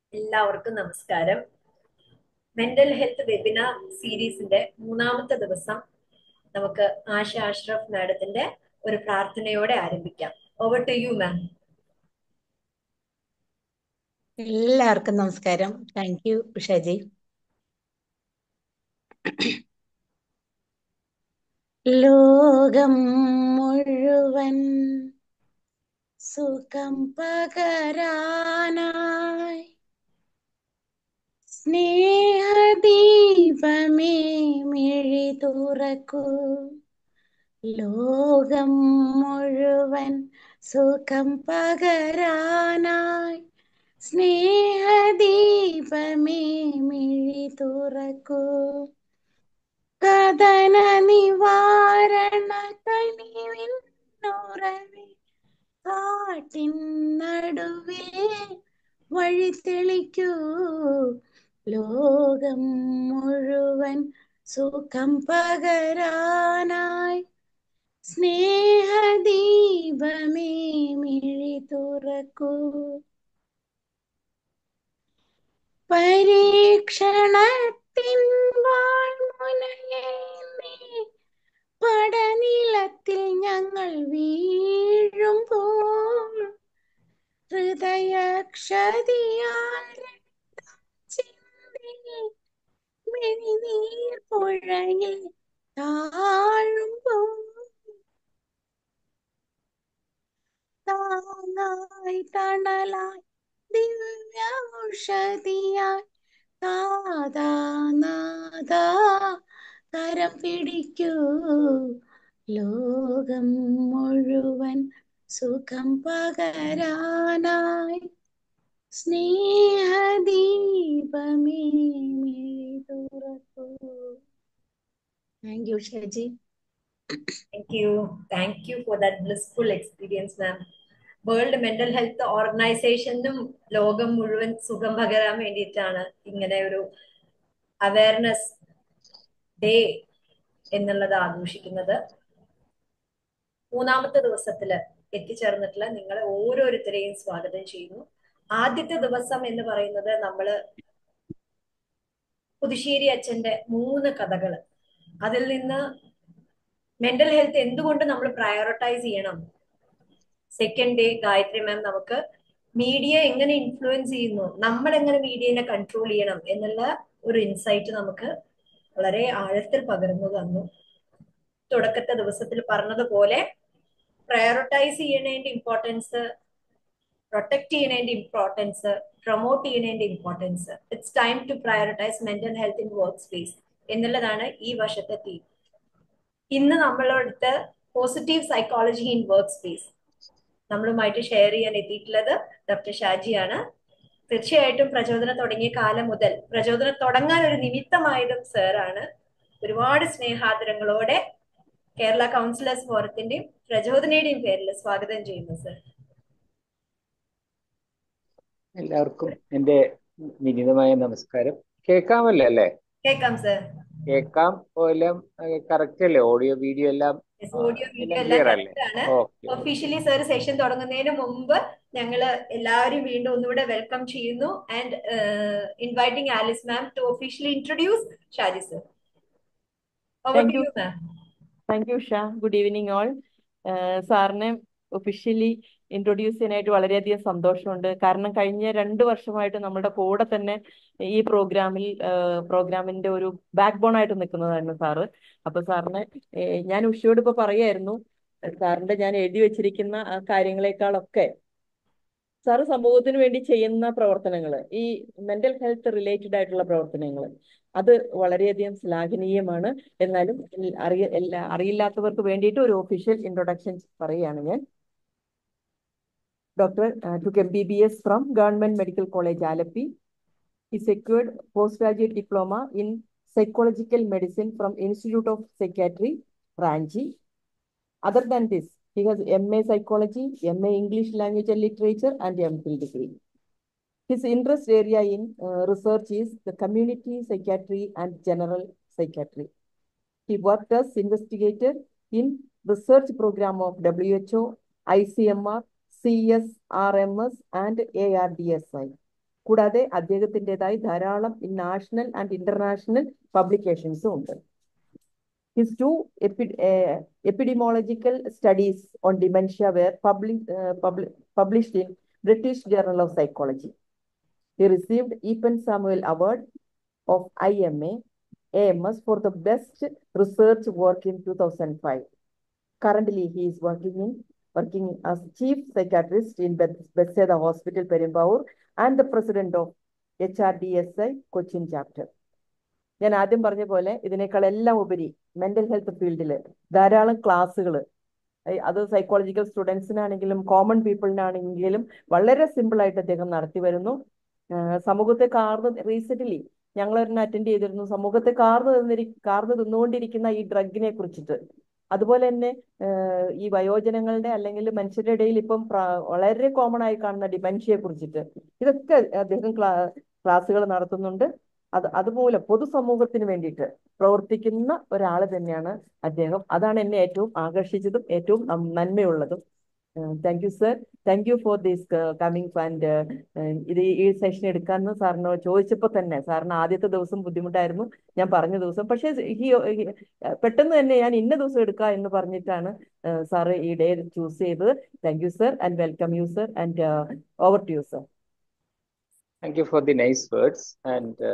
എല്ലാവർക്കും നമസ്കാരം mental health webinar സീരീസിന്റെ മൂന്നാമത്തെ ദിവസം നമുക്ക് ആശ അഷ്റഫ് മാഡത്തിന്റെ ഒരു പ്രാർത്ഥനയോടെ ആരംഭിക്കാം ഓവർ ടു യു മാം എല്ലാവർക്കും നമസ്കാരം താങ്ക് യു ഉഷാജി ലോകം മുഴുവൻ സുഖം പകരാനായി സ്നേഹദീപമേ മിഴി തുറക്കൂ ലോകം മുഴുവൻ സുഖം പകരാനായി സ്നേഹദീപമേ മിഴി തുറക്കൂ കഥന നിവാരണ കനിവിന്നുറവി കാട്ടിൻ നടുവിൽ വഴി തെളിക്കൂ ലോകം മുഴുവൻ സുഖം പകരാനായി സ്നേഹദീപമേ മിഴി തുറക്കൂ പരീക്ഷണത്തിൻ വാൾമുനയേന്തി പടനിലത്തിൽ ഞങ്ങൾ വീഴുമ്പോൾ ഹൃദയക്ഷതിയാൽ ചിന്തി മെഴിനീർ പുഴയിൽ താഴുമ്പോൾ താങ്ങായി തണലായി ദിവ്യ ഔഷധിയായി നാദാ നാദാ കരം പിടിക്കൂ ലോകം മുഴുവൻ സുഖം പകരാനായി സ്നേഹദീപമേ മിഴി തുറക്കൂ thank you Shaji thank you thank you for that blissful experience ma'am world mental health ഓർഗനൈസേഷനും ലോകം മുഴുവൻ സുഖം പകരാൻ വേണ്ടിയിട്ടാണ് ഇങ്ങനെ ഒരു അവയർനെസ് ഡേ എന്നുള്ളത് ആഘോഷിക്കുന്നത് മൂന്നാമത്തെ ദിവസത്തില് എത്തിച്ചേർന്നിട്ടുള്ള നിങ്ങളെ ഓരോരുത്തരെയും സ്വാഗതം ചെയ്യുന്നു ആദ്യത്തെ ദിവസം എന്ന് പറയുന്നത് നമ്മള് പുതുശ്ശേരി അച്ഛന്റെ മൂന്ന് കഥകള് അതിൽ നിന്ന് മെന്റൽ ഹെൽത്ത് എന്തുകൊണ്ട് നമ്മൾ പ്രയോറിറ്റൈസ് ചെയ്യണം സെക്കൻഡ് ഡേ ഗായത്രി മാം നമുക്ക് മീഡിയ എങ്ങനെ ഇൻഫ്ലുവൻസ് ചെയ്യുന്നു നമ്മൾ എങ്ങനെ മീഡിയനെ കൺട്രോൾ ചെയ്യണം എന്നുള്ള ഒരു ഇൻസൈറ്റ് നമുക്ക് വളരെ ആഴത്തിൽ പകർന്നു തന്നു തുടക്കത്തെ ദിവസത്തിൽ പറഞ്ഞതുപോലെ പ്രയോറിറ്റൈസ് ചെയ്യണതിന്റെ ഇമ്പോർട്ടൻസ് പ്രൊട്ടക്ട് ചെയ്യണതിന്റെ ഇമ്പോർട്ടൻസ് പ്രൊമോട്ട് ചെയ്യണതിന്റെ importance it's time to prioritise mental health in work space എന്നുള്ളതാണ് ഈ വർഷത്തെ തീം ഇന്ന് നമ്മളടുത്ത് positive psychology in work space നമ്മളുമായിട്ട് ഷെയർ ചെയ്യാൻ എത്തിയിട്ടുള്ളത് ഡോക്ടർ ഷാജിയാണ് തീർച്ചയായിട്ടും പ്രചോദനം തുടങ്ങിയ കാലം മുതൽ പ്രചോദനം തുടങ്ങാൻ ഒരു നിമിത്തമായതും സാറാണ് ഒരുപാട് സ്നേഹാദരങ്ങളോടെ കേരള കൗൺസിലേഴ്സ് ഫോറത്തിന്റെയും പ്രചോദനയുടെയും പേരിൽ സ്വാഗതം ചെയ്യുന്നു സർ എല്ലാവർക്കും എൻ്റെ വിനീതമായ നമസ്കാരം കേൾക്കാമല്ലോ അല്ലേ കേൾക്കാം സർ കേൾക്കാം എല്ലാം കറക്റ്റ് അല്ലേ ഓഡിയോ വീഡിയോ എല്ലാം ഓഡിയോ വീഡിയോ എല്ലാം എല്ലാം ക്ലിയർ അല്ലേ കറക്റ്റ് ആണ് ഓക്കെ ഒഫീഷ്യലി സർ സെഷൻ തുടങ്ങുന്നതിന് മുമ്പ് ഞങ്ങൾ എല്ലാവരും വീണ്ടും ഒന്നുകൂടെ വെൽക്കം ചെയ്യുന്നു and inviting Alice ma'am to officially introduce Shaji sir over Thank to you. You ma'am thank you ഷാ ഗുഡ് ഈവനിങ് ഓൾ സാറിനെ ഒഫീഷ്യലി ഇൻട്രൊഡ്യൂസ് ചെയ്യാനായിട്ട് വളരെയധികം സന്തോഷമുണ്ട് കാരണം കഴിഞ്ഞ രണ്ട് വർഷമായിട്ട് നമ്മുടെ കൂടെ തന്നെ ഈ പ്രോഗ്രാമിൽ പ്രോഗ്രാമിന്റെ ഒരു ബാക്ക് ബോൺ ആയിട്ട് നിൽക്കുന്നതായിരുന്നു സാറ് അപ്പൊ സാറിനെ ഏഹ്, ഞാൻ ഉഷയോട് ഇപ്പൊ പറയായിരുന്നു സാറിന്റെ ഞാൻ എഴുതി വെച്ചിരിക്കുന്ന ആ കാര്യങ്ങളെക്കാളൊക്കെ സാറ് സമൂഹത്തിന് വേണ്ടി ചെയ്യുന്ന പ്രവർത്തനങ്ങൾ ഈ മെന്റൽ ഹെൽത്ത് റിലേറ്റഡ് ആയിട്ടുള്ള പ്രവർത്തനങ്ങൾ അത് വളരെയധികം ശ്ലാഘനീയമാണ് എന്നാലും എൽ- അറിയ എല്ലാ അറിയില്ലാത്തവർക്ക് വേണ്ടിയിട്ട് ഒരു ഒഫീഷ്യൽ ഇൻട്രൊഡക്ഷൻ പറയുകയാണ് ഞാൻ doctor took MBBS from Government Medical College Alapi. He secured postgraduate diploma in psychological medicine from Institute of Psychiatry, Ranchi. Other than this, he has MA Psychology, MA English Language and Literature, and MPhil degree. His interest area in uh, research is the community psychiatry and general psychiatry. He worked as investigator in research program of WHO, ICMR, CSRMS, and ARDSI. കൂടാതെ അദ്ദേഹത്തിൻ്റെതായി ധാരാളം national and international പബ്ലിക്കേഷൻസും ഉണ്ട് His two epi- uh, epidemiological studies on dementia were public, uh, publi- published in British Journal of Psychology. He received Epen Samuel Award of IMA AMS for the best research work in 2005. Currently, he is working in working as chief psychiatrist in Beth- Bethesda Hospital, Perumbavoor, and the president of HRDSI Cochin chapter. ഞാൻ ആദ്യം പറഞ്ഞ പോലെ ഇതിനേക്കാൾ എല്ലാം ഉപരി mental health ഫീൽഡിൽ ധാരാളം ക്ലാസ്സുകൾ അത് സൈക്കോളജിക്കൽ സ്റ്റുഡൻസിനാണെങ്കിലും കോമൺ പീപ്പിളിനാണെങ്കിലും വളരെ സിമ്പിൾ ആയിട്ട് അദ്ദേഹം നടത്തി വരുന്നു ആഹ് സമൂഹത്തെ കാർന്ന് റീസെന്റ് ഞങ്ങൾ ഒരെണ്ണം അറ്റൻഡ് ചെയ്തിരുന്നു സമൂഹത്തെ കാർന്ന് തിന്നിരി കാർന്ന് തിന്നുകൊണ്ടിരിക്കുന്ന ഈ ഡ്രഗിനെ കുറിച്ചിട്ട് അതുപോലെ തന്നെ ആഹ് ഈ വയോജനങ്ങളുടെ അല്ലെങ്കിൽ മനുഷ്യരുടെ ഇടയിൽ ഇപ്പം പ്ര- വളരെ കോമൺ ആയി കാണുന്ന ഡിമെൻഷ്യയെ കുറിച്ചിട്ട് ഇതൊക്കെ അദ്ദേഹം ക്ലാ ക്ലാസ്സുകൾ നടത്തുന്നുണ്ട് അത് അതുമൂലം പൊതുസമൂഹത്തിന് വേണ്ടിയിട്ട് പ്രവർത്തിക്കുന്ന ഒരാൾ തന്നെയാണ് അദ്ദേഹം അതാണ് എന്നെ ഏറ്റവും ആകർഷിച്ചതും ഏറ്റവും നം- നന്മയുള്ളതും thank you sir thank you for this coming and ഇത് ഈ സെഷൻ എടുക്കാമെന്ന് സാറിനോട് ചോദിച്ചപ്പോൾ തന്നെ സാറിന് ആദ്യത്തെ ദിവസം ബുദ്ധിമുട്ടായിരുന്നു ഞാൻ പറഞ്ഞ ദിവസം പക്ഷേ ഈ പെട്ടെന്ന് തന്നെ ഞാൻ ഇന്ന ദിവസം എടുക്കാം എന്ന് പറഞ്ഞിട്ടാണ് സാറ് ഈ ഡേ ചൂസ് ചെയ്തത് thank you sir and welcome you sir and over to you sir thank you for the nice words and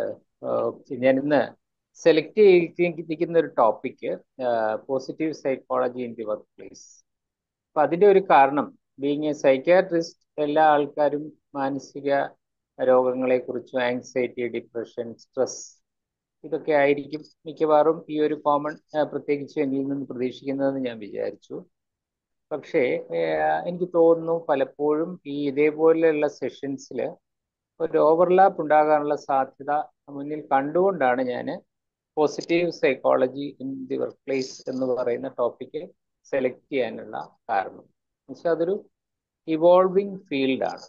ഞാൻ ഇന്ന് സെലക്ട് ചെയ്തിരിക്കുന്ന ഒരു topic positive psychology in the work place അപ്പൊ അതിന്റെ ഒരു കാരണം ബീങ് എ സൈക്യാട്രിസ്റ്റ് എല്ലാ ആൾക്കാരും മാനസിക രോഗങ്ങളെ കുറിച്ചും ആങ്സൈറ്റി ഡിപ്രഷൻ സ്ട്രെസ് ഇതൊക്കെ ആയിരിക്കും മിക്കവാറും ഈ ഒരു കോമൺ പ്രത്യേകിച്ച് എന്നിൽ നിന്ന് പ്രതീക്ഷിക്കുന്നതെന്ന് ഞാൻ വിചാരിച്ചു പക്ഷേ ഏഹ്, എനിക്ക് തോന്നുന്നു പലപ്പോഴും ഈ ഇതേപോലെയുള്ള സെഷൻസിൽ ഒരു ഓവർലാപ്പ് ഉണ്ടാകാനുള്ള സാധ്യത മുന്നിൽ കണ്ടുകൊണ്ടാണ് ഞാൻ positive psychology in the work place എന്ന് പറയുന്ന ടോപ്പിക്ക് സെലക്ട് ചെയ്യാനുള്ള കാരണം എന്നുവെച്ചാൽ അതൊരു ഇവോൾവിങ് ഫീൽഡാണ്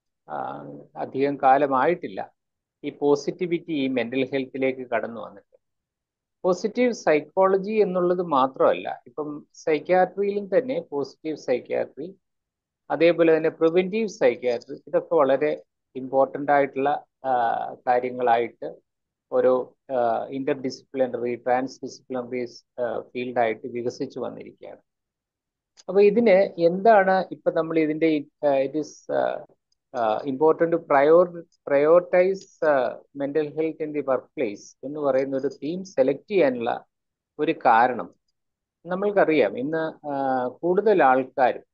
അധികം കാലമായിട്ടില്ല ഈ പോസിറ്റിവിറ്റി ഈ മെന്റൽ ഹെൽത്തിലേക്ക് കടന്നു വന്നിട്ട് പോസിറ്റീവ് സൈക്കോളജി എന്നുള്ളത് മാത്രമല്ല ഇപ്പം സൈക്യാട്രിയിലും തന്നെ പോസിറ്റീവ് സൈക്യാട്രി അതേപോലെ തന്നെ പ്രിവെന്റീവ് സൈക്യാട്രി ഇതൊക്കെ വളരെ ഇമ്പോർട്ടൻ്റ് ആയിട്ടുള്ള ആ, കാര്യങ്ങളായിട്ട് ഓരോ ഇന്റർ ഡിസിപ്ലിനറി ട്രാൻസ് ഡിസിപ്ലിനറി ഫീൽഡായിട്ട് വികസിച്ചു വന്നിരിക്കുകയാണ് അപ്പൊ ഇതിന് എന്താണ് ഇപ്പൊ നമ്മൾ ഇതിന്റെ it is important prior prioritise mental health in the work place എന്ന് പറയുന്ന ഒരു തീം സെലക്ട് ചെയ്യാനുള്ള ഒരു കാരണം നമ്മൾക്കറിയാം ഇന്ന് ആ, കൂടുതൽ ആൾക്കാരും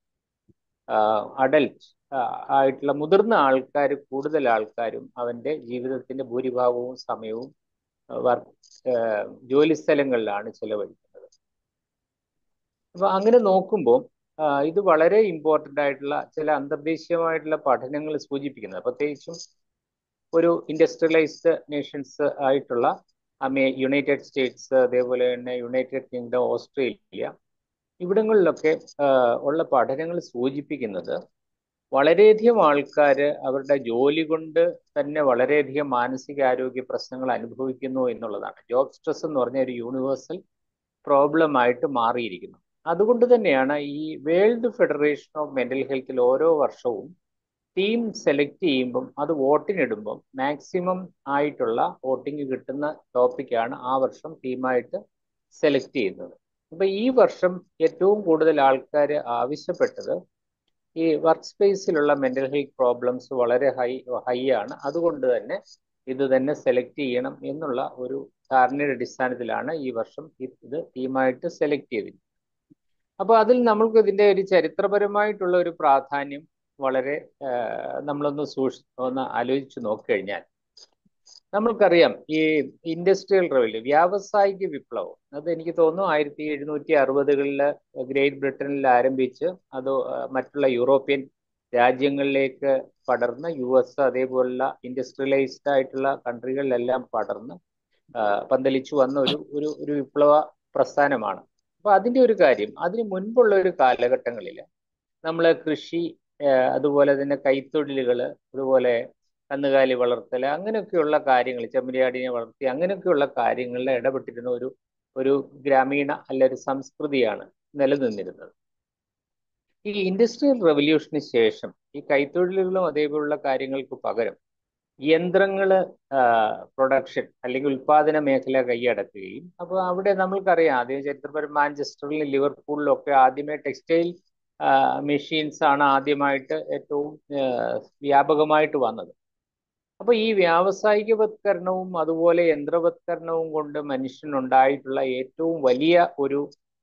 അഡൽട്ട് ആയിട്ടുള്ള മുതിർന്ന ആൾക്കാർ കൂടുതൽ ആൾക്കാരും അവന്റെ ജീവിതത്തിന്റെ ഭൂരിഭാഗവും സമയവും വർക്ക് ജോലി സ്ഥലങ്ങളിലാണ് ചെലവഴിക്കുന്നത് അപ്പൊ അങ്ങനെ നോക്കുമ്പോൾ ഇത് വളരെ ഇമ്പോർട്ടൻ്റ് ആയിട്ടുള്ള ചില അന്തർദേശീയമായിട്ടുള്ള പഠനങ്ങൾ സൂചിപ്പിക്കുന്നത് പ്രത്യേകിച്ചും ഒരു ഇൻഡസ്ട്രിയലൈസ്ഡ് നേഷൻസ് ആയിട്ടുള്ള അമേ യുണൈറ്റഡ് സ്റ്റേറ്റ്സ് അതേപോലെ തന്നെ യുണൈറ്റഡ് കിങ്ഡം ഓസ്ട്രേലിയ ഇവിടങ്ങളിലൊക്കെ ആ, ഉള്ള പഠനങ്ങൾ സൂചിപ്പിക്കുന്നത് വളരെയധികം ആൾക്കാർ അവരുടെ ജോലി കൊണ്ട് തന്നെ വളരെയധികം മാനസികാരോഗ്യ പ്രശ്നങ്ങൾ അനുഭവിക്കുന്നു എന്നുള്ളതാണ് ജോബ് സ്ട്രെസ് എന്ന് പറഞ്ഞ ഒരു യൂണിവേഴ്സൽ പ്രോബ്ലം ആയിട്ട് മാറിയിരിക്കുന്നു അതുകൊണ്ട് തന്നെയാണ് ഈ വേൾഡ് ഫെഡറേഷൻ ഓഫ് മെന്റൽ ഹെൽത്തിൽ ഓരോ വർഷവും ടീം സെലക്ട് ചെയ്യുമ്പം അത് വോട്ടിനിടുമ്പം മാക്സിമം ആയിട്ടുള്ള വോട്ടിംഗ് കിട്ടുന്ന ടോപ്പിക്കാണ് ആ വർഷം ടീമായിട്ട് സെലക്ട് ചെയ്യുന്നത് അപ്പൊ ഈ വർഷം ഏറ്റവും കൂടുതൽ ആൾക്കാർ ആവശ്യപ്പെട്ടത് ഈ വർക്ക് സ്പേസിലുള്ള മെന്റൽ ഹെൽത്ത് പ്രോബ്ലംസ് വളരെ ഹൈ ഹൈ ആണ് അതുകൊണ്ട് തന്നെ ഇത് തന്നെ സെലക്ട് ചെയ്യണം എന്നുള്ള ഒരു ധാരണയുടെ അടിസ്ഥാനത്തിലാണ് ഈ വർഷം ഇത് ടീമായിട്ട് സെലക്ട് ചെയ്തിരിക്കുന്നത് അപ്പോൾ അതിൽ നമ്മൾക്ക് ഇതിന്റെ ഒരു ചരിത്രപരമായിട്ടുള്ള ഒരു പ്രാധാന്യം വളരെ ആഹ്, നമ്മളൊന്ന് സൂക്ഷി ഒന്ന് ആലോചിച്ച് നോക്കിക്കഴിഞ്ഞാൽ നമ്മൾക്കറിയാം ഈ ഇൻഡസ്ട്രിയൽ റെവല്യൂ വ്യാവസായിക വിപ്ലവം അത് എനിക്ക് തോന്നുന്നു ആയിരത്തി എഴുന്നൂറ്റി അറുപതുകളിൽ ഗ്രേറ്റ് ബ്രിട്ടനിൽ ആരംഭിച്ച് അത് ആഹ്, മറ്റുള്ള യൂറോപ്യൻ രാജ്യങ്ങളിലേക്ക് പടർന്ന് യു എസ് അതേപോലുള്ള ഇൻഡസ്ട്രിയലൈസ്ഡ് ആയിട്ടുള്ള കൺട്രികളിലെല്ലാം പടർന്ന് ആഹ്, പന്തലിച്ചു വന്ന ഒരു ഒരു ഒരു വിപ്ലവ പ്രസ്ഥാനമാണ് അപ്പൊ അതിന്റെ ഒരു കാര്യം അതിന് മുൻപുള്ള ഒരു കാലഘട്ടങ്ങളിൽ നമ്മൾ കൃഷി ആഹ്, അതുപോലെ തന്നെ കൈത്തൊഴിലുകൾ അതുപോലെ കന്നുകാലി വളർത്തൽ അങ്ങനെയൊക്കെയുള്ള കാര്യങ്ങൾ ചെമ്മരിയാടിനെ വളർത്തി അങ്ങനെയൊക്കെയുള്ള കാര്യങ്ങളിൽ ഇടപെട്ടിരുന്ന ഒരു ഒരു ഗ്രാമീണ അല്ല ഒരു സംസ്കൃതിയാണ് നിലനിന്നിരുന്നത് ഈ ഇൻഡസ്ട്രിയൽ റവല്യൂഷന് ശേഷം ഈ കൈത്തൊഴിലുകളും അതേപോലുള്ള കാര്യങ്ങൾക്ക് പകരം യന്ത്രങ്ങള് പ്രൊഡക്ഷൻ അല്ലെങ്കിൽ ഉൽപാദന മേഖല കൈയടക്കുകയും അപ്പോൾ അവിടെ നമ്മൾക്കറിയാം ആദ്യം ചരിത്രപരം മാഞ്ചസ്റ്ററിലും ലിവർപൂളിലും ഒക്കെ ആദ്യമേ ടെക്സ്റ്റൈൽ മെഷീൻസ് ആണ് ആദ്യമായിട്ട് ഏറ്റവും വ്യാപകമായിട്ട് വന്നത് അപ്പോൾ ഈ വ്യാവസായികവത്കരണവും അതുപോലെ യന്ത്രവത്കരണവും കൊണ്ട് മനുഷ്യനുണ്ടായിട്ടുള്ള ഏറ്റവും വലിയ ഒരു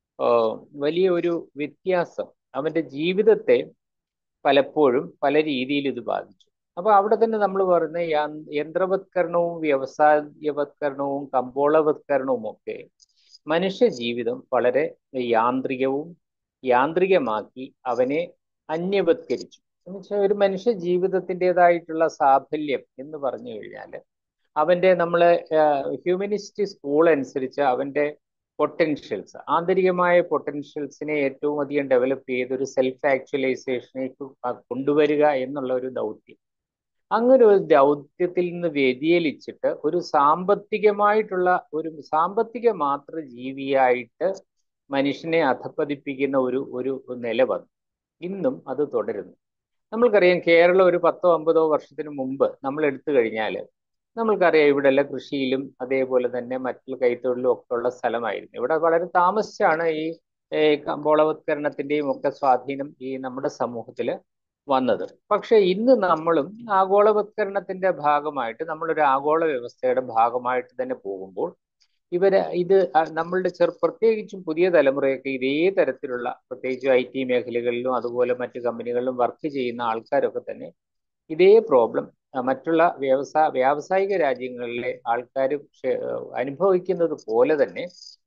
വലിയ ഒരു വ്യത്യാസം അവന്റെ ജീവിതത്തെ പലപ്പോഴും പല രീതിയിൽ ഇത് ബാധിച്ചു അപ്പൊ അവിടെ തന്നെ നമ്മൾ പറയുന്ന യന്ത്രവത്കരണവും വ്യവസായവത്കരണവും കമ്പോളവത്കരണവും ഒക്കെ മനുഷ്യ ജീവിതം വളരെ യാന്ത്രികവും യാന്ത്രികമാക്കി അവനെ അന്യവത്കരിച്ചു എന്നുവെച്ചാൽ ഒരു മനുഷ്യ ജീവിതത്തിൻ്റെതായിട്ടുള്ള സാഫല്യം എന്ന് പറഞ്ഞു കഴിഞ്ഞാൽ അവന്റെ നമ്മൾ ഹ്യൂമനിസ്റ്റ് സ്കൂൾ അനുസരിച്ച് അവന്റെ പൊട്ടൻഷ്യൽസ് ആന്തരികമായ പൊട്ടൻഷ്യൽസിനെ ഏറ്റവും അധികം ഡെവലപ്പ് ചെയ്ത് ഒരു സെൽഫ് ആക്ച്വലൈസേഷനേക്ക് കൊണ്ടുവരിക എന്നുള്ള ഒരു ദൗത്യം അങ്ങനെ ഒരു ദൗത്യത്തിൽ നിന്ന് വ്യതിചലിച്ചിട്ട് ഒരു സാമ്പത്തികമായിട്ടുള്ള ഒരു സാമ്പത്തിക മാത്ര ജീവിയായിട്ട് മനുഷ്യനെ അധപ്പതിപ്പിക്കുന്ന ഒരു ഒരു നില വന്നു ഇന്നും അത് തുടരുന്നു നമ്മൾക്കറിയാം കേരളം ഒരു പത്തോ അമ്പതോ വർഷത്തിന് മുമ്പ് നമ്മൾ എടുത്തു കഴിഞ്ഞാൽ നമ്മൾക്കറിയാം ഇവിടെ എല്ലാം കൃഷിയിലും അതേപോലെ തന്നെ മറ്റുള്ള കൈത്തൊഴിലും ഒക്കെ ഉള്ള സ്ഥലമായിരുന്നു ഇവിടെ വളരെ താമസിച്ചാണ് ഈ കമ്പോളവത്കരണത്തിന്റെയും ഒക്കെ സ്വാധീനം ഈ നമ്മുടെ സമൂഹത്തിൽ വന്നത് പക്ഷെ ഇന്ന് നമ്മളും ആഗോളവത്കരണത്തിന്റെ ഭാഗമായിട്ട് നമ്മളൊരു ആഗോള വ്യവസ്ഥയുടെ ഭാഗമായിട്ട് തന്നെ പോകുമ്പോൾ ഇവര് ഇത് നമ്മളുടെ ചെറു പ്രത്യേകിച്ചും പുതിയ തലമുറയൊക്കെ ഇതേ തരത്തിലുള്ള പ്രത്യേകിച്ചും ഐ ടി മേഖലകളിലും അതുപോലെ മറ്റു കമ്പനികളിലും വർക്ക് ചെയ്യുന്ന ആൾക്കാരൊക്കെ തന്നെ ഇതേ പ്രോബ്ലം മറ്റുള്ള വ്യവസായ വ്യാവസായിക രാജ്യങ്ങളിലെ ആൾക്കാർ അനുഭവിക്കുന്നത് പോലെ തന്നെ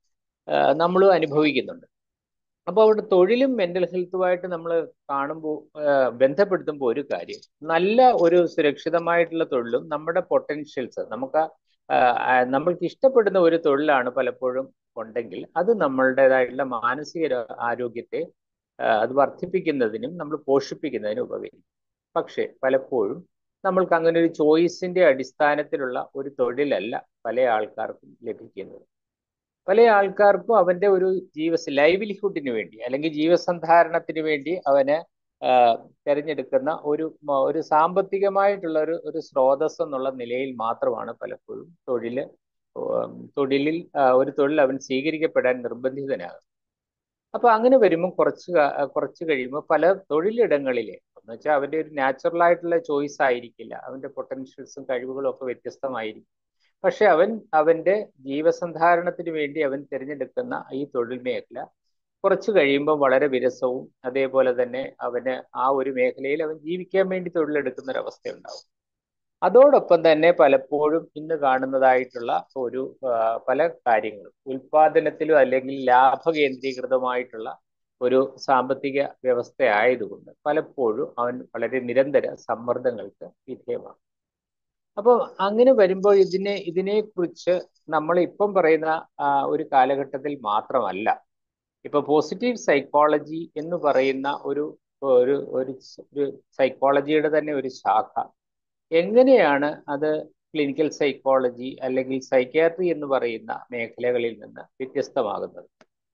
നമ്മളും അനുഭവിക്കുന്നുണ്ട് അപ്പോൾ അവിടെ തൊഴിലും മെന്റൽ ഹെൽത്തുമായിട്ട് നമ്മൾ കാണുമ്പോൾ ബന്ധപ്പെടുത്തുമ്പോൾ ഒരു കാര്യം നല്ല ഒരു സുരക്ഷിതമായിട്ടുള്ള തൊഴിലും നമ്മുടെ പൊട്ടൻഷ്യൽസ് നമുക്ക് നമ്മൾക്ക് ഇഷ്ടപ്പെടുന്ന ഒരു തൊഴിലാണ് പലപ്പോഴും ഉണ്ടെങ്കിൽ അത് നമ്മളുടേതായിട്ടുള്ള മാനസിക ആരോഗ്യത്തെ അത് വർദ്ധിപ്പിക്കുന്നതിനും നമ്മൾ പോഷിപ്പിക്കുന്നതിനും ഉപകരിക്കും പക്ഷെ പലപ്പോഴും നമ്മൾക്ക് അങ്ങനെ ഒരു ചോയ്സിന്റെ അടിസ്ഥാനത്തിലുള്ള ഒരു തൊഴിലല്ല പല ആൾക്കാർക്കും ലഭിക്കുന്നത് പല ആൾക്കാർക്കും അവന്റെ ഒരു ജീവ ലൈവ്ലിഹുഡിന് വേണ്ടി അല്ലെങ്കിൽ ജീവസന്ധാരണത്തിന് വേണ്ടി അവന് തിരഞ്ഞെടുക്കുന്ന ഒരു ഒരു സാമ്പത്തികമായിട്ടുള്ള ഒരു ഒരു സ്രോതസ് എന്നുള്ള നിലയിൽ മാത്രമാണ് പലപ്പോഴും തൊഴില് തൊഴിലിൽ ഒരു തൊഴിൽ അവൻ സ്വീകരിക്കപ്പെടാൻ നിർബന്ധിതനാകും അപ്പൊ അങ്ങനെ വരുമ്പോൾ കുറച്ച് കുറച്ച് കഴിയുമ്പോൾ പല തൊഴിലിടങ്ങളിലെ എന്ന് വെച്ചാൽ അവന്റെ ഒരു നാച്ചുറൽ ആയിട്ടുള്ള ചോയ്സ് ആയിരിക്കില്ല അവന്റെ പൊട്ടൻഷ്യൽസും കഴിവുകളും ഒക്കെ വ്യത്യസ്തമായിരിക്കും പക്ഷെ അവൻ അവന്റെ ജീവസന്ധാരണത്തിന് വേണ്ടി അവൻ തിരഞ്ഞെടുക്കുന്ന ഈ തൊഴിൽ മേഖല കുറച്ച് കഴിയുമ്പോൾ വളരെ വിരസവും അതേപോലെ തന്നെ അവന് ആ ഒരു മേഖലയിൽ അവൻ ജീവിക്കാൻ വേണ്ടി തൊഴിലെടുക്കുന്ന ഒരു അവസ്ഥയുണ്ടാവും അതോടൊപ്പം തന്നെ പലപ്പോഴും ഇന്ന് കാണുന്നതായിട്ടുള്ള ഒരു പല കാര്യങ്ങളും ഉൽപാദനത്തിലും അല്ലെങ്കിൽ ലാഭ കേന്ദ്രീകൃതമായിട്ടുള്ള ഒരു സാമ്പത്തിക വ്യവസ്ഥ ആയതുകൊണ്ട് പലപ്പോഴും അവൻ വളരെ നിരന്തര സമ്മർദ്ദങ്ങൾക്ക് വിധേയമാണ് അപ്പോൾ അങ്ങനെ വരുമ്പോൾ ഇതിനെ ഇതിനെക്കുറിച്ച് നമ്മൾ ഇപ്പം പറയുന്ന ഒരു കാലഘട്ടത്തിൽ മാത്രമല്ല ഇപ്പൊ പോസിറ്റീവ് സൈക്കോളജി എന്ന് പറയുന്ന ഒരു ഒരു ഒരു സൈക്കോളജിയുടെ തന്നെ ഒരു ശാഖ എങ്ങനെയാണ് അത് ക്ലിനിക്കൽ സൈക്കോളജി അല്ലെങ്കിൽ സൈക്യാട്രി എന്ന് പറയുന്ന മേഖലകളിൽ നിന്ന് വ്യത്യസ്തമാകുന്നത്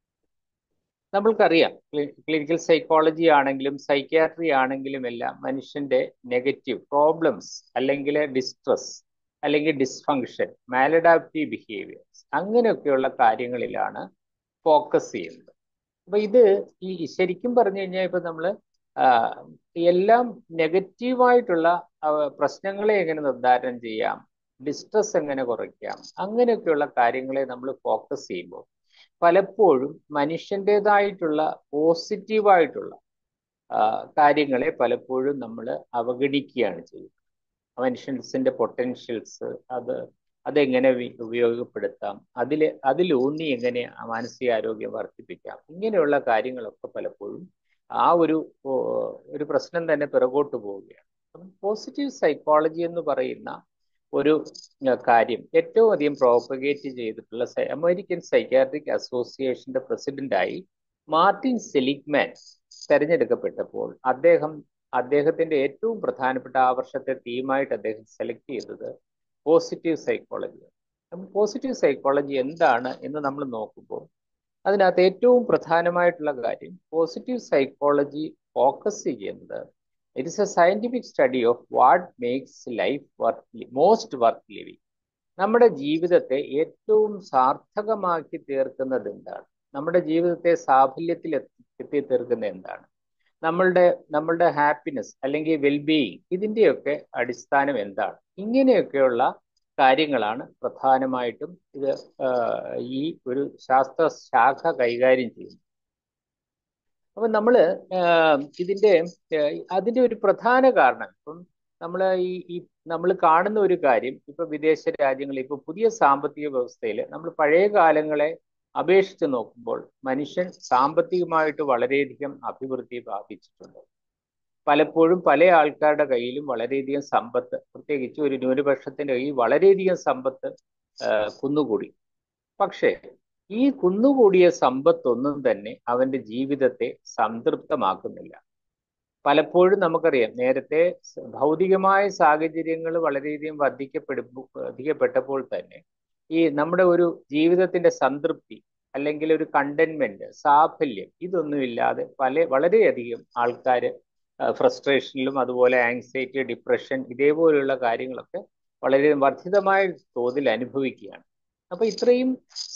നമ്മൾക്കറിയാം ക്ലിനിക്കൽ സൈക്കോളജി ആണെങ്കിലും സൈക്യാട്രി ആണെങ്കിലും എല്ലാം മനുഷ്യന്റെ നെഗറ്റീവ് പ്രോബ്ലംസ് അല്ലെങ്കിൽ ഡിസ്ട്രസ് അല്ലെങ്കിൽ ഡിസ്ഫങ്ഷൻ മാലഡാപ്റ്റീവ് ബിഹേവിയേഴ്സ് അങ്ങനെയൊക്കെയുള്ള കാര്യങ്ങളിലാണ് ഫോക്കസ് ചെയ്യുന്നത് അപ്പൊ ഇത് ഈ ശരിക്കും പറഞ്ഞു കഴിഞ്ഞാൽ ഇപ്പൊ നമ്മള് എല്ലാം നെഗറ്റീവായിട്ടുള്ള പ്രശ്നങ്ങളെ എങ്ങനെ നിർദ്ധാരണം ചെയ്യാം ഡിസ്ട്രസ് എങ്ങനെ കുറയ്ക്കാം അങ്ങനെയൊക്കെയുള്ള കാര്യങ്ങളെ നമ്മൾ ഫോക്കസ് ചെയ്യുമ്പോൾ പലപ്പോഴും മനുഷ്യൻ്റെതായിട്ടുള്ള പോസിറ്റീവായിട്ടുള്ള കാര്യങ്ങളെ പലപ്പോഴും നമ്മൾ അവഗണിക്കുകയാണ് ചെയ്യുന്നത് മനുഷ്യൻസിന്റെ പൊട്ടൻഷ്യൽസ് അത് അതെങ്ങനെ ഉപയോഗപ്പെടുത്താം അതിൽ അതിലൂന്നി എങ്ങനെ മാനസികാരോഗ്യം വർദ്ധിപ്പിക്കാം ഇങ്ങനെയുള്ള കാര്യങ്ങളൊക്കെ പലപ്പോഴും ആ ഒരു ഒരു പ്രശ്നം തന്നെ പിറകോട്ട് പോവുകയാണ് പോസിറ്റീവ് സൈക്കോളജി എന്ന് പറയുന്ന ഒരു കാര്യം ഏറ്റവും അധികം പ്രോപ്പഗേറ്റ് ചെയ്തിട്ടുള്ള അമേരിക്കൻ സൈക്യാട്രിക് അസോസിയേഷന്റെ പ്രസിഡന്റായി മാർട്ടിൻ സെലിഗ്മാൻ തെരഞ്ഞെടുക്കപ്പെട്ടപ്പോൾ അദ്ദേഹം അദ്ദേഹത്തിന്റെ ഏറ്റവും പ്രധാനപ്പെട്ട ആ വർഷത്തെ തീമായിട്ട് അദ്ദേഹം സെലക്ട് ചെയ്തത് പോസിറ്റീവ് സൈക്കോളജി പോസിറ്റീവ് സൈക്കോളജി എന്താണ് എന്ന് നമ്മൾ നോക്കുമ്പോൾ അതിനകത്ത് ഏറ്റവും പ്രധാനമായിട്ടുള്ള കാര്യം പോസിറ്റീവ് സൈക്കോളജി ഫോക്കസ് ചെയ്യുന്നത് it is a scientific study of what makes life worth most worth living നമ്മുടെ ജീവിതത്തെ ഏറ്റവും സാർത്ഥകമാക്കി തീർക്കുന്നത് എന്താണ് നമ്മുടെ ജീവിതത്തെ സാഫല്യത്തിൽ എത്തി തീർക്കുന്ന എന്താണ് നമ്മളുടെ നമ്മളുടെ ഹാപ്പിനെസ് അല്ലെങ്കിൽ വെൽബീയിങ് ഇതിൻ്റെയൊക്കെ അടിസ്ഥാനം എന്താണ് ഇങ്ങനെയൊക്കെയുള്ള കാര്യങ്ങളാണ് പ്രധാനമായിട്ടും ഇത് ഈ ഒരു ശാസ്ത്ര ശാഖ കൈകാര്യം ചെയ്യുന്നത് അപ്പം നമ്മൾ ഇതിൻ്റെ അതിൻ്റെ ഒരു പ്രധാന കാരണം ഇപ്പം നമ്മൾ ഈ ഈ നമ്മൾ കാണുന്ന ഒരു കാര്യം ഇപ്പൊ വിദേശ രാജ്യങ്ങളിൽ ഇപ്പൊ പുതിയ സാമ്പത്തിക വ്യവസ്ഥയിൽ നമ്മൾ പഴയ കാലങ്ങളെ അപേക്ഷിച്ച് നോക്കുമ്പോൾ മനുഷ്യൻ സാമ്പത്തികമായിട്ട് വളരെയധികം അഭിവൃദ്ധി പ്രാപിച്ചിട്ടുണ്ട് പലപ്പോഴും പല ആൾക്കാരുടെ കയ്യിലും വളരെയധികം സമ്പത്ത് പ്രത്യേകിച്ച് ഒരു ന്യൂനപക്ഷത്തിന്റെ കയ്യിൽ വളരെയധികം സമ്പത്ത് കുന്നുകൂടി പക്ഷേ ഈ കുന്നുകൂടിയ സമ്പത്തൊന്നും തന്നെ അവന്റെ ജീവിതത്തെ സംതൃപ്തമാക്കുന്നില്ല പലപ്പോഴും നമുക്കറിയാം നേരത്തെ ഭൗതികമായ സാഹചര്യങ്ങൾ വളരെയധികം വർദ്ധിക്കപ്പെടുമ്പോൾ വർദ്ധിക്കപ്പെട്ടപ്പോൾ തന്നെ ഈ നമ്മുടെ ഒരു ജീവിതത്തിന്റെ സംതൃപ്തി അല്ലെങ്കിൽ ഒരു കണ്ടന്റ്മെന്റ് സാഫല്യം ഇതൊന്നുമില്ലാതെ പല വളരെയധികം ആൾക്കാർ ഫ്രസ്ട്രേഷനിലും അതുപോലെ ആങ്സൈറ്റി ഡിപ്രഷൻ ഇതേപോലെയുള്ള കാര്യങ്ങളൊക്കെ വളരെ വർദ്ധിതമായ തോതിൽ അനുഭവിക്കുകയാണ് അപ്പൊ ഇത്രയും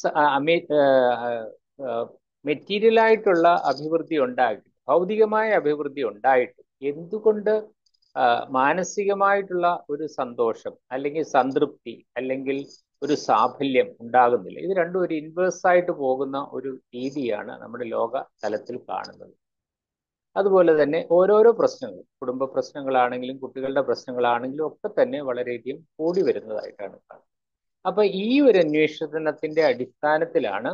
മെറ്റീരിയൽ ആയിട്ടുള്ള അഭിവൃദ്ധി ഉണ്ടാക്കി ഭൗതികമായ അഭിവൃദ്ധി ഉണ്ടായിട്ട് എന്തുകൊണ്ട് മാനസികമായിട്ടുള്ള ഒരു സന്തോഷം അല്ലെങ്കിൽ സംതൃപ്തി അല്ലെങ്കിൽ ഒരു സാഫല്യം ഉണ്ടാകുന്നില്ല ഇത് രണ്ടും ഒരു ഇൻവേഴ്സ് ആയിട്ട് പോകുന്ന ഒരു രീതിയാണ് നമ്മുടെ ലോക തലത്തിൽ കാണുന്നത് അതുപോലെ തന്നെ ഓരോരോ പ്രശ്നങ്ങൾ കുടുംബ പ്രശ്നങ്ങളാണെങ്കിലും കുട്ടികളുടെ പ്രശ്നങ്ങളാണെങ്കിലും ഒക്കെ തന്നെ വളരെയധികം കൂടി വരുന്നതായിട്ടാണ് കാണുന്നത് അപ്പൊ ഈ ഒരു അന്വേഷണത്തിന്റെ അടിസ്ഥാനത്തിലാണ്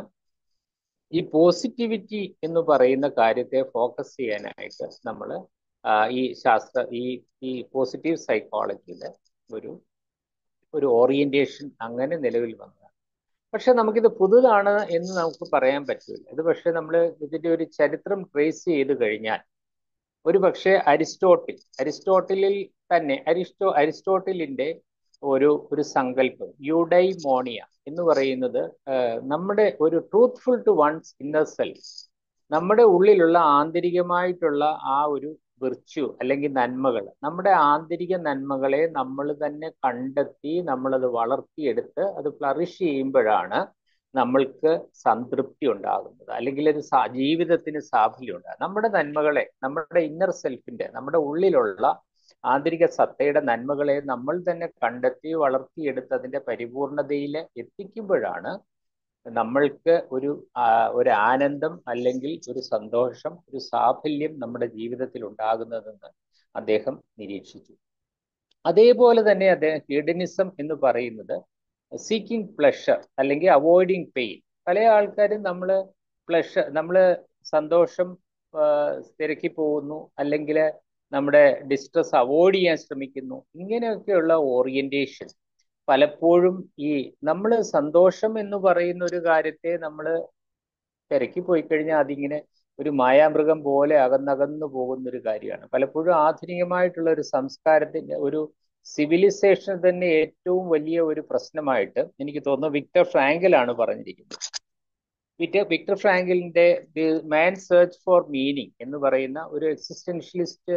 ഈ പോസിറ്റിവിറ്റി എന്ന് പറയുന്ന കാര്യത്തെ ഫോക്കസ് ചെയ്യാനായിട്ട് നമ്മൾ ഈ ശാസ്ത്ര ഈ ഈ പോസിറ്റീവ് സൈക്കോളജിയിലെ ഒരു ഒരു ഓറിയന്റേഷൻ അങ്ങനെ നിലവിൽ വന്നതാണ് പക്ഷെ നമുക്കിത് പുതുതാണ് എന്ന് നമുക്ക് പറയാൻ പറ്റില്ല ഇത് പക്ഷെ നമ്മൾ ഇതിന്റെ ഒരു ചരിത്രം ട്രേസ് ചെയ്ത് കഴിഞ്ഞാൽ ഒരു പക്ഷേ അരിസ്റ്റോട്ടിൽ അരിസ്റ്റോട്ടിലിൽ തന്നെ അരിസ്റ്റോ അരിസ്റ്റോട്ടിലിന്റെ ഒരു ഒരു സങ്കല്പം യുഡൈമോണിയ എന്ന് പറയുന്നത് നമ്മുടെ ഒരു truthful to one's inner self നമ്മുടെ ഉള്ളിലുള്ള ആന്തരികമായിട്ടുള്ള ആ ഒരു വിർച്യു അല്ലെങ്കിൽ നന്മകൾ നമ്മുടെ ആന്തരിക നന്മകളെ നമ്മൾ തന്നെ കണ്ടെത്തി നമ്മളത് വളർത്തിയെടുത്ത് അത് ഫ്ലറിഷ് ചെയ്യുമ്പോഴാണ് നമ്മൾക്ക് സംതൃപ്തി ഉണ്ടാകുന്നത് അല്ലെങ്കിൽ ഒരു ജീവിതത്തിന് സാഫല്യം ഉണ്ടാകും നമ്മുടെ നന്മകളെ നമ്മുടെ ഇന്നർ സെൽഫിന്റെ നമ്മുടെ ഉള്ളിലുള്ള ആന്തരിക സത്തയുടെ നന്മകളെ നമ്മൾ തന്നെ കണ്ടെത്തി വളർത്തിയെടുത്ത് അതിന്റെ പരിപൂർണതയിൽ എത്തിക്കുമ്പോഴാണ് നമ്മൾക്ക് ഒരു ഒരു ആനന്ദം അല്ലെങ്കിൽ ഒരു സന്തോഷം ഒരു സാഫല്യം നമ്മുടെ ജീവിതത്തിൽ ഉണ്ടാകുന്നതെന്ന് അദ്ദേഹം നിരീക്ഷിച്ചു അതേപോലെ തന്നെ അദ്ദേഹം ഹീഡനിസം എന്ന് പറയുന്നത് സീക്കിംഗ് പ്ലഷർ അല്ലെങ്കിൽ അവോയ്ഡിങ് പെയിൻ പല ആൾക്കാരും നമ്മൾ പ്ലഷർ നമ്മൾ സന്തോഷം തിരക്കി പോകുന്നു അല്ലെങ്കിൽ നമ്മുടെ ഡിസ്ട്രസ് അവോയ്ഡ് ചെയ്യാൻ ശ്രമിക്കുന്നു ഇങ്ങനെയൊക്കെയുള്ള ഓറിയന്റേഷൻ പലപ്പോഴും ഈ നമ്മൾ സന്തോഷം എന്ന് പറയുന്ന ഒരു കാര്യത്തെ നമ്മൾ തിരക്കി പോയി കഴിഞ്ഞാൽ അതിങ്ങനെ ഒരു മായാമൃഗം പോലെ അകന്നകന്നു പോകുന്ന ഒരു കാര്യമാണ് പലപ്പോഴും ആധുനികമായിട്ടുള്ള ഒരു സംസ്കാരത്തിന്റെ ഒരു സിവിലൈസേഷൻ തന്നെ ഏറ്റവും വലിയ ഒരു പ്രശ്നമായിട്ട് എനിക്ക് തോന്നുന്നു വിക്ടർ ഫ്രാങ്കിലാണ് പറഞ്ഞിരിക്കുന്നത് വിക്ടർ വിക്ടർ ഫ്രാങ്കിലിന്റെ the man search for meaning എന്ന് പറയുന്ന ഒരു എക്സിസ്റ്റൻഷ്യലിസ്റ്റ്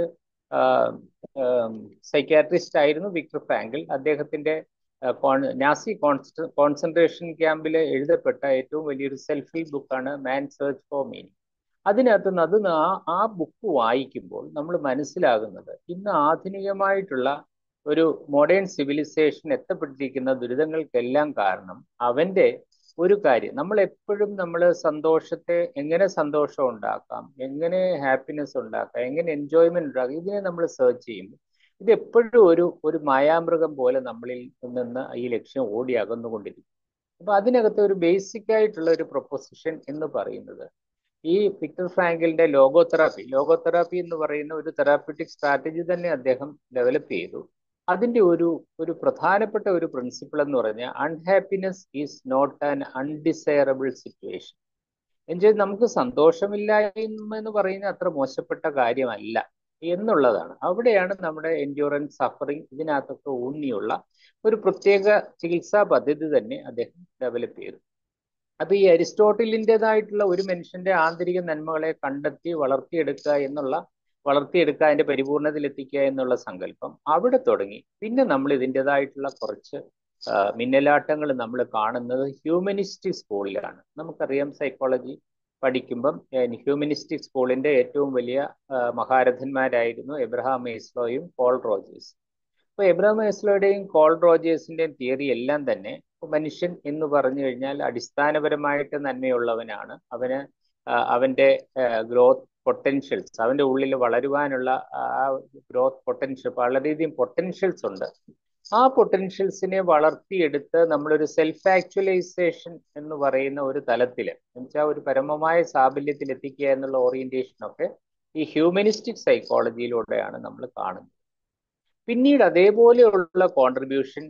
സൈക്യാട്രിസ്റ്റ് ആയിരുന്നു വിക്ടർ ഫ്രാങ്കിൾ അദ്ദേഹത്തിന്റെ നാസി കോൺസെൻട്രേഷൻ ക്യാമ്പിൽ എഴുതപ്പെട്ട ഏറ്റവും വലിയൊരു സെൽഫ് ഹെൽപ്പ് ബുക്കാണ് മാൻ സെർച്ച് ഫോർ മീനിങ് അതിനകത്ത് അത് ആ ആ ബുക്ക് വായിക്കുമ്പോൾ നമ്മൾ മനസ്സിലാകുന്നത് ഇന്ന് ആധുനികമായിട്ടുള്ള ഒരു മോഡേൺ സിവിലൈസേഷൻ എത്തപ്പെട്ടിരിക്കുന്ന ദുരിതങ്ങൾക്കെല്ലാം കാരണം അവന്റെ ഒരു കാര്യം നമ്മൾ എപ്പോഴും നമ്മൾ സന്തോഷത്തെ എങ്ങനെ സന്തോഷം ഉണ്ടാക്കാം എങ്ങനെ ഹാപ്പിനെസ് ഉണ്ടാക്കാം എങ്ങനെ എൻജോയ്മെന്റ് ഉണ്ടാക്കാം ഇതിനെ നമ്മൾ സെർച്ച് ചെയ്യുമ്പോൾ ഇത് എപ്പോഴും ഒരു ഒരു മായാമൃഗം പോലെ നമ്മളിൽ നിന്ന് ഈ ലക്ഷ്യം ഓടി അകന്നുകൊണ്ടിരിക്കും അപ്പൊ അതിനകത്ത് ഒരു ബേസിക് ആയിട്ടുള്ള ഒരു പ്രൊപ്പോസിഷൻ എന്ന് പറയുന്നത് ഈ വിക്ടർ ഫ്രാങ്കിലിന്റെ ലോഗോതെറാപ്പി ലോഗോതെറാപ്പി എന്ന് പറയുന്ന ഒരു തെറാപ്യൂട്ടിക് സ്ട്രാറ്റജി തന്നെ അദ്ദേഹം ഡെവലപ്പ് ചെയ്തു അതിന്റെ ഒരു ഒരു പ്രധാനപ്പെട്ട ഒരു പ്രിൻസിപ്പിൾ എന്ന് പറഞ്ഞാൽ unhappiness is not an undesirable situation എന്നുവെച്ചാൽ നമുക്ക് സന്തോഷമില്ലായ്മ എന്ന് പറയുന്ന അത്ര മോശപ്പെട്ട കാര്യമല്ല എന്നുള്ളതാണ് അവിടെയാണ് നമ്മുടെ എൻഡ്യൂറൻസ് സഫറിങ് ഇതിനകത്തൊക്കെ ഊന്നിയുള്ള ഒരു പ്രത്യേക ചികിത്സാ പദ്ധതി തന്നെ അദ്ദേഹം ഡെവലപ്പ് ചെയ്തു അപ്പൊ ഈ അരിസ്റ്റോട്ടിലിൻ്റെതായിട്ടുള്ള ഒരു മനുഷ്യന്റെ ആന്തരിക നന്മകളെ കണ്ടെത്തി വളർത്തിയെടുക്കുക എന്നുള്ള വളർത്തിയെടുക്കുക അതിന്റെ പരിപൂർണതയിൽ എത്തിക്കുക എന്നുള്ള സങ്കല്പം അവിടെ തുടങ്ങി പിന്നെ നമ്മൾ ഇതിൻ്റെതായിട്ടുള്ള കുറച്ച് മിന്നലാട്ടങ്ങൾ നമ്മൾ കാണുന്നത് ഹ്യൂമനിസ്റ്റിക് സ്കൂളിലാണ് നമുക്കറിയാം സൈക്കോളജി പഠിക്കുമ്പം ഹ്യൂമനിസ്റ്റിക് സ്കൂളിന്റെ ഏറ്റവും വലിയ മഹാരഥന്മാരായിരുന്നു എബ്രഹാം മേസ്ലോയും പോൾ റോജേഴ്സ് അപ്പൊ എബ്രഹാം മേസ്ലോയുടെയും കോൾ റോജേഴ്സിന്റെയും തിയറി എല്ലാം തന്നെ മനുഷ്യൻ എന്ന് പറഞ്ഞു കഴിഞ്ഞാൽ അടിസ്ഥാനപരമായിട്ട് നന്മയുള്ളവനാണ് അവന് അവന്റെ ഗ്രോത്ത് പൊട്ടൻഷ്യൽസ് അവന്റെ ഉള്ളിൽ വളരുവാനുള്ള ആ ഗ്രോത്ത് പൊട്ടൻഷ്യൽ വളരെയധികം പൊട്ടൻഷ്യൽസ് ഉണ്ട് ആ പൊട്ടൻഷ്യൽസിനെ വളർത്തിയെടുത്ത് നമ്മളൊരു സെൽഫ് ആക്ച്വലൈസേഷൻ എന്ന് പറയുന്ന ഒരു തലത്തിൽ എന്നുവെച്ചാൽ ഒരു പരമമായ സാബല്യത്തിൽ എത്തിക്കുക എന്നുള്ള ഓറിയന്റേഷനൊക്കെ ഈ ഹ്യൂമനിസ്റ്റിക് സൈക്കോളജിയിലൂടെയാണ് നമ്മൾ കാണുന്നത് പിന്നീട് അതേപോലെയുള്ള കോൺട്രിബ്യൂഷൻ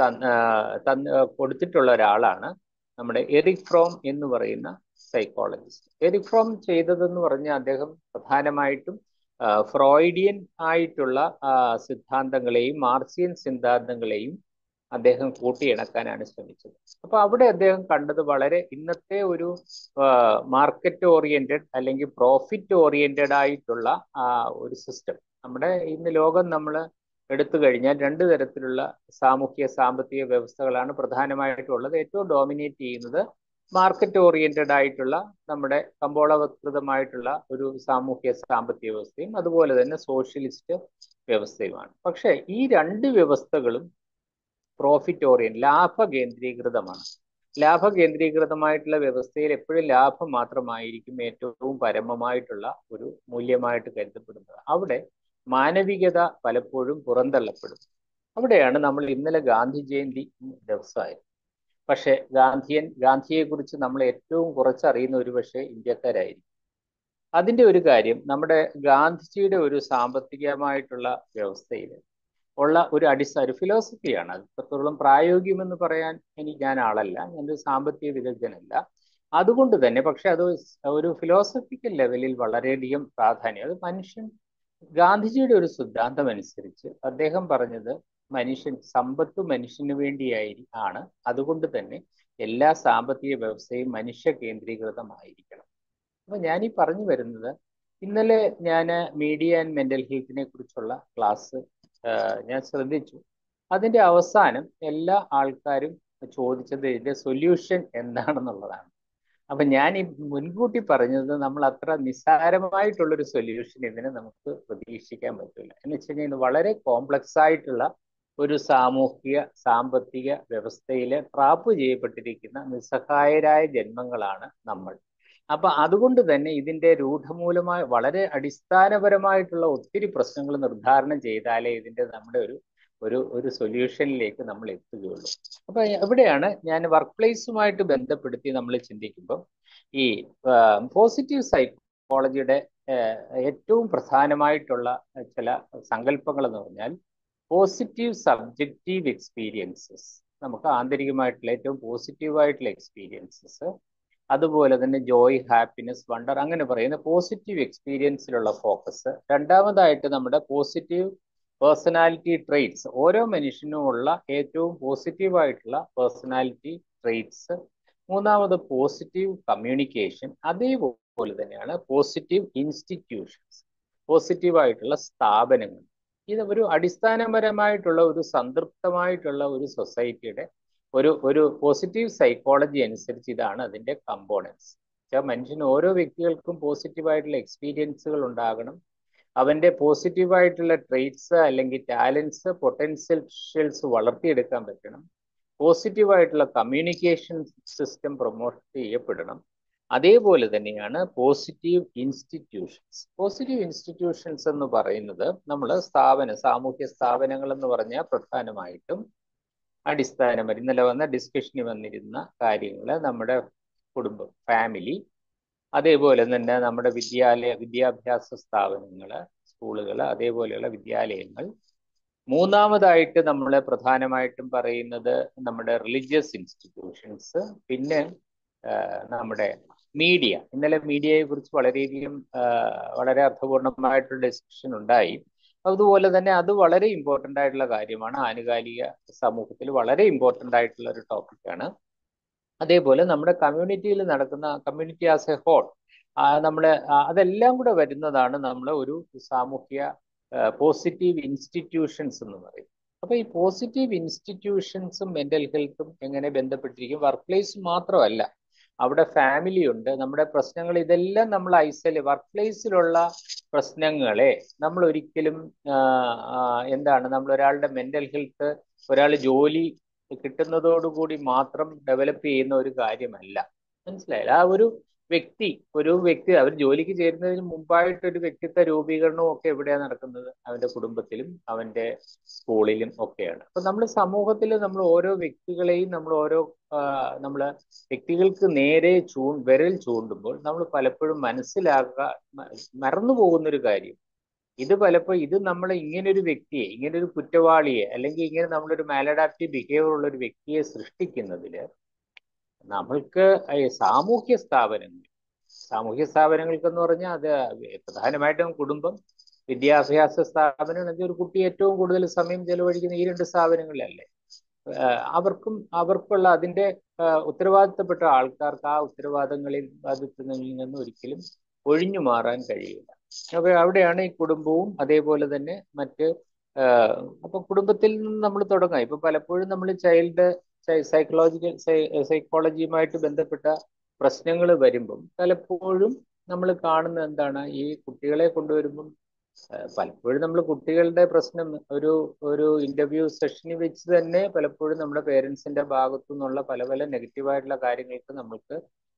കൊടുത്തിട്ടുള്ള ഒരാളാണ് നമ്മുടെ എറിക് ഫ്രോം എന്ന് പറയുന്ന സൈക്കോളജിസ്റ്റ് എറിക് ഫ്രോം ചെയ്തതെന്ന് പറഞ്ഞാൽ അദ്ദേഹം പ്രധാനമായിട്ടും ഫ്രോയിഡിയൻ ആയിട്ടുള്ള സിദ്ധാന്തങ്ങളെയും മാർസിയൻ സിദ്ധാന്തങ്ങളെയും അദ്ദേഹം കൂട്ടിയിണക്കാനാണ് ശ്രമിച്ചത് അപ്പൊ അവിടെ അദ്ദേഹം കണ്ടത് വളരെ ഇന്നത്തെ ഒരു മാർക്കറ്റ് ഓറിയന്റഡ് അല്ലെങ്കിൽ പ്രോഫിറ്റ് ഓറിയന്റഡ് ആയിട്ടുള്ള ഒരു സിസ്റ്റം നമ്മുടെ ഇന്ന് ലോകം നമ്മൾ എടുത്തു കഴിഞ്ഞാൽ രണ്ട് തരത്തിലുള്ള സാമൂഹ്യ സാമ്പത്തിക വ്യവസ്ഥകളാണ് പ്രധാനമായിട്ടുള്ളത് ഏറ്റവും ഡോമിനേറ്റ് ചെയ്യുന്നത് മാർക്കറ്റ് ഓറിയന്റഡ് ആയിട്ടുള്ള നമ്മുടെ കമ്പോളവത്കൃതമായിട്ടുള്ള ഒരു സാമൂഹ്യ സാമ്പത്തിക വ്യവസ്ഥയും അതുപോലെ തന്നെ സോഷ്യലിസ്റ്റ് വ്യവസ്ഥയുമാണ് പക്ഷേ ഈ രണ്ട് വ്യവസ്ഥകളും പ്രോഫിറ്റ് ഓറിയന്റ് ലാഭ കേന്ദ്രീകൃതമാണ് ലാഭ കേന്ദ്രീകൃതമായിട്ടുള്ള വ്യവസ്ഥയിൽ എപ്പോഴും ലാഭം മാത്രമായിരിക്കും ഏറ്റവും പരമമായിട്ടുള്ള ഒരു മൂല്യമായിട്ട് കരുതപ്പെടുന്നത് അവിടെ മാനവികത പലപ്പോഴും പുറന്തള്ളപ്പെടും അവിടെയാണ് നമ്മൾ ഇന്നലെ ഗാന്ധി ജയന്തി ദിവസമായത് പക്ഷെ ഗാന്ധിയൻ ഗാന്ധിയെ കുറിച്ച് നമ്മൾ ഏറ്റവും കുറച്ച് അറിയുന്ന ഒരു പക്ഷേ ഇന്ത്യക്കാരായിരിക്കും അതിന്റെ ഒരു കാര്യം നമ്മുടെ ഗാന്ധിജിയുടെ ഒരു സാമ്പത്തികമായിട്ടുള്ള വ്യവസ്ഥയിൽ ഉള്ള ഒരു അടിസ്ഥാന ഒരു ഫിലോസഫിയാണ് അത് എത്രത്തോളം പ്രായോഗികമെന്ന് പറയാൻ എനിക്ക് ഞാൻ ആളല്ല ഞാനൊരു സാമ്പത്തിക വിദഗ്ധനല്ല അതുകൊണ്ട് തന്നെ പക്ഷെ അത് ഒരു ഫിലോസഫിക്കൽ ലെവലിൽ വളരെയധികം പ്രാധാന്യം അത് മനുഷ്യൻ ഗാന്ധിജിയുടെ ഒരു സിദ്ധാന്തം അനുസരിച്ച് അദ്ദേഹം പറഞ്ഞത് മനുഷ്യൻ സമ്പത്ത് മനുഷ്യന് വേണ്ടിയായി ആണ് അതുകൊണ്ട് തന്നെ എല്ലാ സാമ്പത്തിക വ്യവസ്ഥയും മനുഷ്യ കേന്ദ്രീകൃതമായിരിക്കണം അപ്പൊ ഞാൻ ഈ പറഞ്ഞു വരുന്നത് ഇന്നലെ ഞാൻ മീഡിയ ആൻഡ് മെന്റൽ ഹെൽത്തിനെ കുറിച്ചുള്ള ക്ലാസ് ഞാൻ ശ്രദ്ധിച്ചു അതിന്റെ അവസാനം എല്ലാ ആൾക്കാരും ചോദിച്ചത് ഇതിന്റെ സൊല്യൂഷൻ എന്താണെന്നുള്ളതാണ് അപ്പൊ ഞാൻ ഈ മുൻകൂട്ടി പറഞ്ഞത് നമ്മൾ അത്ര നിസ്സാരമായിട്ടുള്ളൊരു സൊല്യൂഷൻ ഇതിന് നമുക്ക് പ്രതീക്ഷിക്കാൻ പറ്റില്ല എന്ന് വെച്ച് കഴിഞ്ഞാൽ ഇത് വളരെ കോംപ്ലക്സ് ആയിട്ടുള്ള ഒരു സാമൂഹിക സാമ്പത്തിക വ്യവസ്ഥയിൽ ട്രാപ്പ് ചെയ്യപ്പെട്ടിരിക്കുന്ന നിസ്സഹായരായ ജന്മങ്ങളാണ് നമ്മൾ അപ്പൊ അതുകൊണ്ട് തന്നെ ഇതിന്റെ രൂഢമൂലമായ വളരെ അടിസ്ഥാനപരമായിട്ടുള്ള ഒത്തിരി പ്രശ്നങ്ങൾ നിർദ്ധാരണം ചെയ്താലേ ഇതിന്റെ നമ്മുടെ ഒരു ഒരു ഒരു സൊല്യൂഷനിലേക്ക് നമ്മൾ എത്തുകയുള്ളൂ അപ്പൊ എവിടെയാണ് ഞാൻ വർക്ക് പ്ലേസുമായിട്ട് ബന്ധപ്പെടുത്തി നമ്മൾ ചിന്തിക്കുമ്പോൾ ഈ പോസിറ്റീവ് സൈക്കോളജിയുടെ ഏറ്റവും പ്രധാനമായിട്ടുള്ള ചില സങ്കല്പങ്ങൾ എന്ന് പറഞ്ഞാൽ പോസിറ്റീവ് സബ്ജക്റ്റീവ് എക്സ്പീരിയൻസസ് നമുക്ക് ആന്തരികമായിട്ടുള്ള ഏറ്റവും പോസിറ്റീവായിട്ടുള്ള എക്സ്പീരിയൻസസ് അതുപോലെ തന്നെ ജോയ് ഹാപ്പിനെസ് വണ്ടർ അങ്ങനെ പറയുന്ന പോസിറ്റീവ് എക്സ്പീരിയൻസിലുള്ള ഫോക്കസ് രണ്ടാമതായിട്ട് നമ്മുടെ പോസിറ്റീവ് പേഴ്സണാലിറ്റി ട്രെയ്റ്റ്സ് ഓരോ മനുഷ്യനും ഉള്ള ഏറ്റവും പോസിറ്റീവായിട്ടുള്ള പേഴ്സണാലിറ്റി ട്രെയ്റ്റ്സ് മൂന്നാമത് പോസിറ്റീവ് കമ്മ്യൂണിക്കേഷൻ അതേപോലെ തന്നെയാണ് പോസിറ്റീവ് ഇൻസ്റ്റിറ്റ്യൂഷൻസ് പോസിറ്റീവായിട്ടുള്ള സ്ഥാപനങ്ങൾ ഇത് ഒരു അടിസ്ഥാനപരമായിട്ടുള്ള ഒരു സംതൃപ്തമായിട്ടുള്ള ഒരു സൊസൈറ്റിയുടെ ഒരു ഒരു പോസിറ്റീവ് സൈക്കോളജി അനുസരിച്ച് ഇതാണ് അതിന്റെ കമ്പോണൻസ് മനുഷ്യന് ഓരോ വ്യക്തികൾക്കും പോസിറ്റീവായിട്ടുള്ള എക്സ്പീരിയൻസുകൾ ഉണ്ടാകണം അവന്റെ പോസിറ്റീവായിട്ടുള്ള ട്രെയ്റ്റ്സ് അല്ലെങ്കിൽ ടാലൻസ് പൊട്ടൻഷ്യൽസ് വളർത്തിയെടുക്കാൻ പറ്റണം പോസിറ്റീവായിട്ടുള്ള കമ്മ്യൂണിക്കേഷൻ സിസ്റ്റം പ്രൊമോട്ട് ചെയ്യപ്പെടണം അതേപോലെ തന്നെയാണ് പോസിറ്റീവ് ഇൻസ്റ്റിറ്റ്യൂഷൻസ് പോസിറ്റീവ് ഇൻസ്റ്റിറ്റ്യൂഷൻസ് എന്ന് പറയുന്നത് നമ്മൾ സ്ഥാപന സാമൂഹ്യ സ്ഥാപനങ്ങൾ എന്ന് പറഞ്ഞാൽ പ്രധാനമായിട്ടും അടിസ്ഥാനം ഇന്നലെ വന്ന ഡിസ്കഷന് വന്നിരുന്ന കാര്യങ്ങൾ നമ്മുടെ കുടുംബം ഫാമിലി അതേപോലെ തന്നെ നമ്മുടെ വിദ്യാലയ വിദ്യാഭ്യാസ സ്ഥാപനങ്ങൾ സ്കൂളുകൾ അതേപോലെയുള്ള വിദ്യാലയങ്ങൾ മൂന്നാമതായിട്ട് നമ്മൾ പ്രധാനമായിട്ടും പറയുന്നത് നമ്മുടെ റിലീജിയസ് ഇൻസ്റ്റിറ്റ്യൂഷൻസ് പിന്നെ നമ്മുടെ മീഡിയ ഇന്നലെ മീഡിയയെ കുറിച്ച് വളരെയധികം വളരെ അർത്ഥപൂർണമായിട്ടുള്ള ഡിസ്കഷൻ ഉണ്ടായി അതുപോലെ തന്നെ അത് വളരെ ഇമ്പോർട്ടൻ്റ് ആയിട്ടുള്ള കാര്യമാണ് ആനുകാലിക സമൂഹത്തിൽ വളരെ ഇമ്പോർട്ടൻ്റ് ആയിട്ടുള്ള ഒരു ടോപ്പിക്കാണ് അതേപോലെ നമ്മുടെ കമ്മ്യൂണിറ്റിയിൽ നടക്കുന്ന കമ്മ്യൂണിറ്റി ആസ് എ ഹോൾ ആ, നമ്മള് ആ, അതെല്ലാം കൂടെ വരുന്നതാണ് നമ്മൾ ഒരു സാമൂഹ്യ പോസിറ്റീവ് ഇൻസ്റ്റിറ്റ്യൂഷൻസ് എന്ന് പറയും അപ്പൊ ഈ പോസിറ്റീവ് ഇൻസ്റ്റിറ്റ്യൂഷൻസും മെന്റൽ ഹെൽത്തും എങ്ങനെ ബന്ധപ്പെട്ടിരിക്കും വർക്ക് പ്ലേസ് മാത്രമല്ല അവിടെ ഫാമിലി ഉണ്ട് നമ്മുടെ പ്രശ്നങ്ങൾ ഇതെല്ലാം നമ്മൾ ഐസൊലേ വർക്ക് പ്ലേസിലുള്ള പ്രശ്നങ്ങളെ നമ്മൾ ഒരിക്കലും ആ, ആ, എന്താണ് നമ്മൾ ഒരാളുടെ മെന്റൽ ഹെൽത്ത് ഒരാൾ ജോലി കിട്ടുന്നതോടുകൂടി മാത്രം ഡെവലപ്പ് ചെയ്യുന്ന ഒരു കാര്യമല്ല മനസ്സിലായില്ല ആ ഒരു വ്യക്തി ഒരു വ്യക്തി അവർ ജോലിക്ക് ചേരുന്നതിന് മുമ്പായിട്ട് ഒരു വ്യക്തിത്വ രൂപീകരണവും ഒക്കെ എവിടെയാണ് നടക്കുന്നത് അവന്റെ കുടുംബത്തിലും അവന്റെ സ്കൂളിലും ഒക്കെയാണ് അപ്പൊ നമ്മൾ സമൂഹത്തിൽ നമ്മൾ ഓരോ വ്യക്തികളെയും നമ്മൾ ഓരോ നമ്മൾ വ്യക്തികൾക്ക് നേരെ ചൂ വിരൽ ചൂണ്ടുമ്പോൾ നമ്മൾ പലപ്പോഴും മനസ്സിലാക്കുക മ- മറന്നു പോകുന്ന ഒരു കാര്യം ഇത് പലപ്പോഴും ഇത് നമ്മൾ ഇങ്ങനെ ഒരു വ്യക്തിയെ ഇങ്ങനെ ഒരു കുറ്റവാളിയെ അല്ലെങ്കിൽ ഇങ്ങനെ നമ്മളൊരു മാലഡാപ്റ്റീവ് ബിഹേവിയർ ഉള്ള ഒരു വ്യക്തിയെ സൃഷ്ടിക്കുന്നതില് നമ്മൾക്ക് ഈ സാമൂഹ്യ സ്ഥാപനങ്ങൾ സാമൂഹ്യ സ്ഥാപനങ്ങൾക്ക് എന്ന് പറഞ്ഞാൽ അത് പ്രധാനമായിട്ടും കുടുംബം വിദ്യാഭ്യാസ സ്ഥാപനം എന്നത് ഒരു കുട്ടി ഏറ്റവും കൂടുതൽ സമയം ചെലവഴിക്കുന്ന ഈ രണ്ട് സ്ഥാപനങ്ങളിലല്ലേ ആഹ് അവർക്കും അവർക്കുള്ള അതിന്റെ ആഹ് ഉത്തരവാദിത്തപ്പെട്ട ആൾക്കാർക്ക് ആ ഉത്തരവാദിത്തങ്ങളിൽ ബാധിക്കുന്നതിൽ നിന്ന് ഒരിക്കലും ഒഴിഞ്ഞു മാറാൻ കഴിയില്ല അപ്പൊ അവിടെയാണ് ഈ കുടുംബവും അതേപോലെ തന്നെ മറ്റ് ആഹ് അപ്പൊ കുടുംബത്തിൽ നിന്ന് നമ്മൾ തുടങ്ങാം ഇപ്പൊ പലപ്പോഴും നമ്മൾ ചൈൽഡ് സൈക്കോളജിക്കൽ സൈക്കോളജിയുമായിട്ട് ബന്ധപ്പെട്ട പ്രശ്നങ്ങൾ വരുമ്പം പലപ്പോഴും നമ്മൾ കാണുന്ന എന്താണ് ഈ കുട്ടികളെ കൊണ്ടുവരുമ്പം ആഹ് പലപ്പോഴും നമ്മൾ കുട്ടികളുടെ പ്രശ്നം ഒരു ഒരു ഇന്റർവ്യൂ സെഷനിൽ വെച്ച് തന്നെ പലപ്പോഴും നമ്മുടെ പേരൻസിന്റെ ഭാഗത്തു നിന്നുള്ള പല പല നെഗറ്റീവായിട്ടുള്ള കാര്യങ്ങൾക്ക് നമുക്ക്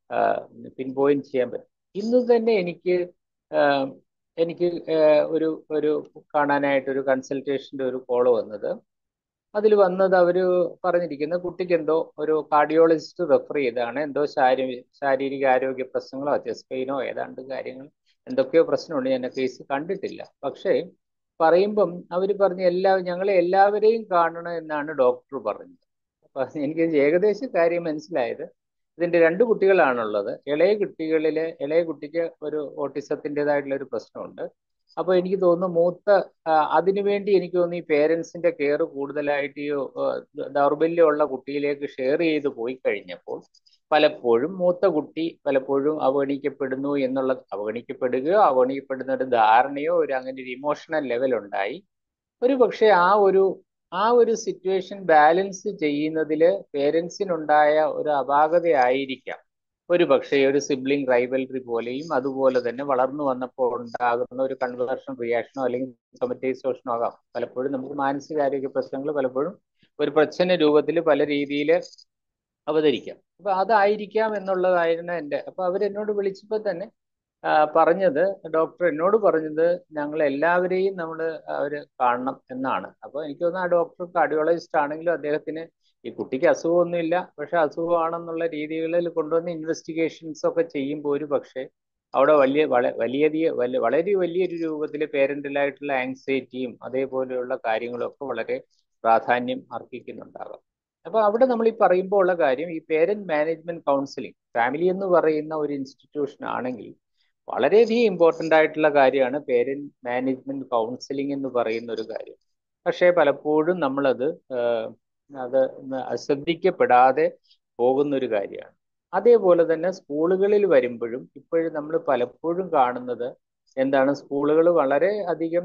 പിൻ പോയിന്റ് ചെയ്യാൻ പറ്റും ഇന്ന് തന്നെ എനിക്ക് ആഹ് എനിക്ക് ആഹ് ഒരു ഒരു കാണാനായിട്ട് ഒരു കൺസൾട്ടേഷന്റെ ഒരു കോള് വന്നത് അതിൽ വന്നത് അവര് പറഞ്ഞിരിക്കുന്ന കുട്ടിക്ക് എന്തോ ഒരു കാർഡിയോളജിസ്റ്റ് റെഫർ ചെയ്താണ് എന്തോ ശാരീ ശാരീരിക ആരോഗ്യ പ്രശ്നങ്ങളോ ചെസ്റ്റ് പെയിനോ ഏതാണ്ട് കാര്യങ്ങൾ എന്തൊക്കെയോ പ്രശ്നമുണ്ട് ഞാൻ കേസ് കണ്ടിട്ടില്ല പക്ഷേ പറയുമ്പം അവർ പറഞ്ഞ എല്ലാ ഞങ്ങളെ എല്ലാവരെയും കാണണം എന്നാണ് ഡോക്ടർ പറഞ്ഞത് അപ്പൊ എനിക്ക് ഏകദേശം കാര്യം മനസ്സിലായത് ഇതിന്റെ രണ്ട് കുട്ടികളാണുള്ളത് ഇളയ കുട്ടികളിലെ ഇളയ കുട്ടിക്ക് ഒരു ഓട്ടിസത്തിൻ്റെതായിട്ടുള്ള ഒരു പ്രശ്നമുണ്ട് അപ്പൊ എനിക്ക് തോന്നുന്നു മൂത്ത ആ, അതിനുവേണ്ടി എനിക്ക് തോന്നുന്നു ഈ പേരൻസിന്റെ കെയർ കൂടുതലായിട്ട് ഈ ആ, ദൗർബല്യമുള്ള കുട്ടിയിലേക്ക് ഷെയർ ചെയ്ത് പോയി കഴിഞ്ഞപ്പോൾ പലപ്പോഴും മൂത്ത കുട്ടി പലപ്പോഴും അവഗണിക്കപ്പെടുന്നു എന്നുള്ള അവഗണിക്കപ്പെടുകയോ അവഗണിക്കപ്പെടുന്ന ഒരു ധാരണയോ ഒരു അങ്ങനെ ഒരു ഇമോഷണൽ ലെവൽ ഉണ്ടായി ഒരു പക്ഷേ ആ ഒരു ആ ഒരു സിറ്റുവേഷൻ ബാലൻസ് ചെയ്യുന്നതിൽ പേരൻസിനുണ്ടായ ഒരു അപാകതയായിരിക്കാം ഒരു പക്ഷേ ഒരു സിബ്ലിംഗ് റൈവൽറി പോലെയും അതുപോലെ തന്നെ വളർന്നു വന്നപ്പോൾ ഉണ്ടാകുന്ന ഒരു കൺവേർഷൻ റിയാക്ഷനോ അല്ലെങ്കിൽ സൊമറ്റൈസേഷനോ ആകാം പലപ്പോഴും നമുക്ക് മാനസികാരോഗ്യ പ്രശ്നങ്ങൾ പലപ്പോഴും ഒരു പ്രച്ഛന്ന രൂപത്തിൽ പല രീതിയിൽ അവതരിക്കാം അപ്പൊ അതായിരിക്കാം എന്നുള്ളതായിരുന്നു എൻ്റെ അപ്പൊ അവരെന്നോട് വിളിച്ചപ്പോൾ തന്നെ ആ, പറഞ്ഞത് ഡോക്ടർ എന്നോട് പറഞ്ഞത് ഞങ്ങൾ എല്ലാവരെയും നമ്മൾ അവർ കാണണം എന്നാണ് അപ്പോൾ എനിക്ക് തോന്നുന്നു ആ ഡോക്ടർ കാർഡിയോളജിസ്റ്റ് ആണെങ്കിലും അദ്ദേഹത്തിന് ഈ കുട്ടിക്ക് അസുഖമൊന്നുമില്ല പക്ഷെ അസുഖമാണെന്നുള്ള രീതികളിൽ കൊണ്ടുവന്ന് ഇൻവെസ്റ്റിഗേഷൻസ് ഒക്കെ ചെയ്യുമ്പോൾ ഒരു പക്ഷേ അവിടെ വലിയ വള- വലിയ വലിയ വളരെ വലിയൊരു രൂപത്തിൽ പേരന്റലായിട്ടുള്ള ആങ്സൈറ്റിയും അതേപോലെയുള്ള കാര്യങ്ങളൊക്കെ വളരെ പ്രാധാന്യം അർഹിക്കുന്നുണ്ടാകാം അപ്പൊ അവിടെ നമ്മൾ ഈ പറയുമ്പോൾ ഉള്ള കാര്യം ഈ പേരന്റ് മാനേജ്മെന്റ് കൗൺസിലിംഗ് ഫാമിലി എന്ന് പറയുന്ന ഒരു ഇൻസ്റ്റിറ്റ്യൂഷൻ ആണെങ്കിൽ വളരെയധികം ഇമ്പോർട്ടൻ്റ് ആയിട്ടുള്ള കാര്യമാണ് പേരന്റ് മാനേജ്മെന്റ് കൗൺസിലിംഗ് എന്ന് പറയുന്ന ഒരു കാര്യം പക്ഷേ പലപ്പോഴും നമ്മളത് ആഹ്, അത് ശ്രദ്ധിക്കപ്പെടാതെ പോകുന്ന ഒരു കാര്യമാണ് അതേപോലെ തന്നെ സ്കൂളുകളിൽ വരുമ്പോഴും ഇപ്പോഴും നമ്മൾ പലപ്പോഴും കാണുന്നത് എന്താണ് സ്കൂളുകൾ വളരെ അധികം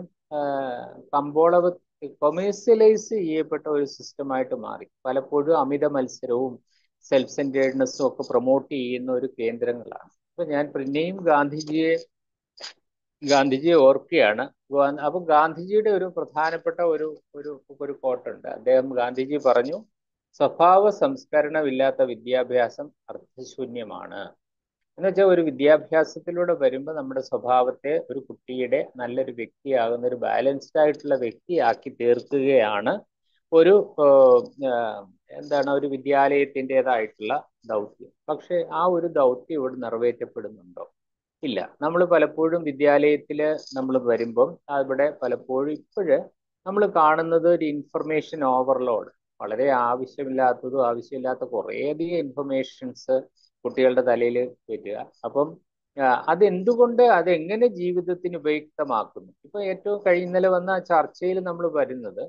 കമ്പോളവ കൊമേഴ്സ്യലൈസ് ചെയ്യപ്പെട്ട ഒരു സിസ്റ്റമായിട്ട് മാറി പലപ്പോഴും അമിത മത്സരവും സെൽഫ് സെൻറ്റേർഡ്നെസ്സും ഒക്കെ പ്രൊമോട്ട് ചെയ്യുന്ന ഒരു കേന്ദ്രങ്ങളാണ് അപ്പൊ ഞാൻ പിന്നെയും ഗാന്ധിജിയെ ഗാന്ധിജിയെ ഓർക്കുകയാണ് ഗാ- അപ്പൊ ഗാന്ധിജിയുടെ ഒരു പ്രധാനപ്പെട്ട ഒരു ഒരു ഒരു കോട്ടുണ്ട് അദ്ദേഹം ഗാന്ധിജി പറഞ്ഞു സ്വഭാവ സംസ്കരണമില്ലാത്ത വിദ്യാഭ്യാസം അർത്ഥശൂന്യമാണ് എന്ന് വെച്ചാൽ ഒരു വിദ്യാഭ്യാസത്തിലൂടെ വരുമ്പോൾ നമ്മുടെ സ്വഭാവത്തെ ഒരു കുട്ടിയുടെ നല്ലൊരു വ്യക്തിയാകുന്ന ഒരു ബാലൻസ്ഡ് ആയിട്ടുള്ള വ്യക്തിയാക്കി തീർക്കുകയാണ് ഒരു ഏഹ്, ഏഹ്, എന്താണ് ഒരു വിദ്യാലയത്തിൻ്റെതായിട്ടുള്ള ദൗത്യം പക്ഷെ ആ ഒരു ദൗത്യം ഇവിടെ നിറവേറ്റപ്പെടുന്നുണ്ടോ ഇല്ല നമ്മൾ പലപ്പോഴും വിദ്യാലയത്തിൽ നമ്മൾ വരുമ്പം അവിടെ പലപ്പോഴും ഇപ്പോഴ് നമ്മൾ കാണുന്നത് ഒരു ഇൻഫർമേഷൻ ഓവർലോഡ് വളരെ ആവശ്യമില്ലാത്തതും ആവശ്യമില്ലാത്ത കുറേയധികം ഇൻഫർമേഷൻസ് കുട്ടികളുടെ തലയിൽ വരിക അപ്പം ആ, അതെന്തുകൊണ്ട് അതെങ്ങനെ ജീവിതത്തിന് ഉപയുക്തമാക്കുന്നു ഇപ്പൊ ഏറ്റവും കഴിഞ്ഞ ഇന്നലെ വന്ന ചർച്ചയിൽ നമ്മൾ വരുന്നത്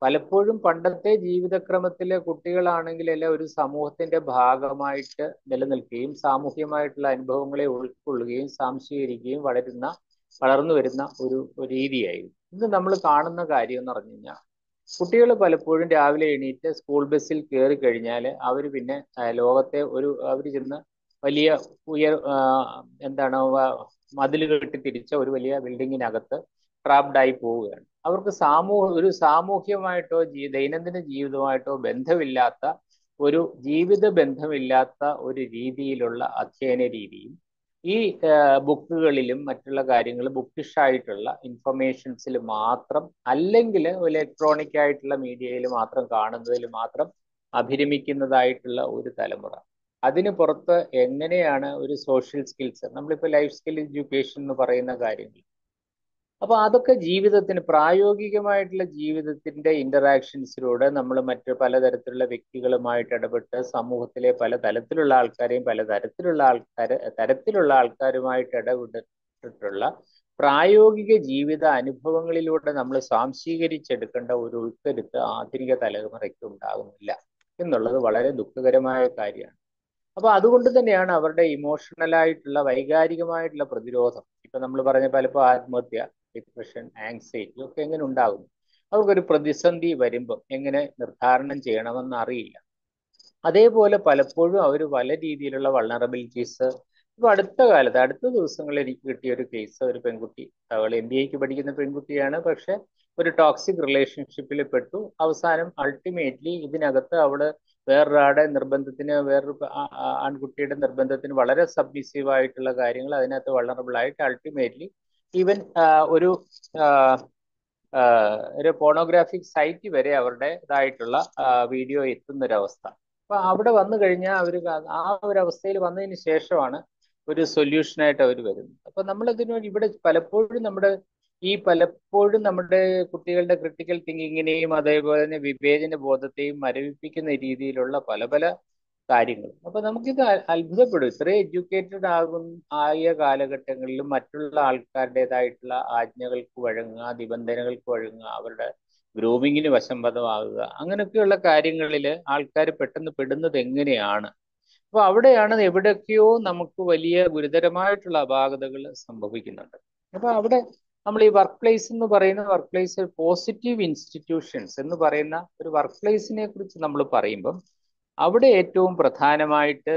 പലപ്പോഴും പണ്ടത്തെ ജീവിതക്രമത്തിലെ കുട്ടികളാണെങ്കിൽ എല്ലാം ഒരു സമൂഹത്തിന്റെ ഭാഗമായിട്ട് നിലനിൽക്കുകയും സാമൂഹ്യമായിട്ടുള്ള അനുഭവങ്ങളെ ഉൾക്കൊള്ളുകയും സാംശീകരിക്കുകയും വളരുന്ന വളർന്നു വരുന്ന ഒരു ഒരു രീതിയായിരുന്നു ഇന്ന് നമ്മൾ കാണുന്ന കാര്യം എന്ന് പറഞ്ഞു കഴിഞ്ഞാൽ കുട്ടികൾ പലപ്പോഴും രാവിലെ എണീറ്റ് സ്കൂൾ ബസ്സിൽ കയറി കഴിഞ്ഞാൽ അവർ പിന്നെ ആ, ലോകത്തെ ഒരു അവർ ചെന്ന് വലിയ ഉയർ ആ, എന്താണ് മതിൽ കെട്ടി തിരിച്ച ഒരു വലിയ ബിൽഡിങ്ങിനകത്ത് ട്രാപ്ഡായി പോവുകയാണ് അവർക്ക് സാമൂഹ ഒരു സാമൂഹ്യമായിട്ടോ ജീ ദൈനംദിന ജീവിതമായിട്ടോ ബന്ധമില്ലാത്ത ഒരു ജീവിത ബന്ധമില്ലാത്ത ഒരു രീതിയിലുള്ള അധ്യയന രീതിയും ഈ ബുക്കുകളിലും മറ്റുള്ള കാര്യങ്ങൾ ബുക്കിഷ് ആയിട്ടുള്ള ഇൻഫർമേഷൻസിൽ മാത്രം അല്ലെങ്കിൽ ഇലക്ട്രോണിക് ആയിട്ടുള്ള മീഡിയയിൽ മാത്രം കാണുന്നതിൽ മാത്രം അഭിരമിക്കുന്നതായിട്ടുള്ള ഒരു തലമുറ അതിന് പുറത്ത് എങ്ങനെയാണ് ഒരു സോഷ്യൽ സ്കിൽസ് നമ്മളിപ്പോൾ ലൈഫ് സ്കിൽ എഡ്യൂക്കേഷൻ എന്ന് പറയുന്ന കാര്യങ്ങൾ അപ്പൊ അതൊക്കെ ജീവിതത്തിന് പ്രായോഗികമായിട്ടുള്ള ജീവിതത്തിന്റെ ഇന്ററാക്ഷൻസിലൂടെ നമ്മൾ മറ്റ് പലതരത്തിലുള്ള വ്യക്തികളുമായിട്ട് ഇടപെട്ട് സമൂഹത്തിലെ പല തലത്തിലുള്ള ആൾക്കാരെയും പല തരത്തിലുള്ള ആൾക്കാർ തരത്തിലുള്ള ആൾക്കാരുമായിട്ട് ഇടപെട്ടിട്ടുള്ള പ്രായോഗിക ജീവിത അനുഭവങ്ങളിലൂടെ നമ്മൾ സ്വാംശീകരിച്ചെടുക്കേണ്ട ഒരു ഉൾക്കരുത്ത് ആധുനിക തലമുറയ്ക്ക് ഉണ്ടാകുന്നില്ല എന്നുള്ളത് വളരെ ദുഃഖകരമായ കാര്യമാണ് അപ്പൊ അതുകൊണ്ട് തന്നെയാണ് അവരുടെ ഇമോഷണൽ ആയിട്ടുള്ള വൈകാരികമായിട്ടുള്ള പ്രതിരോധം ഇപ്പൊ നമ്മൾ പറഞ്ഞ പലപ്പോൾ ആത്മഹത്യ ഡിപ്രഷൻ ആങ്സൈറ്റി ഒക്കെ എങ്ങനെ ഉണ്ടാകുന്നു അവർക്കൊരു പ്രതിസന്ധി വരുമ്പം എങ്ങനെ നിർദ്ധാരണം ചെയ്യണമെന്ന് അറിയില്ല അതേപോലെ പലപ്പോഴും അവർ പല രീതിയിലുള്ള വൾണറബിലിറ്റീസ് ഇപ്പൊ അടുത്ത കാലത്ത് അടുത്ത ദിവസങ്ങളിൽ എനിക്ക് കിട്ടിയ ഒരു കേസ് ഒരു പെൺകുട്ടി അവൾ എം ബി എക്ക് പഠിക്കുന്ന പെൺകുട്ടിയാണ് പക്ഷെ ഒരു ടോക്സിക് റിലേഷൻഷിപ്പിൽ പെട്ടു അവസാനം അൾട്ടിമേറ്റ്ലി ഇതിനകത്ത് അവള് വേറൊരാളുടെ നിർബന്ധത്തിന് വേറൊരു ആൺകുട്ടിയുടെ നിർബന്ധത്തിന് വളരെ സബ്മിസീവ് ആയിട്ടുള്ള കാര്യങ്ങൾ അതിനകത്ത് വളറബിൾ ആയിട്ട് അൾട്ടിമേറ്റ്ലി ഈവൻ ഒരു ഒരു പോണോഗ്രാഫിക് സൈറ്റ് വരെ അവരുടേതായിട്ടുള്ള വീഡിയോ എത്തുന്ന ഒരു അവസ്ഥ അപ്പൊ അവിടെ വന്നു കഴിഞ്ഞാൽ അവർ ആ ഒരു അവസ്ഥയിൽ വന്നതിന് ശേഷമാണ് ഒരു സൊല്യൂഷനായിട്ട് അവർ വരുന്നത് അപ്പൊ നമ്മളിതിനു ഇവിടെ പലപ്പോഴും നമ്മുടെ ഈ പലപ്പോഴും നമ്മുടെ കുട്ടികളുടെ ക്രിട്ടിക്കൽ തിങ്കിങ്ങിനെയും അതേപോലെ തന്നെ വിവേചന ബോധത്തെയും മരവിപ്പിക്കുന്ന രീതിയിലുള്ള പല പല കാര്യങ്ങൾ അപ്പൊ നമുക്കിത് അത്ഭുതപ്പെടും ഇത്രയും എഡ്യൂക്കേറ്റഡ് ആകും ആയ കാലഘട്ടങ്ങളിലും മറ്റുള്ള ആൾക്കാരുടേതായിട്ടുള്ള ആജ്ഞകൾക്ക് വഴങ്ങുക നിബന്ധനകൾക്ക് വഴങ്ങുക അവരുടെ ഗ്രൂമിങ്ങിന് വശംവദമാകുക അങ്ങനെയൊക്കെയുള്ള കാര്യങ്ങളിൽ ആൾക്കാർ പെട്ടെന്ന് പെടുന്നത് എങ്ങനെയാണ് അപ്പൊ അവിടെയാണ് എവിടെയൊക്കെയോ നമുക്ക് വലിയ ഗുരുതരമായിട്ടുള്ള അപാകതകൾ സംഭവിക്കുന്നുണ്ട് അപ്പൊ അവിടെ നമ്മൾ ഈ വർക്ക് പ്ലേസ് എന്ന് പറയുന്ന വർക്ക് പ്ലേസ് പോസിറ്റീവ് ഇൻസ്റ്റിറ്റ്യൂഷൻസ് എന്ന് പറയുന്ന ഒരു വർക്ക് പ്ലേസിനെ കുറിച്ച് നമ്മൾ പറയുമ്പം അവിടെ ഏറ്റവും പ്രധാനമായിട്ട്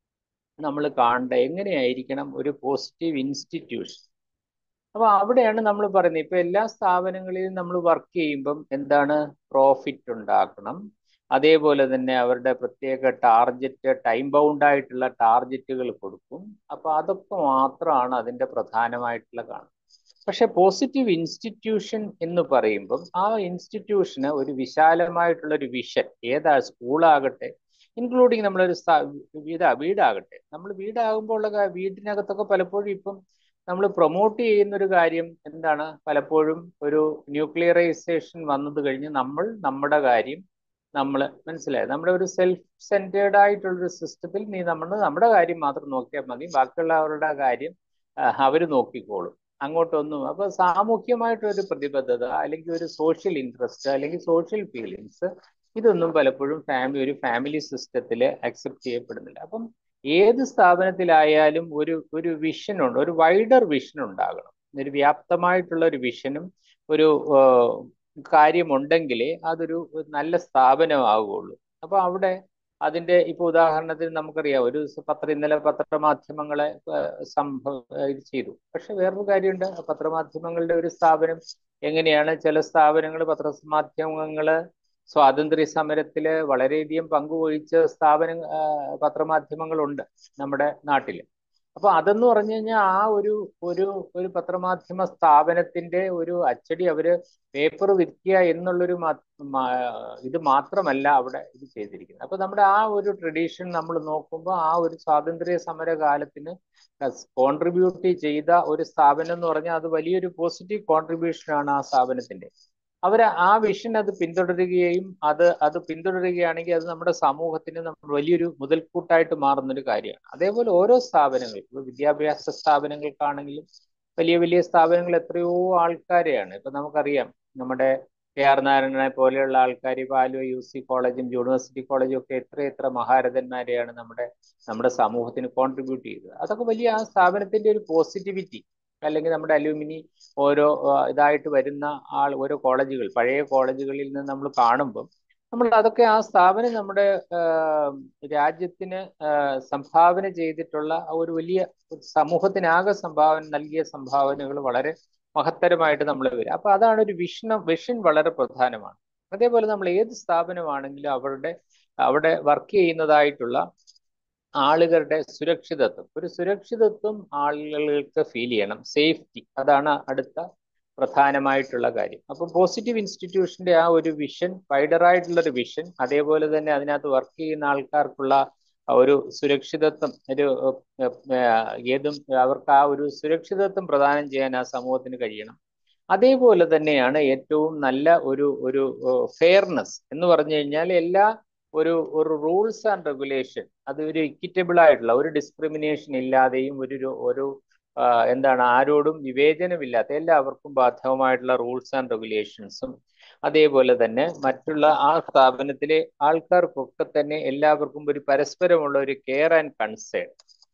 നമ്മൾ കാണേണ്ട എങ്ങനെയായിരിക്കണം ഒരു പോസിറ്റീവ് ഇൻസ്റ്റിറ്റ്യൂഷൻ അപ്പൊ അവിടെയാണ് നമ്മൾ പറയുന്നത് ഇപ്പൊ എല്ലാ സ്ഥാപനങ്ങളിലും നമ്മൾ വർക്ക് ചെയ്യുമ്പം എന്താണ് പ്രോഫിറ്റ് ഉണ്ടാക്കണം അതേപോലെ തന്നെ അവരുടെ പ്രത്യേക ടാർജറ്റ് ടൈം ബൗണ്ട് ആയിട്ടുള്ള ടാർജറ്റുകൾ കൊടുക്കും അപ്പൊ അതൊക്കെ മാത്രമാണ് അതിന്റെ പ്രധാനമായിട്ടുള്ള കാണുന്നത് പക്ഷെ പോസിറ്റീവ് ഇൻസ്റ്റിറ്റ്യൂഷൻ എന്ന് പറയുമ്പം ആ ഇൻസ്റ്റിറ്റ്യൂഷന് ഒരു വിശാലമായിട്ടുള്ള ഒരു വിഷൻ ഏതാ സ്കൂളാകട്ടെ ഇൻക്ലൂഡിങ് നമ്മളൊരു വീടാ വീടാകട്ടെ നമ്മൾ വീടാകുമ്പോൾ ഉള്ള വീടിനകത്തൊക്കെ പലപ്പോഴും ഇപ്പം നമ്മൾ പ്രൊമോട്ട് ചെയ്യുന്ന ഒരു കാര്യം എന്താണ് പലപ്പോഴും ഒരു ന്യൂക്ലിയറൈസേഷൻ വന്നത് കഴിഞ്ഞ് നമ്മൾ നമ്മുടെ കാര്യം നമ്മൾ മനസ്സിലായത് നമ്മുടെ ഒരു സെൽഫ് സെൻറ്റേർഡ് ആയിട്ടുള്ളൊരു സിസ്റ്റത്തിൽ നീ നമ്മൾ നമ്മുടെ കാര്യം മാത്രം നോക്കിയാൽ മതി ബാക്കിയുള്ളവരുടെ കാര്യം അവർ നോക്കിക്കോളും അങ്ങോട്ടൊന്നും അപ്പൊ സാമൂഹ്യമായിട്ടൊരു പ്രതിബദ്ധത അല്ലെങ്കിൽ ഒരു സോഷ്യൽ ഇൻട്രസ്റ്റ് അല്ലെങ്കിൽ സോഷ്യൽ ഫീലിങ്സ് ഇതൊന്നും പലപ്പോഴും ഫാമിലി ഒരു ഫാമിലി സിസ്റ്റത്തിൽ അക്സെപ്റ്റ് ചെയ്യപ്പെടുന്നില്ല അപ്പം ഏത് സ്ഥാപനത്തിലായാലും ഒരു ഒരു വിഷൻ ഉണ്ട് ഒരു വൈഡർ വിഷൻ ഉണ്ടാകണം ഒരു വ്യാപ്തമായിട്ടുള്ള ഒരു വിഷനും ഒരു കാര്യമുണ്ടെങ്കിലേ അതൊരു നല്ല സ്ഥാപനമാവുകയുള്ളൂ അപ്പൊ അവിടെ അതിന്റെ ഇപ്പൊ ഉദാഹരണത്തിന് നമുക്കറിയാം ഒരു പത്ര ഇന്നലെ പത്രമാധ്യമങ്ങളെ സംഭവം ഇത് ചെയ്തു പക്ഷെ വേറൊരു കാര്യമുണ്ട് പത്രമാധ്യമങ്ങളുടെ ഒരു സ്ഥാപനം എങ്ങനെയാണ് ചില സ്ഥാപനങ്ങൾ പത്രമാധ്യമങ്ങള് സ്വാതന്ത്ര്യ സമരത്തില് വളരെയധികം പങ്കുവഹിച്ച സ്ഥാപന പത്രമാധ്യമങ്ങളുണ്ട് നമ്മുടെ നാട്ടിൽ അപ്പൊ അതെന്ന് പറഞ്ഞു കഴിഞ്ഞാൽ ആ ഒരു ഒരു ഒരു പത്രമാധ്യമ സ്ഥാപനത്തിന്റെ ഒരു അച്ചടി അവര് പേപ്പർ വിൽക്കുക എന്നുള്ളൊരു ഇത് മാത്രമല്ല അവിടെ ഇത് ചെയ്തിരിക്കുന്നത് അപ്പൊ നമ്മുടെ ആ ഒരു ട്രഡീഷൻ നമ്മൾ നോക്കുമ്പോൾ ആ ഒരു സ്വാതന്ത്ര്യ സമര കാലത്തിന് കോൺട്രിബ്യൂട്ട് ചെയ്ത ഒരു സ്ഥാപനം എന്ന് പറഞ്ഞാൽ അത് വലിയൊരു പോസിറ്റീവ് കോൺട്രിബ്യൂഷൻ ആണ് ആ സ്ഥാപനത്തിന്റെ അവർ ആ വിഷൻ അത് പിന്തുടരുകയും അത് അത് പിന്തുടരുകയാണെങ്കിൽ അത് നമ്മുടെ സമൂഹത്തിന് നമ്മൾ വലിയൊരു മുതൽക്കൂട്ടായിട്ട് മാറുന്ന ഒരു കാര്യമാണ് അതേപോലെ ഓരോ സ്ഥാപനങ്ങൾക്കും വിദ്യാഭ്യാസ സ്ഥാപനങ്ങൾക്കാണെങ്കിലും വലിയ വലിയ സ്ഥാപനങ്ങൾ എത്രയോ ആൾക്കാരെയാണ് ഇപ്പൊ നമുക്കറിയാം നമ്മുടെ കെ ആർ നാരായണനെ പോലെയുള്ള ആൾക്കാർ ഇപ്പോൾ ആലുവ യു സി കോളേജും യൂണിവേഴ്സിറ്റി കോളേജും ഒക്കെ എത്ര എത്ര മഹാരഥന്മാരെയാണ് നമ്മുടെ നമ്മുടെ സമൂഹത്തിന് കോൺട്രിബ്യൂട്ട് ചെയ്തത് അതൊക്കെ വലിയ ആ സ്ഥാപനത്തിന്റെ ഒരു പോസിറ്റിവിറ്റി അല്ലെങ്കിൽ നമ്മുടെ അലൂമിനി ഓരോ ആ, ഇതായിട്ട് വരുന്ന ആൾ ഓരോ കോളേജുകൾ പഴയ കോളേജുകളിൽ നിന്ന് നമ്മൾ കാണുമ്പം നമ്മൾ അതൊക്കെ ആ സ്ഥാപനം നമ്മുടെ ആ, രാജ്യത്തിന് ആ, സംഭാവന ചെയ്തിട്ടുള്ള ആ ഒരു വലിയ സമൂഹത്തിനാകെ സംഭാവന നൽകിയ സംഭാവനകൾ വളരെ മഹത്തരമായിട്ട് നമ്മൾ വരും അപ്പൊ അതാണ് ഒരു വിഷൻ വിഷൻ വളരെ പ്രധാനമാണ് അതേപോലെ നമ്മൾ ഏത് സ്ഥാപനമാണെങ്കിലും അവരുടെ അവിടെ വർക്ക് ചെയ്യുന്നതായിട്ടുള്ള ആളുകളുടെ സുരക്ഷിതത്വം ഒരു സുരക്ഷിതത്വം ആളുകൾക്ക് ഫീൽ ചെയ്യണം സേഫ്റ്റി അതാണ് അടുത്ത പ്രധാനമായിട്ടുള്ള കാര്യം അപ്പൊ പോസിറ്റീവ് ഇൻസ്റ്റിറ്റ്യൂഷന്റെ ആ ഒരു വിഷൻ വൈഡറായിട്ടുള്ള ഒരു വിഷൻ അതേപോലെ തന്നെ അതിനകത്ത് വർക്ക് ചെയ്യുന്ന ആൾക്കാർക്കുള്ള ആ ഒരു സുരക്ഷിതത്വം ഒരു ഏഹ്, ഏഹ്, ഏതും അവർക്ക് ആ ഒരു സുരക്ഷിതത്വം പ്രദാനം ചെയ്യാൻ ആ സമൂഹത്തിന് കഴിയണം അതേപോലെ തന്നെയാണ് ഏറ്റവും നല്ല ഒരു ഒരു ഫെയർനെസ് എന്ന് പറഞ്ഞു കഴിഞ്ഞാൽ എല്ലാ ഒരു ഒരു റൂൾസ് ആൻഡ് റെഗുലേഷൻ അത് ഒരു ഇക്വിറ്റബിൾ ആയിട്ടുള്ള ഒരു ഡിസ്ക്രിമിനേഷൻ ഇല്ലാതെയും ഒരു ഒരു- ഒരു ആ, എന്താണ് ആരോടും വിവേചനമില്ലാത്ത എല്ലാവർക്കും ബാധകമായിട്ടുള്ള റൂൾസ് ആൻഡ് റെഗുലേഷൻസും അതേപോലെ തന്നെ മറ്റുള്ള ആ സ്ഥാപനത്തിലെ ആൾക്കാർക്കൊക്കെ തന്നെ എല്ലാവർക്കും ഒരു പരസ്പരമുള്ള ഒരു കെയർ ആൻഡ് കൺസേൺ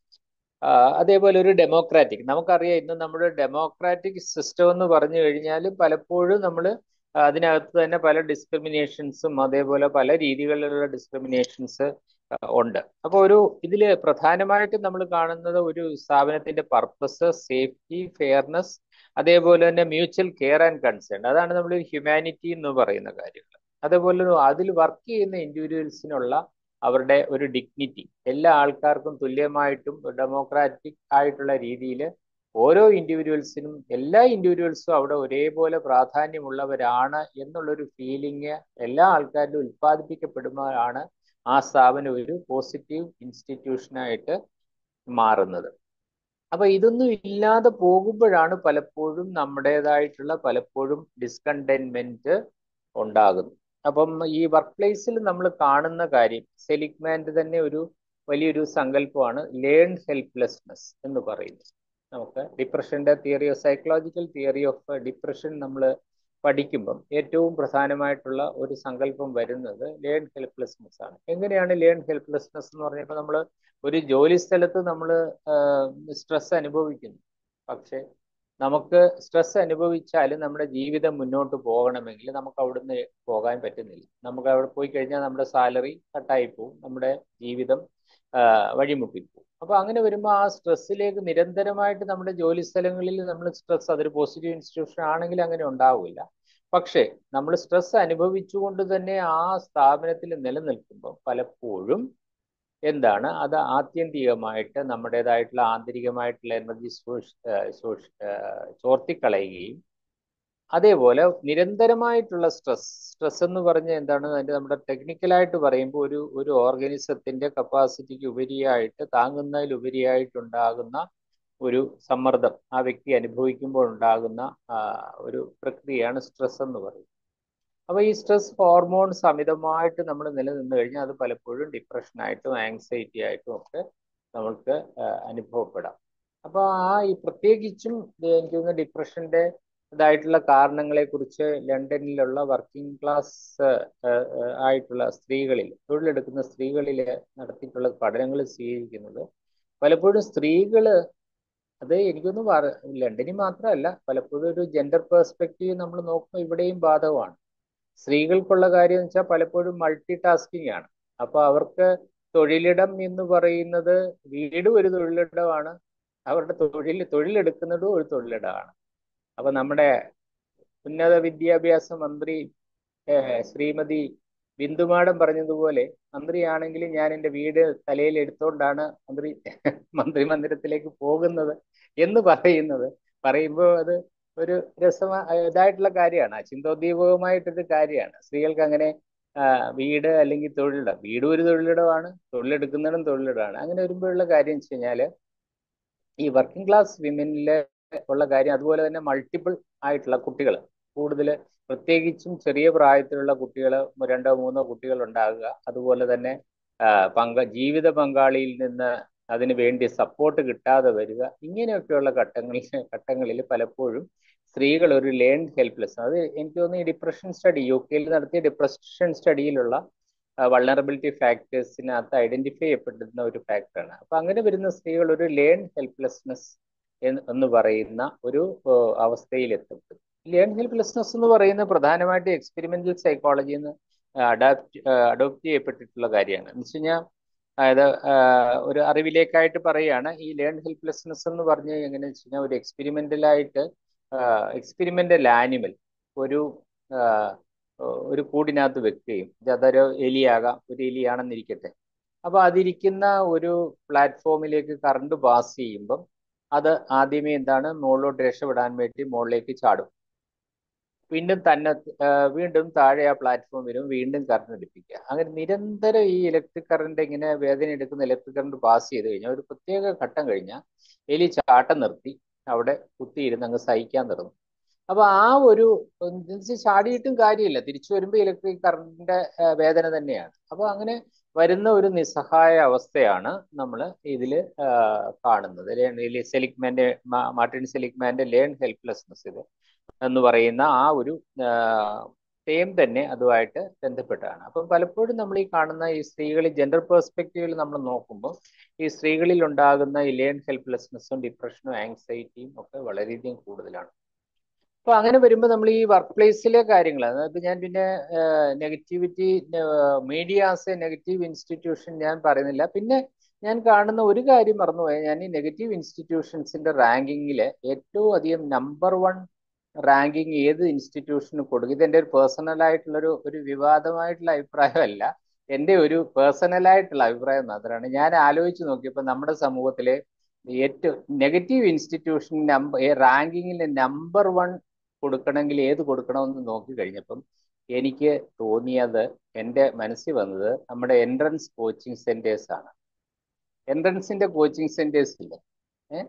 അതേപോലെ ഒരു ഡെമോക്രാറ്റിക് നമുക്കറിയാം ഇന്ന് നമ്മുടെ ഡെമോക്രാറ്റിക് സിസ്റ്റം എന്ന് പറഞ്ഞു കഴിഞ്ഞാൽ പലപ്പോഴും നമ്മൾ അതിനകത്ത് തന്നെ പല ഡിസ്ക്രിമിനേഷൻസും അതേപോലെ പല രീതികളിലുള്ള ഡിസ്ക്രിമിനേഷൻസ് ഉണ്ട് അപ്പോൾ ഒരു ഇതിൽ പ്രധാനമായിട്ടും നമ്മൾ കാണുന്നത് ഒരു സ്ഥാപനത്തിന്റെ പർപ്പസ് സേഫ്റ്റി ഫെയർനെസ് അതേപോലെ തന്നെ മ്യൂച്വൽ കെയർ ആൻഡ് കൺസേൺ അതാണ് നമ്മൾ ഹ്യൂമാനിറ്റി എന്ന് പറയുന്ന കാര്യങ്ങൾ അതേപോലെ അതിൽ വർക്ക് ചെയ്യുന്ന ഇൻഡിവിജ്വൽസിനുള്ള അവരുടെ ഒരു ഡിഗ്നിറ്റി എല്ലാ ആൾക്കാർക്കും തുല്യമായിട്ടും ഡെമോക്രാറ്റിക് ആയിട്ടുള്ള രീതിയിൽ ഓരോ ഇൻഡിവിജ്വൽസിനും എല്ലാ ഇൻഡിവിജ്വൽസും അവിടെ ഒരേപോലെ പ്രാധാന്യമുള്ളവരാണ് എന്നുള്ളൊരു ഫീലിംഗ് എല്ലാ ആൾക്കാരിലും ഉത്പാദിപ്പിക്കപ്പെടുമ്പോഴാണ് ആ സ്ഥാപനം ഒരു പോസിറ്റീവ് ഇൻസ്റ്റിറ്റ്യൂഷനായിട്ട് മാറുന്നത് അപ്പൊ ഇതൊന്നും ഇല്ലാതെ പോകുമ്പോഴാണ് പലപ്പോഴും നമ്മുടേതായിട്ടുള്ള പലപ്പോഴും ഡിസ്കണ്ടന്റ്മെന്റ് ഉണ്ടാകുന്നത് അപ്പം ഈ വർക്ക് പ്ലേസിൽ നമ്മൾ കാണുന്ന കാര്യം സെലിഗ്മാൻഡ് തന്നെ ഒരു വലിയൊരു സങ്കല്പമാണ് ലേൺ ഹെൽപ്ലെസ്നെസ് എന്ന് പറയുന്നത് നമുക്ക് ഡിപ്രഷന്റെ theory of psychological theory of depression നമ്മൾ പഠിക്കുമ്പം ഏറ്റവും പ്രധാനമായിട്ടുള്ള ഒരു സങ്കല്പം വരുന്നത് ലേൺ ഹെൽപ്ലെസ്നെസ് ആണ് എങ്ങനെയാണ് ലേൺ ഹെൽപ്ലെസ്നെസ് എന്ന് പറഞ്ഞപ്പോൾ നമ്മൾ ഒരു ജോലി സ്ഥലത്ത് നമ്മൾ സ്ട്രെസ് അനുഭവിക്കുന്നു പക്ഷെ നമുക്ക് സ്ട്രെസ് അനുഭവിച്ചാലും നമ്മുടെ ജീവിതം മുന്നോട്ട് പോകണമെങ്കിൽ നമുക്ക് അവിടുന്ന് പോകാൻ പറ്റുന്നില്ല നമുക്ക് അവിടെ പോയി കഴിഞ്ഞാൽ നമ്മുടെ സാലറി കട്ടായി പോകും നമ്മുടെ ജീവിതം വഴിമുട്ടിപ്പോകും അപ്പൊ അങ്ങനെ വരുമ്പോൾ ആ സ്ട്രെസ്സിലേക്ക് നിരന്തരമായിട്ട് നമ്മുടെ ജോലി സ്ഥലങ്ങളിൽ നമ്മൾ സ്ട്രെസ് അതൊരു പോസിറ്റീവ് ഇൻസ്റ്റിറ്റ്യൂഷൻ ആണെങ്കിൽ അങ്ങനെ ഉണ്ടാവില്ല പക്ഷേ നമ്മൾ സ്ട്രെസ് അനുഭവിച്ചുകൊണ്ട് തന്നെ ആ സ്ഥാപനത്തിൽ നിലനിൽക്കുമ്പോൾ പലപ്പോഴും എന്താണ് അത് ആത്യന്തികമായിട്ട് നമ്മുടേതായിട്ടുള്ള ആന്തരികമായിട്ടുള്ള എനർജി ചോർത്തിക്കളയുകയും അതേപോലെ നിരന്തരമായിട്ടുണ്ടാകുന്ന സ്ട്രെസ് സ്ട്രെസ് എന്ന് പറഞ്ഞാൽ എന്താണ് അതിന്റെ നമ്മുടെ ടെക്നിക്കലായിട്ട് പറയുമ്പോൾ ഒരു ഒരു ഓർഗാനിസത്തിന്റെ കപ്പാസിറ്റിക്ക് ഉപരിയായിട്ട് താങ്ങുന്നതിലുപരിയായിട്ടുണ്ടാകുന്ന ഒരു സമ്മർദ്ദം ആ വ്യക്തി അനുഭവിക്കുമ്പോൾ ഉണ്ടാകുന്ന ഒരു പ്രക്രിയയാണ് സ്ട്രെസ് എന്ന് പറയുന്നത് അപ്പൊ ഈ സ്ട്രെസ് ഹോർമോൺസ് അമിതമായിട്ട് നമ്മൾ നിലനിന്ന് കഴിഞ്ഞാൽ അത് പലപ്പോഴും ഡിപ്രഷനായിട്ടും ആങ്സൈറ്റി ആയിട്ടും ഒക്കെ നമ്മൾക്ക് അനുഭവപ്പെടാം അപ്പൊ ആ ഈ പ്രത്യേകിച്ചും എനിക്ക് തോന്നുന്നു ഡിപ്രഷന്റെ ഇതായിട്ടുള്ള കാരണങ്ങളെ കുറിച്ച് ലണ്ടനിലുള്ള വർക്കിംഗ് ക്ലാസ് ആയിട്ടുള്ള സ്ത്രീകളിൽ തൊഴിലെടുക്കുന്ന സ്ത്രീകളിൽ നടത്തിയിട്ടുള്ള പഠനങ്ങൾ സ്വീകരിക്കുന്നത് പലപ്പോഴും സ്ത്രീകള് അത് എനിക്കൊന്നും പറ ലണ്ടനിൽ മാത്രമല്ല പലപ്പോഴും ഒരു ജെൻഡർ പേഴ്സ്പെക്റ്റീവ് നമ്മൾ നോക്കുമ്പോൾ ഇവിടെയും ബാധകമാണ് സ്ത്രീകൾക്കുള്ള കാര്യം എന്ന് വെച്ചാൽ പലപ്പോഴും മൾട്ടി ടാസ്കിങ് ആണ് അപ്പൊ അവർക്ക് തൊഴിലിടം എന്ന് പറയുന്നത് വീടും ഒരു തൊഴിലിടമാണ് അവരുടെ തൊഴിൽ തൊഴിലെടുക്കുന്നതും ഒരു തൊഴിലിടമാണ് അപ്പൊ നമ്മുടെ ഉന്നത വിദ്യാഭ്യാസ മന്ത്രി ശ്രീമതി ബിന്ദുമാടം പറഞ്ഞതുപോലെ മന്ത്രിയാണെങ്കിൽ ഞാൻ എൻ്റെ വീട് തലയിൽ എടുത്തുകൊണ്ടാണ് മന്ത്രി മന്ത്രി മന്ദിരത്തിലേക്ക് പോകുന്നത് എന്ന് പറയുന്നത് പറയുമ്പോൾ അത് ഒരു രസമാ ഇതായിട്ടുള്ള കാര്യമാണ് ചിന്തോദ്ദീപകമായിട്ടൊരു കാര്യമാണ് സ്ത്രീകൾക്ക് അങ്ങനെ വീട് അല്ലെങ്കിൽ തൊഴിലിടം വീട് ഒരു തൊഴിലിടമാണ് തൊഴിലെടുക്കുന്നതും തൊഴിലിടമാണ് അങ്ങനെ വരുമ്പോഴുള്ള കാര്യം വെച്ച് കഴിഞ്ഞാല് ഈ വർക്കിംഗ് ക്ലാസ് വിമനിലെ ഉള്ള കാര്യം അതുപോലെ തന്നെ മൾട്ടിപ്പിൾ ആയിട്ടുള്ള കുട്ടികൾ കൂടുതൽ പ്രത്യേകിച്ചും ചെറിയ പ്രായത്തിലുള്ള കുട്ടികൾ രണ്ടോ മൂന്നോ കുട്ടികൾ ഉണ്ടാകുക അതുപോലെ തന്നെ പങ്ക ജീവിത പങ്കാളിയിൽ നിന്ന് അതിന് വേണ്ടി സപ്പോർട്ട് കിട്ടാതെ വരിക ഇങ്ങനെയൊക്കെയുള്ള ഘട്ടങ്ങളിൽ ഘട്ടങ്ങളിൽ പലപ്പോഴും സ്ത്രീകൾ ഒരു ലേൺ ഹെൽപ്ലെസ് അത് എനിക്ക് തോന്നുന്നു ഈ ഡിപ്രഷൻ സ്റ്റഡി യു കെയിൽ നടത്തിയ ഡിപ്രഷൻ സ്റ്റഡിയിലുള്ള വൾണറബിലിറ്റി ഫാക്ടേഴ്സിനകത്ത് ഐഡന്റിഫൈ ചെയ്യപ്പെടുന്ന ഒരു ഫാക്ടറാണ് അപ്പൊ അങ്ങനെ വരുന്ന സ്ത്രീകൾ ഒരു ലേൺ ഹെൽപ്ലെസ്നെസ് എന്ന് പറയുന്ന ഒരു അവസ്ഥയിൽ എത്തപ്പെടും ലേൺ ഹെൽപ്ലെസ്നെസ് എന്ന് പറയുന്നത് പ്രധാനമായിട്ട് എക്സ്പെരിമെന്റൽ സൈക്കോളജിയിൽ നിന്ന് അഡാപ്റ്റ് അഡോപ്റ്റ് ചെയ്യപ്പെട്ടിട്ടുള്ള കാര്യമാണ് എന്ന് വെച്ച് കഴിഞ്ഞാൽ അതായത് ഒരു അറിവിലേക്കായിട്ട് പറയുകയാണ് ഈ ലേൺ ഹെൽപ്ലെസ്നെസ് എന്ന് പറഞ്ഞ് എങ്ങനെയാണെന്ന് വെച്ച് കഴിഞ്ഞാൽ ഒരു എക്സ്പെരിമെന്റലായിട്ട് എക്സ്പെരിമെന്റൽ ആനിമൽ ഒരു ഒരു കൂടിനകത്ത് വെക്കുകയും അതൊരു എലിയാകാം ഒരു എലിയാണെന്നിരിക്കട്ടെ അപ്പൊ അതിരിക്കുന്ന ഒരു പ്ലാറ്റ്ഫോമിലേക്ക് കറണ്ട് പാസ് ചെയ്യുമ്പം അത് ആദ്യമേ എന്താണ് മുകളിലോട്ട് രക്ഷപ്പെടാൻ വേണ്ടി മുകളിലേക്ക് ചാടും വീണ്ടും തന്നെ വീണ്ടും താഴെ ആ പ്ലാറ്റ്ഫോം വരും വീണ്ടും കറണ്ട് എടുപ്പിക്കുക അങ്ങനെ നിരന്തരം ഈ ഇലക്ട്രിക് കറണ്ട് ഇങ്ങനെ വേദന എടുക്കുന്ന ഇലക്ട്രിക് കറണ്ട് പാസ് ചെയ്ത് കഴിഞ്ഞാൽ ഒരു പ്രത്യേക ഘട്ടം കഴിഞ്ഞാൽ എലി ചാട്ടം നിർത്തി അവിടെ കുത്തിയിരുന്ന് അങ്ങ് സഹിക്കാൻ തുടങ്ങും അപ്പൊ ആ ഒരു ചാടിയിട്ടും കാര്യമില്ല തിരിച്ചു വരുമ്പോൾ ഇലക്ട്രിക് കറണ്ടിന്റെ വേദന തന്നെയാണ് അപ്പൊ അങ്ങനെ വരുന്ന ഒരു നിസ്സഹായ അവസ്ഥയാണ് നമ്മൾ ഇതിൽ കാണുന്നത് സെലിക്മാന്റെ മാർട്ടിൻ സെലിക്മാന്റെ ലേൺ ഹെൽപ്ലെസ്നെസ് ഇത് എന്ന് പറയുന്ന ആ ഒരു തേം തന്നെ അതുമായിട്ട് ബന്ധപ്പെട്ടാണ് അപ്പം പലപ്പോഴും നമ്മൾ ഈ കാണുന്ന ഈ സ്ത്രീകളിൽ ജെൻഡർ പെർസ്പെക്റ്റീവിൽ നമ്മൾ നോക്കുമ്പോൾ ഈ സ്ത്രീകളിൽ ഉണ്ടാകുന്ന ഈ ലേൺ ഹെൽപ്ലെസ്നെസ്സും ഡിപ്രഷനും ആങ്സൈറ്റിയും ഒക്കെ വളരെയധികം കൂടുതലാണ് അപ്പൊ അങ്ങനെ വരുമ്പോൾ നമ്മൾ ഈ വർക്ക് പ്ലേസിലെ കാര്യങ്ങൾ അതായത് ഞാൻ പിന്നെ negativity media as a negative institution ഞാൻ പറയുന്നില്ല പിന്നെ ഞാൻ കാണുന്ന ഒരു കാര്യം മറന്നുപോയാൽ ഞാൻ ഈ നെഗറ്റീവ് ഇൻസ്റ്റിറ്റ്യൂഷൻസിന്റെ റാങ്കിങ്ങിൽ ഏറ്റവും അധികം നമ്പർ വൺ റാങ്കിങ് ഏത് ഇൻസ്റ്റിറ്റ്യൂഷന് കൊടുക്കും ഇത് എൻ്റെ ഒരു പേഴ്സണൽ ആയിട്ടുള്ള ഒരു ഒരു വിവാദമായിട്ടുള്ള അഭിപ്രായമല്ല എൻ്റെ ഒരു പേഴ്സണൽ ആയിട്ടുള്ള അഭിപ്രായം മാത്രമാണ് ഞാൻ ആലോചിച്ച് നോക്കിയപ്പോൾ നമ്മുടെ സമൂഹത്തിലെ ഏറ്റവും നെഗറ്റീവ് ഇൻസ്റ്റിറ്റ്യൂഷൻ നമ്പർ റാങ്കിങ്ങിൽ നമ്പർ വൺ കൊടുക്കണമെങ്കിൽ ഏത് കൊടുക്കണമെന്ന് നോക്കി കഴിഞ്ഞപ്പം എനിക്ക് തോന്നിയത് എൻ്റെ മനസ്സിൽ വന്നത് നമ്മുടെ എൻട്രൻസ് കോച്ചിങ് സെന്റേഴ്സ് ആണ് എൻട്രൻസിന്റെ കോച്ചിങ് സെന്റേഴ്സ് ഇല്ലേ ഏഹ്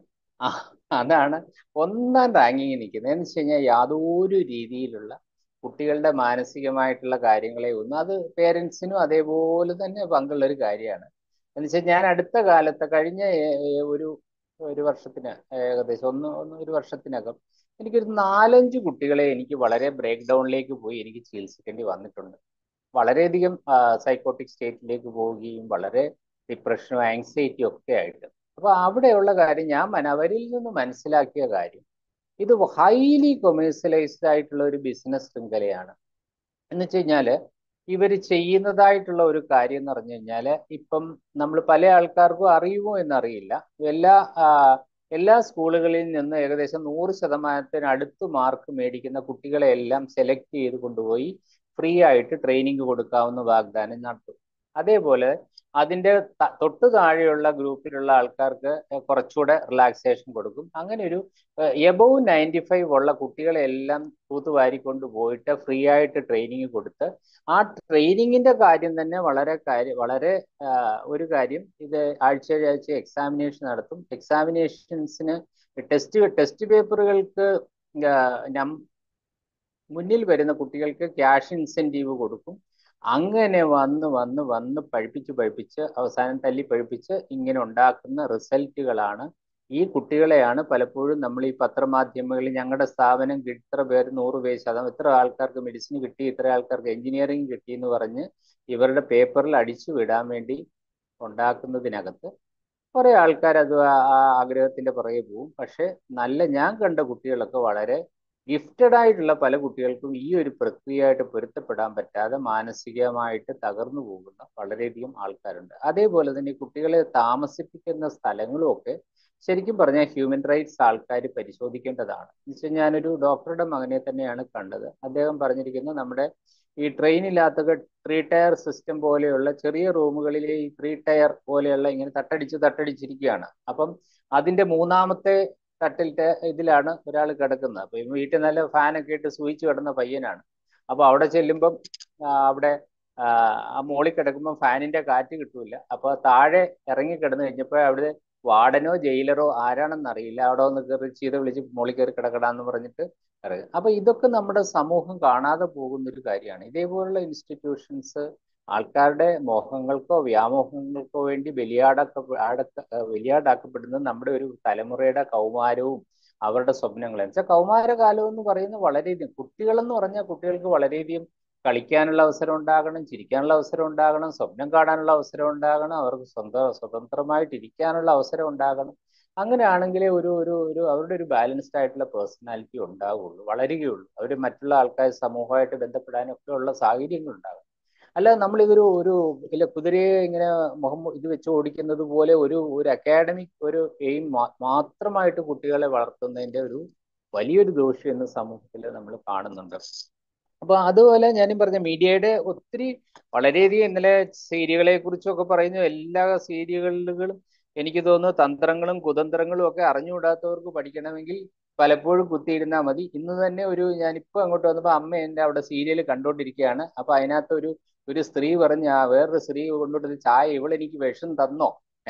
അതാണ് ഒന്നാം റാങ്കിങ്ങിൽ നിൽക്കുന്നത് എന്ന് വെച്ച് കഴിഞ്ഞാൽ യാതൊരു രീതിയിലുള്ള കുട്ടികളുടെ മാനസികമായിട്ടുള്ള കാര്യങ്ങളെ ഒന്നും അത് പേരൻസിനും അതേപോലെ തന്നെ പങ്കുള്ള ഒരു കാര്യമാണ് എന്ന് വെച്ചാൽ ഞാൻ അടുത്ത കാലത്ത് കഴിഞ്ഞ ഒരു ഒരു വർഷത്തിന് ഏകദേശം ഒന്ന് ഒന്ന് ഒരു വർഷത്തിനകം എനിക്കൊരു നാലഞ്ച് കുട്ടികളെ എനിക്ക് വളരെ ബ്രേക്ക് ഡൗണിലേക്ക് പോയി എനിക്ക് ചികിത്സിക്കേണ്ടി വന്നിട്ടുണ്ട് വളരെയധികം സൈക്കോട്ടിക് സ്റ്റേറ്റിലേക്ക് പോവുകയും വളരെ ഡിപ്രഷനും ആങ്സൈറ്റിയും ഒക്കെ ആയിട്ട് അപ്പൊ അവിടെയുള്ള കാര്യം ഞാൻ മന അവരിൽ നിന്ന് മനസ്സിലാക്കിയ കാര്യം ഇത് ഹൈലി കൊമേഴ്സ്യലൈസ്ഡ് ആയിട്ടുള്ള ഒരു ബിസിനസ് ശൃംഖലയാണ് എന്ന് വെച്ച് കഴിഞ്ഞാല് ഇവർ ചെയ്യുന്നതായിട്ടുള്ള ഒരു കാര്യം എന്ന് പറഞ്ഞു കഴിഞ്ഞാൽ ഇപ്പം നമ്മൾ പല ആൾക്കാർക്കും അറിയുമോ എന്നറിയില്ല എല്ലാ എല്ലാ സ്കൂളുകളിൽ നിന്ന് ഏകദേശം നൂറ് ശതമാനത്തിന് അടുത്ത് മാർക്ക് മേടിക്കുന്ന കുട്ടികളെ എല്ലാം സെലക്ട് ചെയ്ത് കൊണ്ടുപോയി ഫ്രീ ആയിട്ട് ട്രെയിനിങ് കൊടുക്കാവുന്ന വാഗ്ദാനം നടത്തും അതേപോലെ അതിന്റെ തൊട്ടു താഴെയുള്ള ഗ്രൂപ്പിലുള്ള ആൾക്കാർക്ക് കുറച്ചുകൂടെ റിലാക്സേഷൻ കൊടുക്കും അങ്ങനെ ഒരു എബവ് നയൻറ്റി ഫൈവ് ഉള്ള കുട്ടികളെല്ലാം തൂത്തുവാരിക്കൊണ്ട് പോയിട്ട് ഫ്രീ ആയിട്ട് ട്രെയിനിങ് കൊടുത്ത് ആ ട്രെയിനിങ്ങിന്റെ കാര്യം തന്നെ വളരെ കാര്യം വളരെ ഒരു കാര്യം ഇത് ആഴ്ച ആഴ്ച എക്സാമിനേഷൻ നടത്തും എക്സാമിനേഷൻസിന് ടെസ്റ്റ് ടെസ്റ്റ് പേപ്പറുകൾക്ക് മുന്നിൽ വരുന്ന കുട്ടികൾക്ക് ക്യാഷ് ഇൻസെൻറ്റീവ് കൊടുക്കും അങ്ങനെ വന്ന് വന്ന് വന്ന് പഴിപ്പിച്ച് പഴിപ്പിച്ച് അവസാനം തല്ലി പഴിപ്പിച്ച് ഇങ്ങനെ ഉണ്ടാക്കുന്ന റിസൾട്ടുകളാണ് ഈ കുട്ടികളെയാണ് പലപ്പോഴും നമ്മൾ ഈ പത്രമാധ്യമങ്ങളിൽ ഞങ്ങളുടെ സ്ഥാപനം ഇത്ര പേര് നൂറ് പേര് ശതം ഇത്ര ആൾക്കാർക്ക് മെഡിസിൻ കിട്ടി ഇത്ര ആൾക്കാർക്ക് എഞ്ചിനീയറിംഗ് കിട്ടി എന്ന് പറഞ്ഞ് ഇവരുടെ പേപ്പറിൽ അടിച്ചു വിടാൻ വേണ്ടി ഉണ്ടാക്കുന്നതിനകത്ത് കുറെ ആൾക്കാർ അത് ആ ആഗ്രഹത്തിന്റെ പുറകെ പോവും പക്ഷെ നല്ല ഞാൻ കണ്ട കുട്ടികളൊക്കെ വളരെ ഗിഫ്റ്റഡ് ആയിട്ടുള്ള പല കുട്ടികൾക്കും ഈ ഒരു പ്രക്രിയയായിട്ട് പൊരുത്തപ്പെടാൻ പറ്റാതെ മാനസികമായിട്ട് തകർന്നു പോകുന്ന വളരെയധികം ആൾക്കാരുണ്ട് അതേപോലെ തന്നെ കുട്ടികളെ താമസിപ്പിക്കുന്ന സ്ഥലങ്ങളും ഒക്കെ ശരിക്കും പറഞ്ഞാൽ ഹ്യൂമൻ റൈറ്റ്സ് ആൾക്കാർ പരിശോധിക്കേണ്ടതാണ് എന്നുവെച്ചാൽ ഞാനൊരു ഡോക്ടറുടെ മകനെ തന്നെയാണ് കണ്ടത് അദ്ദേഹം പറഞ്ഞിരിക്കുന്നത് നമ്മുടെ ഈ ട്രെയിനില്ലാത്ത ത്രീ ടയർ സിസ്റ്റം പോലെയുള്ള ചെറിയ റൂമുകളിലെ ഈ ത്രീ ടയർ പോലെയുള്ള ഇങ്ങനെ തട്ടടിച്ച് തട്ടടിച്ചിരിക്കുകയാണ് അപ്പം അതിന്റെ മൂന്നാമത്തെ തട്ടിലത്തെ ഇതിലാണ് ഒരാൾ കിടക്കുന്നത് അപ്പൊ വീട്ടിൽ നല്ല ഫാനൊക്കെ ഇട്ട് സൂയിച്ച് കിടന്ന പയ്യനാണ് അപ്പൊ അവിടെ ചെല്ലുമ്പം അവിടെ ആ മോളിൽ കിടക്കുമ്പോൾ ഫാനിന്റെ കാറ്റ് കിട്ടൂല അപ്പൊ താഴെ ഇറങ്ങി കിടന്നു കഴിഞ്ഞപ്പോൾ അവിടെ വാർഡനോ ജയിലറോ ആരാണെന്ന് അറിയില്ല അവിടെ ഒന്ന് കയറി ചീത വിളിച്ച് മോളിൽ കയറി കിടക്കടാന്ന് പറഞ്ഞിട്ട് ഇറങ്ങും അപ്പൊ ഇതൊക്കെ നമ്മുടെ സമൂഹം കാണാതെ പോകുന്ന ഒരു കാര്യമാണ് ഇതേപോലുള്ള ഇൻസ്റ്റിറ്റ്യൂഷൻസ് ആൾക്കാരുടെ മോഹങ്ങൾക്കോ വ്യാമോഹങ്ങൾക്കോ വേണ്ടി ബലിയാടക്ക ബലിയാടാക്കപ്പെടുന്നത് നമ്മുടെ ഒരു തലമുറയുടെ കൗമാരവും അവരുടെ സ്വപ്നങ്ങൾ വെച്ചാൽ കൗമാരകാലം എന്ന് പറയുന്നത് വളരെയധികം കുട്ടികളെന്ന് പറഞ്ഞാൽ കുട്ടികൾക്ക് വളരെയധികം കളിക്കാനുള്ള അവസരം ഉണ്ടാകണം ചിരിക്കാനുള്ള അവസരം ഉണ്ടാകണം സ്വപ്നം കാണാനുള്ള അവസരം ഉണ്ടാകണം അവർക്ക് സ്വന്തം സ്വതന്ത്രമായിട്ട് ഇരിക്കാനുള്ള അവസരം ഉണ്ടാകണം അങ്ങനെയാണെങ്കിലേ ഒരു ഒരു ഒരു അവരുടെ ഒരു ബാലൻസ്ഡ് ആയിട്ടുള്ള പേഴ്സണാലിറ്റി ഉണ്ടാവുള്ളൂ വളരുകയുള്ളൂ അവർ മറ്റുള്ള ആൾക്കാർ സമൂഹമായിട്ട് ബന്ധപ്പെടാനൊക്കെ ഉള്ള സാഹചര്യങ്ങൾ ഉണ്ടാകും അല്ലാതെ നമ്മൾ ഇതൊരു ഒരു ഇല്ല കുതിരയെ ഇങ്ങനെ മുഹമ്മദ് ഇത് വെച്ച് ഓടിക്കുന്നത് പോലെ ഒരു ഒരു അക്കാഡമിക് ഒരു എയിം മാത്രമായിട്ട് കുട്ടികളെ വളർത്തുന്നതിന്റെ ഒരു വലിയൊരു ദോഷം ഇന്ന് സമൂഹത്തിൽ നമ്മൾ കാണുന്നുണ്ട് അപ്പൊ അതുപോലെ ഞാനും പറഞ്ഞ മീഡിയയുടെ ഒത്തിരി വളരെയധികം ഇന്നലെ സീരിയലുകളെ കുറിച്ചൊക്കെ പറയുന്ന എല്ലാ സീരിയലുകളും എനിക്ക് തോന്നുന്നു തന്ത്രങ്ങളും കുതന്ത്രങ്ങളും ഒക്കെ അറിഞ്ഞുകൂടാത്തവർക്ക് പഠിക്കണമെങ്കിൽ പലപ്പോഴും കുത്തിയിരുന്നാൽ മതി ഇന്ന് തന്നെ ഒരു ഞാനിപ്പോ അങ്ങോട്ട് വന്നപ്പോൾ അമ്മ എൻ്റെ അവിടെ സീരിയൽ കണ്ടോണ്ടിരിക്കുകയാണ് അപ്പൊ അതിനകത്ത് ഒരു ഒരു സ്ത്രീ പറഞ്ഞ ആ വേറൊരു സ്ത്രീ കൊണ്ടുവരുന്ന ചായ ഇവളെനിക്ക് വിഷം തന്നോ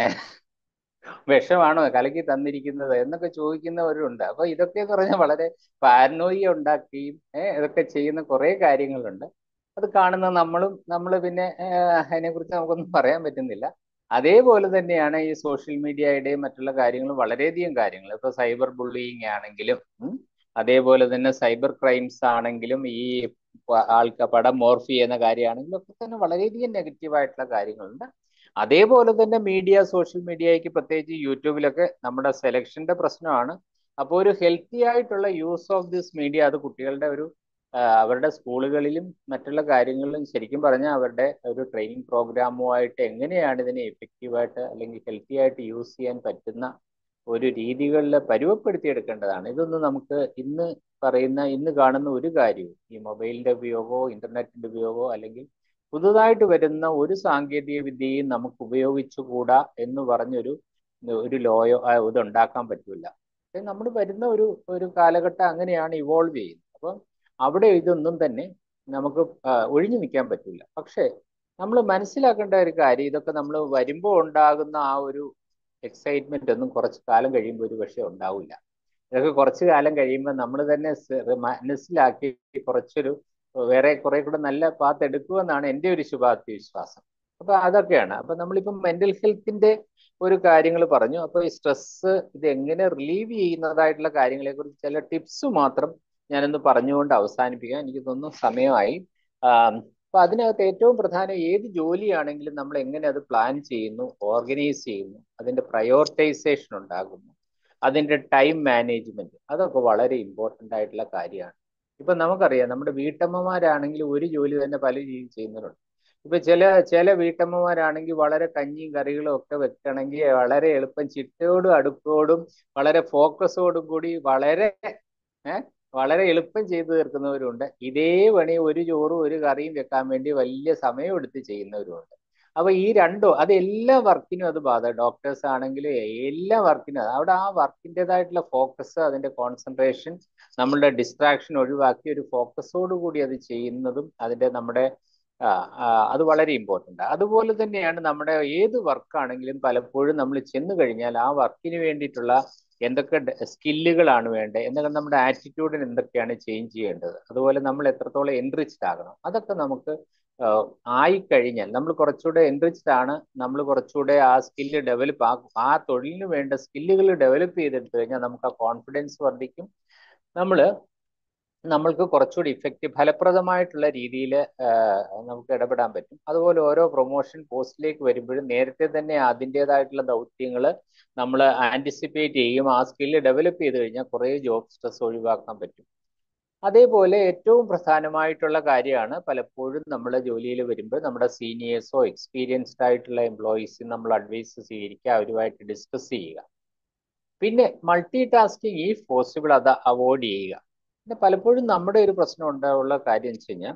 വിഷമാണോ കലക്കി തന്നിരിക്കുന്നത് എന്നൊക്കെ ചോദിക്കുന്നവരുണ്ട് അപ്പൊ ഇതൊക്കെ എന്ന് പറഞ്ഞാൽ വളരെ പാരനോയ ഉണ്ടാക്കുകയും ഏഹ് ഇതൊക്കെ ചെയ്യുന്ന കുറെ കാര്യങ്ങളുണ്ട് അത് കാണുന്ന നമ്മളും നമ്മൾ പിന്നെ അതിനെക്കുറിച്ച് നമുക്കൊന്നും പറയാൻ പറ്റുന്നില്ല അതേപോലെ തന്നെയാണ് ഈ സോഷ്യൽ മീഡിയയുടെയും മറ്റുള്ള കാര്യങ്ങളും വളരെയധികം കാര്യങ്ങൾ ഇപ്പൊ സൈബർ ബുള്ളിയിങ് ആണെങ്കിലും അതേപോലെ തന്നെ സൈബർ ക്രൈംസ് ആണെങ്കിലും ഈ ആൾക്കാർ പടം മോർഫ് ചെയ്യുന്ന കാര്യമാണെങ്കിലും ഒക്കെ തന്നെ വളരെയധികം നെഗറ്റീവായിട്ടുള്ള കാര്യങ്ങളുണ്ട് അതേപോലെ തന്നെ മീഡിയ സോഷ്യൽ മീഡിയയ്ക്ക് പ്രത്യേകിച്ച് യൂട്യൂബിലൊക്കെ നമ്മുടെ സെലക്ഷന്റെ പ്രശ്നമാണ് അപ്പോൾ ഒരു ഹെൽത്തി ആയിട്ടുള്ള യൂസ് ഓഫ് ദിസ് മീഡിയ അത് കുട്ടികളുടെ ഒരു അവരുടെ സ്കൂളുകളിലും മറ്റുള്ള കാര്യങ്ങളിലും ശരിക്കും പറഞ്ഞാൽ അവരുടെ ഒരു ട്രെയിനിങ് പ്രോഗ്രാമുമായിട്ട് എങ്ങനെയാണ് ഇതിനെ എഫക്റ്റീവായിട്ട് അല്ലെങ്കിൽ ഹെൽത്തി ആയിട്ട് യൂസ് ചെയ്യാൻ പറ്റുന്ന ഒരു രീതികളിൽ പരുവപ്പെടുത്തിയെടുക്കേണ്ടതാണ് ഇതൊന്നും നമുക്ക് ഇന്ന് പറയുന്ന ഇന്ന് കാണുന്ന ഒരു കാര്യവും ഈ മൊബൈലിന്റെ ഉപയോഗമോ ഇന്റർനെറ്റിന്റെ ഉപയോഗമോ അല്ലെങ്കിൽ പുതുതായിട്ട് വരുന്ന ഒരു സാങ്കേതിക വിദ്യയും നമുക്ക് ഉപയോഗിച്ചുകൂടാ എന്ന് പറഞ്ഞൊരു ഒരു ലോയോ ഇത് ഉണ്ടാക്കാൻ പറ്റില്ല നമ്മൾ വരുന്ന ഒരു ഒരു കാലഘട്ടം അങ്ങനെയാണ് ഇവോൾവ് ചെയ്യുന്നത് അപ്പം അവിടെ ഇതൊന്നും തന്നെ നമുക്ക് ഒഴിഞ്ഞു നിൽക്കാൻ പറ്റില്ല പക്ഷേ നമ്മൾ മനസ്സിലാക്കേണ്ട ഒരു കാര്യം ഇതൊക്കെ നമ്മൾ വരുമ്പോൾ ഉണ്ടാകുന്ന ആ ഒരു എക്സൈറ്റ്മെന്റ് ഒന്നും കുറച്ച് കാലം കഴിയുമ്പോൾ ഒരു പക്ഷേ ഉണ്ടാവില്ല ഇതൊക്കെ കുറച്ച് കാലം കഴിയുമ്പോൾ നമ്മൾ തന്നെ മനസ്സിലാക്കി കുറച്ചൊരു വേറെ കുറെ കൂടെ നല്ല പാത്ത് എടുക്കുമെന്നാണ് എൻ്റെ ഒരു ശുഭാപ്തി വിശ്വാസം അപ്പൊ അതൊക്കെയാണ് അപ്പൊ നമ്മളിപ്പം മെന്റൽ ഹെൽത്തിന്റെ ഒരു കാര്യങ്ങൾ പറഞ്ഞു അപ്പൊ ഈ സ്ട്രെസ് ഇത് എങ്ങനെ റിലീവ് ചെയ്യുന്നതായിട്ടുള്ള കാര്യങ്ങളെ കുറിച്ച് ചില ടിപ്സ് മാത്രം ഞാനൊന്ന് പറഞ്ഞുകൊണ്ട് അവസാനിപ്പിക്കാം എനിക്ക് തോന്നുന്നു സമയമായി അപ്പൊ അതിനകത്ത് ഏറ്റവും പ്രധാനം ഏത് ജോലിയാണെങ്കിലും നമ്മൾ എങ്ങനെ അത് പ്ലാൻ ചെയ്യുന്നു ഓർഗനൈസ് ചെയ്യുന്നു അതിന്റെ പ്രയോറിറ്റൈസേഷൻ ഉണ്ടാകുന്നു അതിന്റെ ടൈം മാനേജ്മെന്റ് അതൊക്കെ വളരെ ഇമ്പോർട്ടൻ്റ് ആയിട്ടുള്ള കാര്യമാണ് ഇപ്പൊ നമുക്കറിയാം നമ്മുടെ വീട്ടമ്മമാരാണെങ്കിൽ ഒരു ജോലി തന്നെ പല രീതിയിൽ ചെയ്യുന്നവരുണ്ട് ഇപ്പൊ ചില ചില വീട്ടമ്മമാരാണെങ്കിൽ വളരെ കഞ്ഞിയും കറികളും ഒക്കെ വെക്കണമെങ്കിൽ വളരെ എളുപ്പം ചിട്ടയോടും അടുക്കോടും വളരെ ഫോക്കസോടും കൂടി വളരെ ഏഹ് വളരെ എളുപ്പം ചെയ്തു തീർക്കുന്നവരുണ്ട് ഇതേ പണി ഒരു ചോറും ഒരു കറിയും വെക്കാൻ വേണ്ടി വലിയ സമയം എടുത്ത് ചെയ്യുന്നവരുണ്ട് അപ്പൊ ഈ രണ്ടോ അത് എല്ലാ വർക്കിനും അത് ബാധ ഡോക്ടേഴ്സ് ആണെങ്കിലും എല്ലാ വർക്കിനും അവിടെ ആ വർക്കിൻ്റെതായിട്ടുള്ള ഫോക്കസ് അതിന്റെ കോൺസെൻട്രേഷൻ നമ്മളുടെ ഡിസ്ട്രാക്ഷൻ ഒഴിവാക്കി ഒരു ഫോക്കസോട് കൂടി അത് ചെയ്യുന്നതും അതിന്റെ നമ്മുടെ അത് വളരെ ഇമ്പോർട്ടൻ്റ് അതുപോലെ തന്നെയാണ് നമ്മുടെ ഏത് വർക്കാണെങ്കിലും പലപ്പോഴും നമ്മൾ ചെന്ന് കഴിഞ്ഞാൽ ആ വർക്കിന് വേണ്ടിയിട്ടുള്ള എന്തൊക്കെ സ്കില്ലുകളാണ് വേണ്ടത് എന്നൊക്കെ നമ്മുടെ ആറ്റിറ്റ്യൂഡിന് എന്തൊക്കെയാണ് ചേഞ്ച് ചെയ്യേണ്ടത് അതുപോലെ നമ്മൾ എത്രത്തോളം എൻറിച്ച്ഡ് ആകണം അതൊക്കെ നമുക്ക് ആയി കഴിഞ്ഞാൽ നമ്മൾ കുറച്ചുകൂടെ എൻറിച്ച്ഡ് ആണ് നമ്മൾ കുറച്ചുകൂടെ ആ സ്കില്ല് ഡെവലപ്പ് ആ ആ തൊഴിലിന് വേണ്ട സ്കില്ലുകൾ ഡെവലപ്പ് ചെയ്തെടുത്തു കഴിഞ്ഞാൽ നമുക്ക് ആ കോൺഫിഡൻസ് വർദ്ധിക്കും നമ്മൾ നമ്മൾക്ക് കുറച്ചുകൂടി ഇഫക്റ്റീവ് ഫലപ്രദമായിട്ടുള്ള രീതിയിൽ നമുക്ക് ഇടപെടാൻ പറ്റും അതുപോലെ ഓരോ പ്രൊമോഷൻ പോസ്റ്റിലേക്ക് വരുമ്പോഴും നേരത്തെ തന്നെ അതിൻ്റെതായിട്ടുള്ള ദൗത്യങ്ങൾ നമ്മൾ ആൻറ്റിസിപ്പേറ്റ് ചെയ്യും ആ സ്കില്ല് ഡെവലപ്പ് ചെയ്ത് കഴിഞ്ഞാൽ കുറേ ജോബ് സ്ട്രെസ് ഒഴിവാക്കാൻ പറ്റും അതേപോലെ ഏറ്റവും പ്രധാനമായിട്ടുള്ള കാര്യമാണ് പലപ്പോഴും നമ്മൾ ജോലിയിൽ വരുമ്പോൾ നമ്മുടെ സീനിയേഴ്സോ എക്സ്പീരിയൻസ്ഡ് ആയിട്ടുള്ള എംപ്ലോയീസ് നമ്മൾ അഡ്വൈസ് സ്വീകരിക്കുക അവരുമായിട്ട് ഡിസ്കസ് ചെയ്യുക പിന്നെ മൾട്ടി ടാസ്കിങ് ഈ പോസിബിൾ അത് അവോയ്ഡ് ചെയ്യുക പിന്നെ പലപ്പോഴും നമ്മുടെ ഒരു പ്രശ്നം ഉണ്ടാവുള്ള കാര്യം വെച്ച് കഴിഞ്ഞാൽ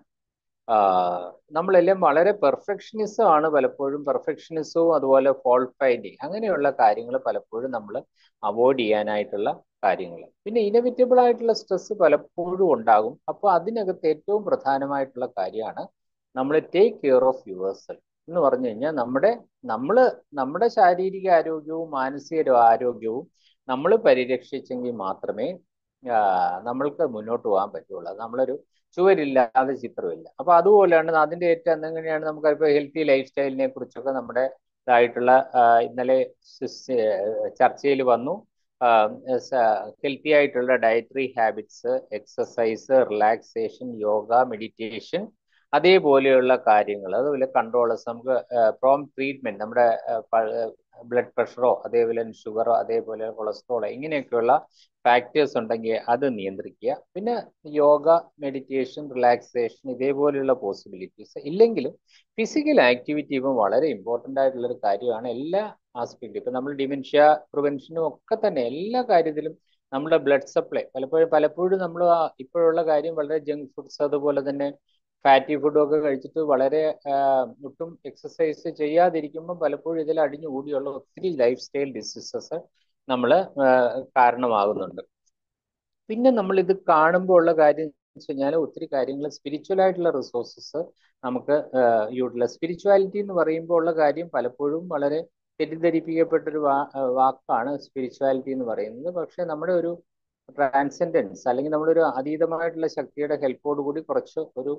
നമ്മളെല്ലാം വളരെ പെർഫെക്ഷനിസം ആണ് പലപ്പോഴും പെർഫെക്ഷനിസവും അതുപോലെ ഫോൾട്ട് ഫൈൻഡിങ് അങ്ങനെയുള്ള കാര്യങ്ങൾ പലപ്പോഴും നമ്മൾ അവോയ്ഡ് ചെയ്യാനായിട്ടുള്ള കാര്യങ്ങൾ പിന്നെ ഇനവിറ്റബിൾ ആയിട്ടുള്ള സ്ട്രെസ് പലപ്പോഴും ഉണ്ടാകും അപ്പോൾ അതിനകത്ത് ഏറ്റവും പ്രധാനമായിട്ടുള്ള കാര്യമാണ് നമ്മൾ ടേക്ക് കെയർ ഓഫ് യുവേഴ്സൽ എന്ന് പറഞ്ഞു കഴിഞ്ഞാൽ നമ്മുടെ നമ്മൾ നമ്മുടെ ശാരീരിക ആരോഗ്യവും മാനസിക ആരോഗ്യവും നമ്മൾ പരിരക്ഷിച്ചെങ്കിൽ മാത്രമേ നമ്മൾക്ക് മുന്നോട്ട് പോകാൻ പറ്റുള്ളൂ നമ്മളൊരു ചുവരില്ലാതെ ചിത്രമില്ല അപ്പൊ അതുപോലെയാണ് അതിന്റെ ഏറ്റവും എങ്ങനെയാണ് നമുക്ക് ഇപ്പോൾ ഹെൽത്തി ലൈഫ് സ്റ്റൈലിനെ കുറിച്ചൊക്കെ നമ്മുടെ ഇതായിട്ടുള്ള ഇന്നലെ ചർച്ചയിൽ വന്നു ഹെൽത്തി ആയിട്ടുള്ള dietary habits exercise relaxation yoga meditation അതേപോലെയുള്ള കാര്യങ്ങൾ അതുപോലെ കൺട്രോളേഴ്സ് നമുക്ക് പ്രോം ട്രീറ്റ്മെന്റ് നമ്മുടെ ബ്ലഡ് പ്രഷറോ അതേപോലെ ഷുഗറോ അതേപോലെ കൊളസ്ട്രോളോ ഇങ്ങനെയൊക്കെയുള്ള ഫാക്ടേഴ്സ് ഉണ്ടെങ്കിൽ അത് നിയന്ത്രിക്കുക പിന്നെ യോഗ മെഡിറ്റേഷൻ റിലാക്സേഷൻ ഇതേപോലെയുള്ള പോസിബിലിറ്റീസ് ഇല്ലെങ്കിലും ഫിസിക്കൽ ആക്ടിവിറ്റി ഇപ്പം വളരെ ഇമ്പോർട്ടൻ്റ് ആയിട്ടുള്ള ഒരു കാര്യമാണ് എല്ലാ ആസ്പെക്റ്റും ഇപ്പം നമ്മൾ ഡിമെൻഷ്യ പ്രിവെൻഷനും ഒക്കെ തന്നെ എല്ലാ കാര്യത്തിലും നമ്മുടെ ബ്ലഡ് സപ്ലൈ പലപ്പോഴും പലപ്പോഴും നമ്മൾ ഇപ്പോഴുള്ള കാര്യം വളരെ ജങ്ക് ഫുഡ്സ് അതുപോലെ തന്നെ ഫാറ്റി ഫുഡും ഒക്കെ കഴിച്ചിട്ട് വളരെ ഒട്ടും എക്സസൈസ് ചെയ്യാതിരിക്കുമ്പോൾ പലപ്പോഴും ഇതിൽ അടിഞ്ഞു കൂടിയുള്ള ഒത്തിരി ലൈഫ് സ്റ്റൈൽ ഡിസീസസ് നമ്മൾ കാരണമാകുന്നുണ്ട് പിന്നെ നമ്മൾ ഇത് കാണുമ്പോൾ ഉള്ള കാര്യം വെച്ച് കഴിഞ്ഞാൽ ഒത്തിരി കാര്യങ്ങൾ സ്പിരിച്വൽ ആയിട്ടുള്ള റിസോഴ്സസ് നമുക്ക് യൂട്ടിലൈസ് സ്പിരിച്വാലിറ്റി എന്ന് പറയുമ്പോൾ ഉള്ള കാര്യം പലപ്പോഴും വളരെ തെറ്റിദ്ധരിപ്പിക്കപ്പെട്ടൊരു വാ വാക്കാണ് സ്പിരിച്വാലിറ്റി എന്ന് പറയുന്നത് പക്ഷെ നമ്മുടെ ഒരു ട്രാൻസെൻഡൻസ് അല്ലെങ്കിൽ നമ്മുടെ ഒരു അതീതമായിട്ടുള്ള ശക്തിയുടെ ഹെൽപ്പോട് കൂടി കുറച്ച് ഒരു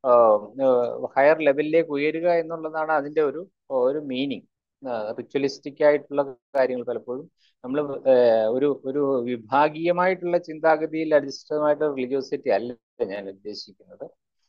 ഹയർ ലെവലിലേക്ക് ഉയരുക എന്നുള്ളതാണ് അതിന്റെ ഒരു ഒരു മീനിങ് റിച്വലിസ്റ്റിക് ആയിട്ടുള്ള കാര്യങ്ങൾ പലപ്പോഴും നമ്മൾ ഒരു ഒരു വിഭാഗീയമായിട്ടുള്ള ചിന്താഗതിയിൽ അധിഷ്ഠിതമായിട്ടുള്ള റിലിജിയോസിറ്റി അല്ല ഞാൻ ഉദ്ദേശിക്കുന്നത്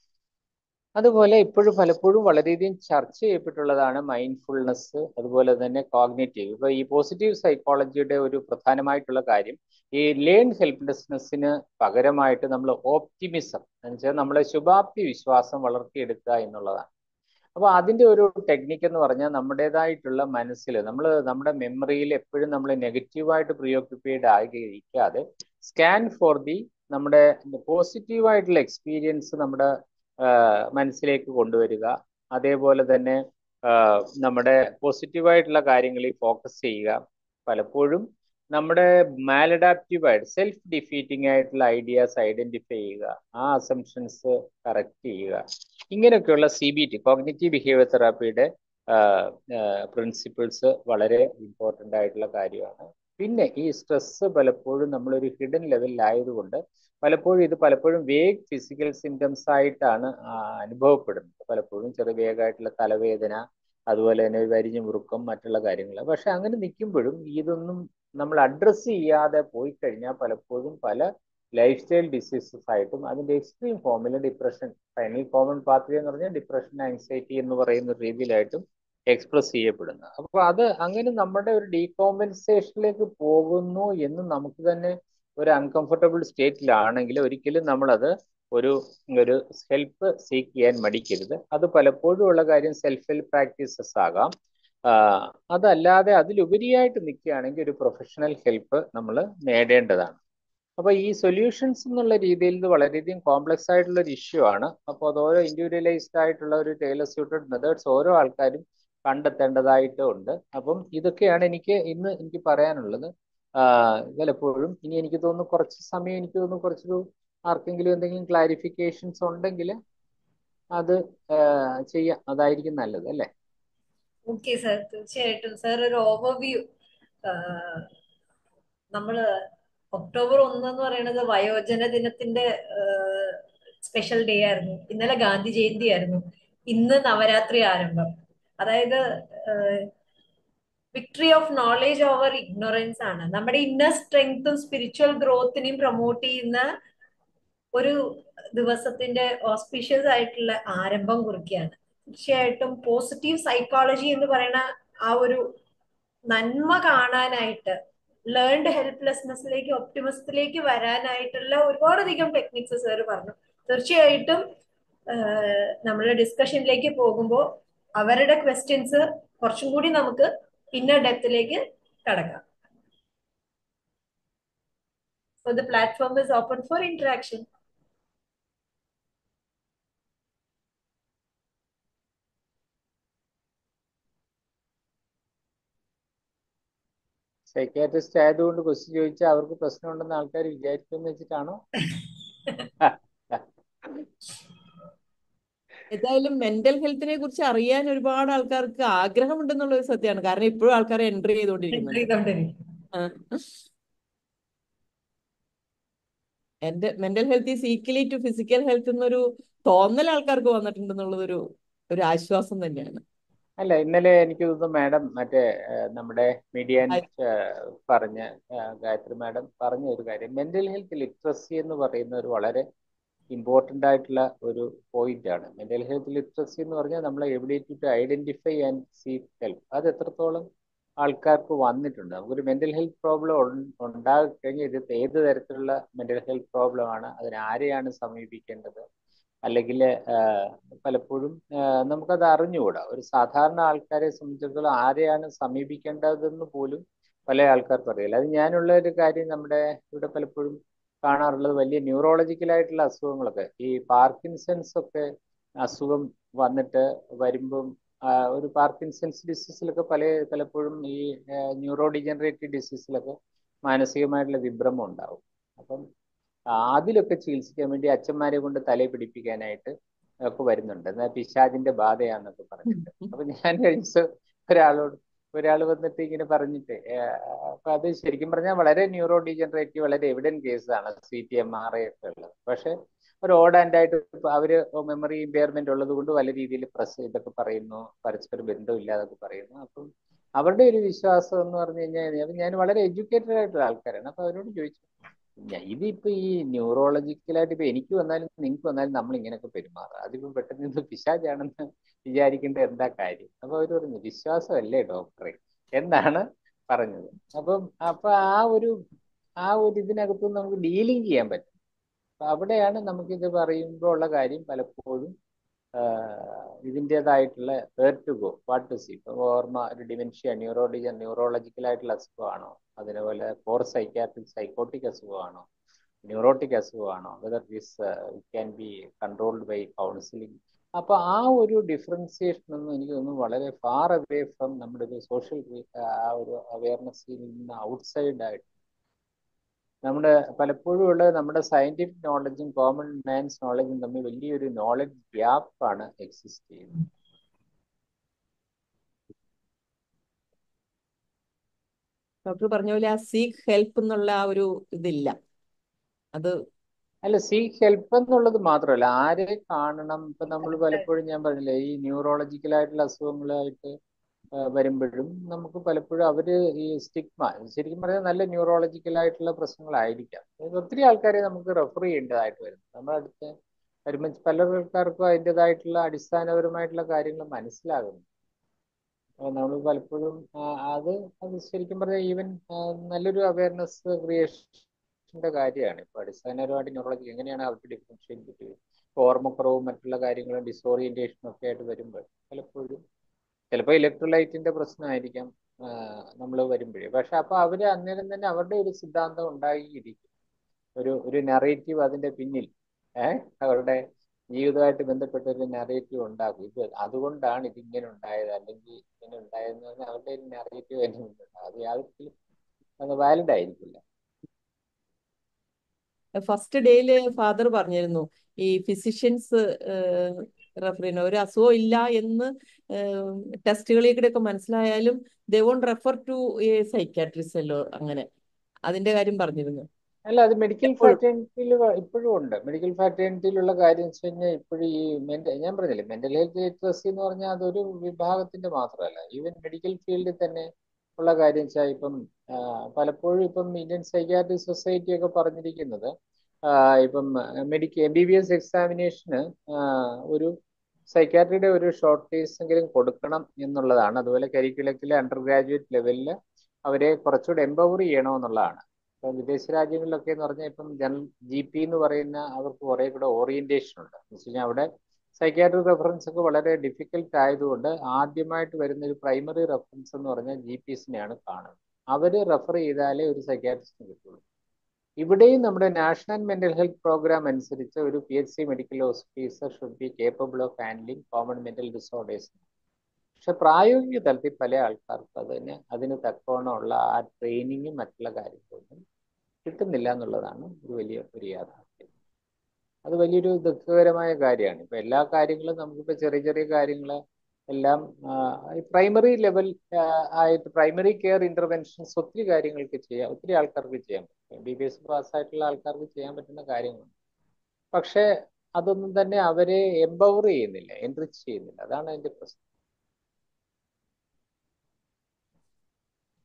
അതുപോലെ ഇപ്പോഴും പലപ്പോഴും വളരെയധികം ചർച്ച ചെയ്യപ്പെട്ടുള്ളതാണ് മൈൻഡ്ഫുൾനെസ് അതുപോലെ തന്നെ കോഗ്നേറ്റീവ് ഇപ്പൊ ഈ പോസിറ്റീവ് സൈക്കോളജിയുടെ ഒരു പ്രധാനമായിട്ടുള്ള കാര്യം ഈ ലേൺ ഹെൽപ്ലെസ്നെസ്സിന് പകരമായിട്ട് നമ്മൾ ഓപ്റ്റിമിസം എന്നുവെച്ചാൽ നമ്മളെ ശുഭാപ്തി വിശ്വാസം വളർത്തിയെടുക്കുക എന്നുള്ളതാണ് അപ്പൊ അതിന്റെ ഒരു ടെക്നിക്ക് എന്ന് പറഞ്ഞാൽ നമ്മുടേതായിട്ടുള്ള മനസ്സിൽ നമ്മൾ നമ്മുടെ മെമ്മറിയിൽ എപ്പോഴും നമ്മൾ നെഗറ്റീവായിട്ട് പ്രിയോക്യുപ്പൈഡ് ആയിരിക്കാതെ സ്കാൻ ഫോർ ദി നമ്മുടെ പോസിറ്റീവായിട്ടുള്ള എക്സ്പീരിയൻസ് നമ്മുടെ മനസ്സിലേക്ക് കൊണ്ടുവരിക അതേപോലെ തന്നെ നമ്മുടെ പോസിറ്റീവായിട്ടുള്ള കാര്യങ്ങളിൽ ഫോക്കസ് ചെയ്യുക പലപ്പോഴും നമ്മുടെ മാലഡാപ്റ്റീവായിട്ട് സെൽഫ് ഡിഫീറ്റിംഗ് ആയിട്ടുള്ള ഐഡിയാസ് ഐഡന്റിഫൈ ചെയ്യുക ആ അസംഷൻസ് കറക്റ്റ് ചെയ്യുക ഇങ്ങനെയൊക്കെയുള്ള C B T cognitive behaviour തെറാപ്പിയുടെ പ്രിൻസിപ്പിൾസ് വളരെ ഇമ്പോർട്ടൻ്റ് ആയിട്ടുള്ള കാര്യമാണ് പിന്നെ ഈ സ്ട്രെസ് പലപ്പോഴും നമ്മളൊരു ഹിഡൻ ലെവലിലായതുകൊണ്ട് പലപ്പോഴും ഇത് പലപ്പോഴും വേഗ് ഫിസിക്കൽ സിംറ്റംസ് ആയിട്ടാണ് അനുഭവപ്പെടുന്നത് പലപ്പോഴും ചെറിയ വേഗമായിട്ടുള്ള തലവേദന അതുപോലെ തന്നെ വരിഞ്ഞു മുറുക്കം മറ്റുള്ള കാര്യങ്ങൾ പക്ഷെ അങ്ങനെ നിൽക്കുമ്പോഴും ഇതൊന്നും നമ്മൾ അഡ്രസ്സ് ചെയ്യാതെ പോയി കഴിഞ്ഞാൽ പലപ്പോഴും പല ലൈഫ് സ്റ്റൈൽ ഡിസീസസ് ആയിട്ടും അതിന്റെ എക്സ്ട്രീം ഫോമിൽ ഡിപ്രഷൻ ഫൈനൽ കോമൺ പാത്വേ എന്ന് പറഞ്ഞാൽ ഡിപ്രഷൻ ആൻസൈറ്റി എന്ന് പറയുന്ന രീതിയിലായിട്ടും എക്സ്പ്രസ് ചെയ്യപ്പെടുന്നത് അപ്പൊ അത് അങ്ങനെ നമ്മുടെ ഒരു ഡീകോമ്പൻസേഷനിലേക്ക് പോകുന്നു എന്ന് നമുക്ക് തന്നെ ഒരു അൺകംഫർട്ടബിൾ സ്റ്റേറ്റിലാണെങ്കിൽ ഒരിക്കലും നമ്മളത് ഒരു ഒരു ഹെൽപ്പ് സീക്ക് ചെയ്യാൻ മടിക്കരുത് അത് പലപ്പോഴും ഉള്ള കാര്യം സെൽഫ് ഹെൽപ്പ് പ്രാക്ടീസസ് ആകാം അതല്ലാതെ അതിലുപരിയായിട്ട് നിൽക്കുകയാണെങ്കിൽ ഒരു പ്രൊഫഷണൽ ഹെൽപ്പ് നമ്മൾ നേടേണ്ടതാണ് അപ്പൊ ഈ സൊല്യൂഷൻസ് എന്നുള്ള രീതിയിൽ ഇത് വളരെയധികം കോംപ്ലക്സ് ആയിട്ടുള്ള ഒരു ഇഷ്യൂ ആണ് അപ്പോൾ അത് ഓരോ ഇൻഡിവിജ്വലൈസ്ഡ് ആയിട്ടുള്ള ഒരു ടൈലർ സ്യൂട്ടഡ് മെത്തേഡ്സ് ഓരോ ആൾക്കാരും കണ്ടെത്തേണ്ടതായിട്ട് ഉണ്ട് അപ്പം ഇതൊക്കെയാണ് എനിക്ക് ഇന്ന് എനിക്ക് പറയാനുള്ളത് പലപ്പോഴും ഇനി എനിക്ക് തോന്നുന്നു കുറച്ച് സമയം എനിക്ക് തോന്നുന്നു കുറച്ചൊരു ആർക്കെങ്കിലും എന്തെങ്കിലും ക്ലാരിഫിക്കേഷൻസ് ഉണ്ടെങ്കിൽ അത് ചെയ്യാം അതായിരിക്കും നല്ലത് അല്ലേ ഓക്കെ സർ തീർച്ചയായിട്ടും സർ ഒരു ഓവർവ്യൂ നമ്മള് ഒക്ടോബർ ഒന്ന് എന്ന് പറയുന്നത് വയോജന ദിനത്തിന്റെ സ്പെഷ്യൽ ഡേ ആയിരുന്നു ഇന്നലെ ഗാന്ധി ജയന്തി ആയിരുന്നു ഇന്ന് നവരാത്രി ആരംഭം അതായത് victory of knowledge over ignorance ആണ് നമ്മുടെ ഇന്നർ സ്ട്രെങ്ത്തും സ്പിരിച്വൽ ഗ്രോത്തിനെയും പ്രൊമോട്ട് ചെയ്യുന്ന ഒരു ദിവസത്തിന്റെ ഓസ്പീഷ്യസ് ആയിട്ടുള്ള ആരംഭം കുറിക്കുകയാണ് തീർച്ചയായിട്ടും പോസിറ്റീവ് സൈക്കോളജി എന്ന് പറയുന്ന ആ ഒരു നന്മ കാണാനായിട്ട് ലേൺഡ് ഹെൽപ്ലെസ്നെസ്സിലേക്ക് ഒപ്റ്റിമിസത്തിലേക്ക് വരാനായിട്ടുള്ള ഒരുപാടധികം ടെക്നിക്സ് സാർ പറഞ്ഞു തീർച്ചയായിട്ടും നമ്മൾ ഡിസ്കഷനിലേക്ക് പോകുമ്പോൾ അവരുടെ ക്വസ്റ്റ്യൻസ് കുറച്ചും കൂടി നമുക്ക് ഇന്നർ ഡെപ്തിലേക്ക് കടക്കാം So the platform is open for interaction. Psychiatrist ആയതുകൊണ്ട് ക്വസ്റ്റ്യൻ ചോദിച്ചാൽ അവർക്ക് പ്രശ്നമുണ്ടെന്ന് ആൾക്കാർ വിചാരിക്കുമെന്ന് വെച്ചിട്ടാണോ ഏതായാലും മെന്റൽ ഹെൽത്തിനെ കുറിച്ച് അറിയാൻ ഒരുപാട് ആൾക്കാർക്ക് ആഗ്രഹമുണ്ടെന്നുള്ള ഒരു സത്യമാണ് കാരണം ഇപ്പോഴും ആൾക്കാർ എൻട്രി ചെയ്തുകൊണ്ടിരിക്കുന്നുണ്ട് എന്റെ mental health is equally to physical health എന്നൊരു തോന്നൽ ആൾക്കാർക്ക് വന്നിട്ടുണ്ടെന്നുള്ളത് ഒരു ഒരു ആശ്വാസം തന്നെയാണ് അല്ല ഇന്നലെ എനിക്ക് തോന്നുന്നു മാഡം മറ്റേ ഏഹ്, നമ്മുടെ മീഡിയ പറഞ്ഞ ഏഹ്, ഗായത്രി മാഡം പറഞ്ഞ ഒരു കാര്യം മെന്റൽ ഹെൽത്ത് ലിറ്ററസി എന്ന് പറയുന്ന ഒരു വളരെ ഇമ്പോർട്ടൻ്റ് ആയിട്ടുള്ള ഒരു പോയിന്റ് ആണ് മെന്റൽ ഹെൽത്ത് ലിറ്ററസി എന്ന് പറഞ്ഞാൽ നമ്മളെ ability to identify and seek help അത് എത്രത്തോളം ആൾക്കാർക്ക് വന്നിട്ടുണ്ട് നമുക്കൊരു മെന്റൽ ഹെൽത്ത് പ്രോബ്ലം ഉണ്ടാകി കഴിഞ്ഞാൽ ഇത് ഏത് തരത്തിലുള്ള മെന്റൽ ഹെൽത്ത് പ്രോബ്ലം ആണ് അതിന് ആരെയാണ് സമീപിക്കേണ്ടത് അല്ലെങ്കിൽ പലപ്പോഴും ആഹ് നമുക്കത് അറിഞ്ഞുകൂടാ ഒരു സാധാരണ ആൾക്കാരെ സംബന്ധിച്ചിടത്തോളം ആരെയാണ് സമീപിക്കേണ്ടതെന്ന് പോലും പല ആൾക്കാർക്കും അറിയില്ല അത് ഞാനുള്ള ഒരു കാര്യം നമ്മുടെ ഇവിടെ പലപ്പോഴും കാണാറുള്ളത് വലിയ ന്യൂറോളജിക്കലായിട്ടുള്ള അസുഖങ്ങളൊക്കെ ഈ പാർക്കിൻസൺസ് ഒക്കെ അസുഖം വന്നിട്ട് വരുമ്പം ആഹ് ഒരു പാർക്കിൻസൺസ് ഡിസീസിലൊക്കെ പല പലപ്പോഴും ഈ ന്യൂറോ ഡിജനറേറ്റീവ് ഡിസീസിലൊക്കെ മാനസികമായിട്ടുള്ള വിഭ്രമം ഉണ്ടാവും അപ്പം അതിലൊക്കെ ചികിത്സിക്കാൻ വേണ്ടി അച്ഛന്മാരെ കൊണ്ട് തലയെ പിടിപ്പിക്കാനായിട്ട് ഒക്കെ വരുന്നുണ്ട് എന്നാൽ പിശാചിന്റെ ബാധയാന്നൊക്കെ പറഞ്ഞിട്ട് അപ്പൊ ഞാൻ കഴിഞ്ഞ ദിവസം ഒരാളോട് ഒരാൾ വന്നിട്ട് ഇങ്ങനെ പറഞ്ഞിട്ട് ഏഹ്, അപ്പൊ അത് ശരിക്കും പറഞ്ഞാൽ വളരെ ന്യൂറോ ഡീജനറേറ്റീവ് വളരെ എവിഡൻ കേസാണ് C T M R I ഒക്കെ ഉള്ളത് പക്ഷെ ഒരു ഓഡ് ആൻഡ് ആയിട്ട് ഇപ്പൊ അവര് മെമ്മറി ഇമ്പയർമെന്റ് ഉള്ളത് കൊണ്ട് പല രീതിയിൽ പ്രസ് ഇതൊക്കെ പറയുന്നു പരസ്പര ബന്ധമില്ലാതൊക്കെ പറയുന്നു അപ്പം അവരുടെ ഒരു വിശ്വാസം എന്ന് പറഞ്ഞു കഴിഞ്ഞാൽ ഞാൻ വളരെ എഡ്യൂക്കേറ്റഡ് ആയിട്ടുള്ള ആൾക്കാരാണ് അപ്പൊ അവരോട് ചോദിച്ചു "ഞ- ഇതിപ്പോ ഈ ന്യൂറോളജിക്കലായിട്ട് ഇപ്പൊ എനിക്ക് വന്നാലും നിങ്ങൾക്ക് വന്നാലും നമ്മൾ ഇങ്ങനെയൊക്കെ പെരുമാറുക അതിപ്പോ പെട്ടെന്ന് ഇത് പിശാചാണെന്ന് വിചാരിക്കേണ്ട എന്താ കാര്യം അപ്പൊ അവര് പറഞ്ഞു വിശ്വാസമല്ലേ ഡോക്ടറെ എന്നാണ് പറഞ്ഞത് അപ്പം അപ്പൊ ആ ഒരു ആ ഒരു ഇതിനകത്ത് നമുക്ക് ഡീലിങ് ചെയ്യാൻ പറ്റും അപ്പൊ അവിടെയാണ് നമുക്കിത് പറയുമ്പോൾ ഉള്ള കാര്യം പലപ്പോഴും ഇതിൻ്റെതായിട്ടുള്ള where to go what to see ഇപ്പൊ ഓർമ്മ ഒരു ഡിമെൻഷ്യ ന്യൂറോഡിജ ന്യൂറോളജിക്കൽ ആയിട്ടുള്ള അസുഖമാണോ അതേപോലെ ഫോർ സൈക്കാട്രിക് സൈക്കോട്ടിക് അസുഖമാണോ ന്യൂറോട്ടിക് അസുഖമാണോ whether this can be controlled by counselling അപ്പൊ ആ ഒരു ഡിഫറൻസിയേഷൻ ഒന്നും എനിക്ക് തോന്നുന്നു വളരെ ഫാർ അവേ ഫ്രം നമ്മുടെ ഒരു സോഷ്യൽ ആ ഒരു അവയർനെസ്സിൽ നിന്ന് ഔട്ട്സൈഡ് ആയിട്ട് നമ്മുടെ പലപ്പോഴും ഉള്ള നമ്മുടെ സയന്റിഫിക് നോളജും കോമൺ മാൻസ് നോളജും തമ്മിൽ വലിയൊരു നോളജ് ഗ്യാപ്പാണ് എക്സിസ്റ്റ് ചെയ്യുന്നത് ഡോക്ടർ പറഞ്ഞ പോലെ ആ സീക്ക് ഹെൽപ്പ് എന്നുള്ള ആ ഒരു ഇതില്ല അത് അല്ല സീക്ക് ഹെൽപ്പ് എന്നുള്ളത് മാത്രമല്ല ആരെ കാണണം ഇപ്പൊ നമ്മൾ പലപ്പോഴും ഞാൻ പറഞ്ഞില്ലേ ഈ ന്യൂറോളജിക്കൽ ആയിട്ടുള്ള അസുഖങ്ങളായിട്ട് ആ, വരുമ്പോഴും നമുക്ക് പലപ്പോഴും അവര് ഈ സ്റ്റിഗ്മ ശരിക്കും പറഞ്ഞാൽ നല്ല ന്യൂറോളജിക്കൽ ആയിട്ടുള്ള പ്രശ്നങ്ങളായിരിക്കാം അതായത് ഒത്തിരി ആൾക്കാരെ നമുക്ക് റെഫർ ചെയ്യേണ്ടതായിട്ട് വരും നമ്മുടെ അടുത്ത് വരുമ്പോൾ പല ആൾക്കാർക്കും അതിൻ്റെതായിട്ടുള്ള അടിസ്ഥാനപരമായിട്ടുള്ള കാര്യങ്ങൾ മനസ്സിലാകുന്നു നമ്മൾ പലപ്പോഴും ആ, അത് അത് ശരിക്കും പറഞ്ഞാൽ ഈവൻ നല്ലൊരു അവയർനെസ് ക്രിയേഷന്റെ കാര്യമാണ് ഇപ്പൊ അടിസ്ഥാനപരമായിട്ട് ന്യൂറോളജി എങ്ങനെയാണ് അവർക്ക് ഡിഫറൻഷിയേറ്റ് ബിറ്റ്വീൻ ഓർമ്മക്കുറവും മറ്റുള്ള കാര്യങ്ങളും ഡിസോറിയന്റേഷനും ഒക്കെ ആയിട്ട് വരുമ്പോൾ പലപ്പോഴും ചിലപ്പോൾ ഇലക്ട്രോലൈറ്റിന്റെ പ്രശ്നമായിരിക്കാം നമ്മൾ വരുമ്പോഴേ പക്ഷെ അപ്പൊ അവര് അന്നേരം തന്നെ അവരുടെ ഒരു സിദ്ധാന്തം ഉണ്ടായിരിക്കും ഒരു ഒരു നറേറ്റീവ് അതിന്റെ പിന്നിൽ ഏഹ് അവരുടെ ജീവിതമായിട്ട് ബന്ധപ്പെട്ട ഒരു നറേറ്റീവ് ഉണ്ടാകും ഇത് അതുകൊണ്ടാണ് ഇതിങ്ങനെ ഉണ്ടായത് അല്ലെങ്കിൽ ഇങ്ങനെ ഉണ്ടായതെന്ന് പറഞ്ഞാൽ അവരുടെ ഒരു നറേറ്റീവ് തന്നെ ഉണ്ട് അത് യാതൊരു അത് വാലിഡ് ആയിരിക്കില്ല ഫസ്റ്റ് ഡേയില് ഫാദർ പറഞ്ഞിരുന്നു ഈ ഫിസിഷ്യൻസ് റെഫർ ചെയ്യുന്ന ഒരു അസുഖം ഇല്ല എന്ന് ടെസ്റ്റുകളിൽ കൂടെ ഒക്കെ മനസ്സിലായാലും they won't refer to a സൈക്കാട്രിസ്റ്റല്ലോ അങ്ങനെ അതിന്റെ കാര്യം പറഞ്ഞിരുന്നു അല്ല അത് മെഡിക്കൽ എപ്പോഴും ഫാറ്റേണിറ്റിയിൽ ഇപ്പോഴും ഉണ്ട് മെഡിക്കൽ ഫാറ്റേണിറ്റിയിലുള്ള കാര്യം വെച്ച് കഴിഞ്ഞാൽ ഇപ്പോഴും ഈ മെന്റൽ ഞാൻ പറഞ്ഞില്ലേ മെന്റൽ ഹെൽത്ത് ലിറ്ററസി എന്ന് പറഞ്ഞാൽ അതൊരു വിഭാഗത്തിന്റെ മാത്രമല്ല ഈവൻ മെഡിക്കൽ ഫീൽഡിൽ തന്നെ ഉള്ള കാര്യം വെച്ചാൽ ഇപ്പം ആ, പലപ്പോഴും ഇപ്പം ഇന്ത്യൻ സൈക്കാട്രിക് സൊസൈറ്റി ഒക്കെ പറഞ്ഞിരിക്കുന്നത് ആ, ഇപ്പം medical M B B S എക്സാമിനേഷന് ഒരു സൈക്കാട്രിയുടെ ഒരു ഷോർട്ട് കേസ് എങ്കിലും കൊടുക്കണം എന്നുള്ളതാണ് അതുപോലെ കരിക്കുലത്തിലെ അണ്ടർ ഗ്രാജുവേറ്റ് ലെവലിൽ അവരെ കുറച്ചുകൂടെ എംപവർ ചെയ്യണമെന്നുള്ളതാണ് ഇപ്പം വിദേശ രാജ്യങ്ങളിലൊക്കെ എന്ന് പറഞ്ഞാൽ ഇപ്പം ജനറൽ ജി പി എന്ന് പറയുന്ന അവർക്ക് കുറെ കൂടെ ഓറിയന്റേഷൻ ഉണ്ട് എന്ന് വെച്ച് കഴിഞ്ഞാൽ അവിടെ സൈക്കാട്രിക് റെഫറൻസ് ഒക്കെ വളരെ ഡിഫിക്കൽട്ട് ആയതുകൊണ്ട് ആദ്യമായിട്ട് വരുന്ന ഒരു പ്രൈമറി റെഫറൻസ് എന്ന് പറഞ്ഞാൽ ജി പിസിനെയാണ് കാണുന്നത് അവര് റെഫർ ചെയ്താലേ ഒരു സൈക്കാട്രിസ്റ്റിന് കിട്ടുള്ളൂ ഇവിടെയും നമ്മുടെ നാഷണൽ മെന്റൽ ഹെൽത്ത് പ്രോഗ്രാം അനുസരിച്ച് ഒരു P H C medical officer should be capable of handling common mental disorders പക്ഷെ പ്രായോഗിക തലത്തിൽ പല ആൾക്കാർക്കും അതിന് അതിന് തക്കവണ്ണമുള്ള ആ ട്രെയിനിങ്ങും മറ്റുള്ള കാര്യങ്ങളൊന്നും കിട്ടുന്നില്ല എന്നുള്ളതാണ് ഒരു വലിയ ഒരു യാഥാർത്ഥ്യം അത് വലിയൊരു ദുഃഖകരമായ കാര്യമാണ് ഇപ്പൊ എല്ലാ കാര്യങ്ങളും നമുക്കിപ്പോ ചെറിയ ചെറിയ കാര്യങ്ങൾ എല്ലാം പ്രൈമറി ലെവൽ ആയിട്ട് പ്രൈമറി കെയർ ഇന്റർവെൻഷൻസ് ഒത്തിരി കാര്യങ്ങൾക്ക് ചെയ്യാം ഒത്തിരി ആൾക്കാർക്ക് ചെയ്യാൻ പറ്റും ബി ബി എസ് പാസ്സായിട്ടുള്ള ആൾക്കാർക്ക് ചെയ്യാൻ പറ്റുന്ന കാര്യങ്ങളുണ്ട് പക്ഷെ അതൊന്നും തന്നെ അവരെ എംപവർ ചെയ്യുന്നില്ല എൻറിച്ച് ചെയ്യുന്നില്ല അതാണ് അതിന്റെ പ്രശ്നം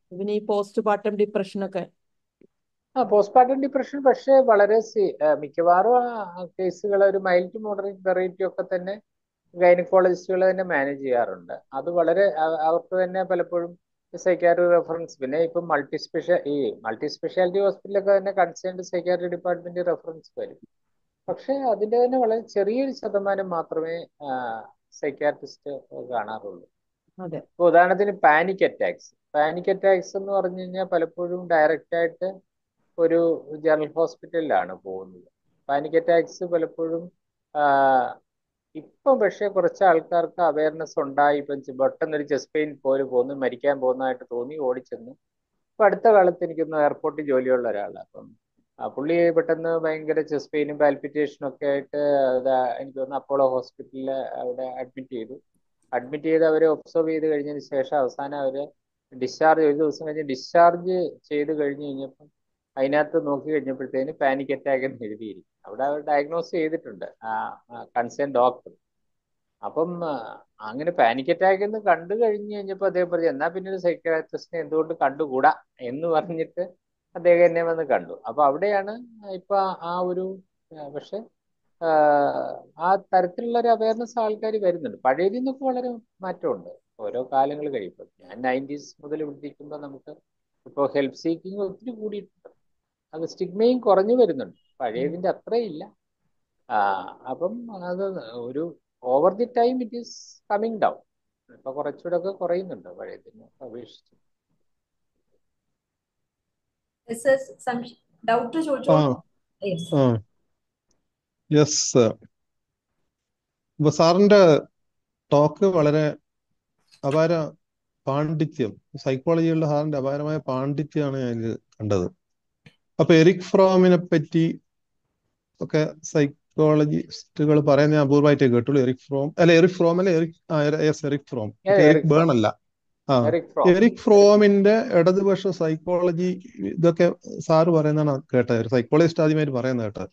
പിന്നെ ഈ പോസ്റ്റ് പാർട്ടം ഡിപ്രഷനൊക്കെ ആ പോസ്റ്റ്മോർട്ടം ഡിപ്രഷൻ പക്ഷേ വളരെ സി- ആ, മിക്കവാറും ആ കേസുകൾ ഒരു മൈൽഡ് ടു മോഡറേറ്റ് വെറൈറ്റി ഒക്കെ തന്നെ ഗൈനക്കോളജിസ്റ്റുകൾ തന്നെ മാനേജ് ചെയ്യാറുണ്ട് അത് വളരെ അവ- അവർക്ക് തന്നെ പലപ്പോഴും സൈക്കാട്രി റെഫറൻസ് പിന്നെ ഇപ്പം മൾട്ടി സ്പെഷ്യ ഈ മൾട്ടി സ്പെഷ്യാലിറ്റി ഹോസ്പിറ്റലൊക്കെ തന്നെ കൺസേൺഡ് സൈക്കാട്രി ഡിപ്പാർട്ട്മെന്റ് റെഫറൻസ് വരും പക്ഷേ അതിന്റെ തന്നെ വളരെ ചെറിയൊരു ശതമാനം മാത്രമേ സൈക്കാട്രിസ്റ്റ് കാണാറുള്ളൂ അതെ ഇപ്പൊ ഉദാഹരണത്തിന് പാനിക് അറ്റാക്സ് പാനിക് അറ്റാക്സ് എന്ന് പറഞ്ഞു കഴിഞ്ഞാൽ പലപ്പോഴും ഡയറക്റ്റ് ആയിട്ട് ഒരു ജനറൽ ഹോസ്പിറ്റലിലാണ് പോകുന്നത് പാനിക് അറ്റാക്സ് പലപ്പോഴും ആ, ഇപ്പം പക്ഷേ കുറച്ച് ആൾക്കാർക്ക് അവയർനെസ് ഉണ്ടായി ഇപ്പം ചെ- പെട്ടെന്നൊരു ചെസ്റ്റ് പെയിൻ പോലെ പോകുന്നു മരിക്കാൻ പോകുന്നതായിട്ട് തോന്നി ഓടിച്ചെന്നു ഇപ്പൊ അടുത്ത കാലത്ത് എനിക്കൊന്ന് എയർപോർട്ടിൽ ജോലിയുള്ള ഒരാളാണ് അപ്പം ആ പുള്ളി പെട്ടെന്ന് ഭയങ്കര ചെസ്റ്റ് പെയിനും പാൽപിറ്റേഷനും ഒക്കെ ആയിട്ട് അതാ എനിക്ക് തോന്നുന്നു അപ്പോളോ ഹോസ്പിറ്റലിൽ അവിടെ അഡ്മിറ്റ് ചെയ്തു അഡ്മിറ്റ് ചെയ്ത് അവരെ ഒബ്സർവ് ചെയ്ത് കഴിഞ്ഞതിന് ശേഷം അവസാനം അവര് ഡിസ്ചാർജ് ഒരു ദിവസം കഴിഞ്ഞ് ഡിസ്ചാർജ് ചെയ്ത് കഴിഞ്ഞ് കഴിഞ്ഞപ്പം അതിനകത്ത് നോക്കി കഴിഞ്ഞപ്പോഴത്തേന് പാനിക് അറ്റാക്ക് എന്ന് എഴുതിയിരിക്കും അവിടെ അവർ ഡയഗ്നോസ് ചെയ്തിട്ടുണ്ട് ആ കൺസേൺ ഡോക്ടർ അപ്പം ആ, അങ്ങനെ പാനിക് അറ്റാക്ക് എന്ന് കണ്ടു കഴിഞ്ഞ് കഴിഞ്ഞപ്പോൾ അദ്ദേഹം പറഞ്ഞു എന്നാ പിന്നെ ഒരു സൈക്കാട്രിസ്റ്റിനെ എന്തുകൊണ്ട് കണ്ടുകൂടാ എന്ന് പറഞ്ഞിട്ട് അദ്ദേഹം എന്നെ വന്ന് കണ്ടു അപ്പൊ അവിടെയാണ് ഇപ്പൊ ആ- ആ ഒരു ആ, പക്ഷെ ആ, ആ തരത്തിലുള്ള ഒരു അവയർനെസ് ആൾക്കാർ വരുന്നുണ്ട് പഴയതിൽ നിന്നൊക്കെ വളരെ മാറ്റമുണ്ട് ഓരോ കാലങ്ങൾ കഴിയുമ്പോൾ ഞാൻ നയൻറ്റീസ് മുതൽ പിടിപ്പിക്കുമ്പോൾ നമുക്ക് ഇപ്പോൾ ഹെൽപ്പ് സീക്കിംഗ് ഒത്തിരി കൂടിയിട്ടുണ്ട് അത് സ്റ്റിഗ്മയും കുറഞ്ഞു വരുന്നുണ്ട് പഴയതിന്റെ അത്രയില്ല ആ അപ്പം അത് ഒരു over the time it is coming down ഇപ്പൊ കുറച്ചുകൂടെ ഒക്കെ കുറയുന്നുണ്ട് പഴയതിനെ അപേക്ഷിച്ച് ഡൗട്ട് ആ ചോദിച്ചോളൂ യെസ് ആ യെസ് ഇപ്പൊ സാറിന്റെ ടോക്ക് വളരെ അപാര പാണ്ഡിത്യം സൈക്കോളജിയുള്ള സാറിന്റെ അപാരമായ പാണ്ഡിത്യമാണ് ഞാൻ ഇതിൽ കണ്ടത് അപ്പൊ എറിക് ഫ്രോമിനെ പറ്റി ഒക്കെ സൈക്കോളജിസ്റ്റുകൾ പറയുന്ന ഞാൻ അപൂർവമായിട്ടേ കേട്ടുള്ളൂ എറിക് ഫ്രോം അല്ല എറിക് ഫ്രോം അല്ല എറിക് ആ യെസ് എറിക് ഫ്രോം Yeah, മറ്റേ എറിക് എറിക് ബേൺ ഫ്രോം അല്ല ആ എറിക് ഫ്രോം എറിക് ഫ്രോമിന്റെ ഇടതുപക്ഷ സൈക്കോളജി ഇതൊക്കെ സാറ് പറയുന്നതാണ് കേട്ടത് സൈക്കോളജിസ്റ്റ് ആദ്യമായിട്ട് പറയുന്നത് കേട്ടത്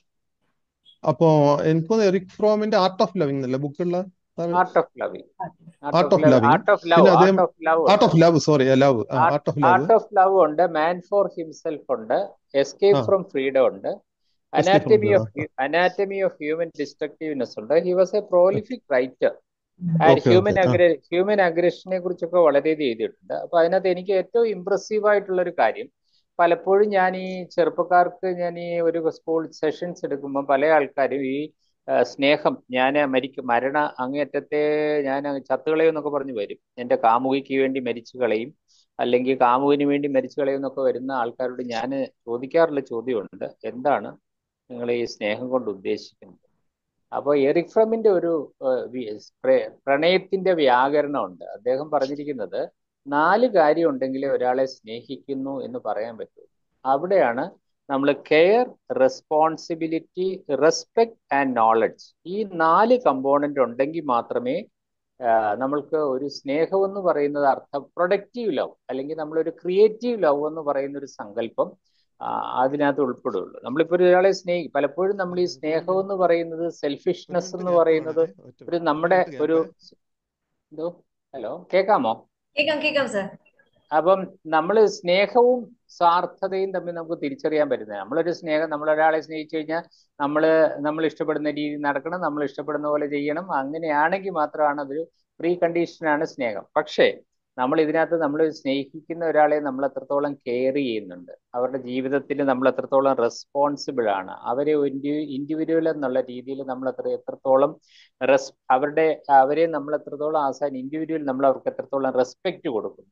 അപ്പോ എനിക്ക് തോന്നുന്നു എറിക് ഫ്രോമിന്റെ ആർട്ട് ഓഫ് ലവിംഗ് എന്നല്ലേ ബുക്കുള്ള sir art of loving art art of of love loving art of love പിന്നെ അദ്ദേഹം ആർട്ട് ഓഫ് ലവ് ആർട്ട് ഉണ്ട് of love sorry love art of love art of love ഉണ്ട് മാൻ ഫോർ ഹിംസെൽഫ് ഉണ്ട് escape ah from freedom ഉണ്ട് escape from anatomy of anatomy of human destructiveness ഉണ്ട് he was a prolific writer and okay human okay ആ അഗ്ര human അഗ്രഷനെ കുറിച്ചൊക്കെ വളരെയധികം എഴുതിയിട്ടുണ്ട് അപ്പൊ അതിനകത്ത് എനിക്ക് ഏറ്റവും ഇമ്പ്രസീവ് ആയിട്ടുള്ള ഒരു കാര്യം പലപ്പോഴും ഞാൻ ഈ ചെറുപ്പക്കാർക്ക് ഞാൻ ഈ ഒരു സ്കൂൾ സെഷൻസ് എടുക്കുമ്പോൾ പല ആൾക്കാരും ഈ ആ, സ്നേഹം ഞാൻ മരിക്കും മരണ അങ്ങേയറ്റത്തെ ഞാൻ ചത്തുകളയും എന്നൊക്കെ പറഞ്ഞ് വരും എൻ്റെ കാമുകിക്ക് വേണ്ടി മരിച്ചു കളയും അല്ലെങ്കിൽ കാമുകിന് വേണ്ടി മരിച്ചു കളയും എന്നൊക്കെ വരുന്ന ആൾക്കാരോട് ഞാൻ ചോദിക്കാറുള്ള ചോദ്യമുണ്ട് എന്താണ് നിങ്ങൾ ഈ സ്നേഹം കൊണ്ട് ഉദ്ദേശിക്കുന്നത് അപ്പോൾ എറിക് ഫ്രമിന്റെ ഒരു ഏഹ്, വി- പ്ര- പ്രണയത്തിന്റെ വ്യാകരണം ഉണ്ട് അദ്ദേഹം പറഞ്ഞിരിക്കുന്നത് നാല് കാര്യം ഉണ്ടെങ്കിലേ ഒരാളെ സ്നേഹിക്കുന്നു എന്ന് പറയാൻ പറ്റൂ അവിടെയാണ് നമ്മൾ care responsibility respect and knowledge ഈ നാല് കമ്പോണന്റ് ഉണ്ടെങ്കിൽ മാത്രമേ ആഹ് നമ്മൾക്ക് ഒരു സ്നേഹം എന്ന് പറയുന്നത് അർത്ഥം പ്രൊഡക്റ്റീവ് ലവ് അല്ലെങ്കിൽ നമ്മളൊരു ക്രിയേറ്റീവ് ലവ് എന്ന് പറയുന്ന ഒരു സങ്കല്പം ആഹ് അതിനകത്ത് ഉൾപ്പെടുള്ളൂ നമ്മളിപ്പോൾ ഒരാളെ സ്നേഹി പലപ്പോഴും നമ്മൾ ഈ സ്നേഹം എന്ന് പറയുന്നത് ഒരു സെൽഫിഷ്നെസ് മിനിറ്റ് എന്ന് ഗ്യാപ്പ് പറയുന്നത് വേണേ ഒറ്റ ഒരു ഒരു നമ്മുടെ മിനിറ്റ് ഒരു ഗ്യാപ്പ് എന്തോ ഹലോ കേൾക്കാമോ കേൾക്കാം കേൾക്കാം സർ അപ്പം നമ്മൾ സ്നേഹവും സ്വാർത്ഥതയും തമ്മിൽ നമുക്ക് തിരിച്ചറിയാൻ പറ്റുന്നത് നമ്മളൊരു സ്നേഹം നമ്മൾ ഒരാളെ സ്നേഹിച്ചു കഴിഞ്ഞാൽ നമ്മൾ നമ്മൾ ഇഷ്ടപ്പെടുന്ന രീതി നടക്കണം നമ്മൾ ഇഷ്ടപ്പെടുന്ന പോലെ ചെയ്യണം അങ്ങനെയാണെങ്കിൽ മാത്രമാണ് അതൊരു പ്രീ കണ്ടീഷനാണ് സ്നേഹം പക്ഷേ നമ്മൾ ഇതിനകത്ത് നമ്മൾ സ്നേഹിക്കുന്ന ഒരാളെ നമ്മൾ എത്രത്തോളം കെയർ ചെയ്യുന്നുണ്ട് അവരുടെ ജീവിതത്തിൽ നമ്മൾ എത്രത്തോളം റെസ്പോൺസിബിൾ ആണ് അവരെ ഒരു ഇൻഡിവിജ്വൽ എന്നുള്ള രീതിയിൽ നമ്മൾ എത്ര എത്രത്തോളം റെസ് അവരുടെ അവരെ നമ്മൾ എത്രത്തോളം ആസാൻ ഇൻഡിവിജ്വൽ നമ്മൾ അവർക്ക് എത്രത്തോളം റെസ്പെക്റ്റ് കൊടുക്കും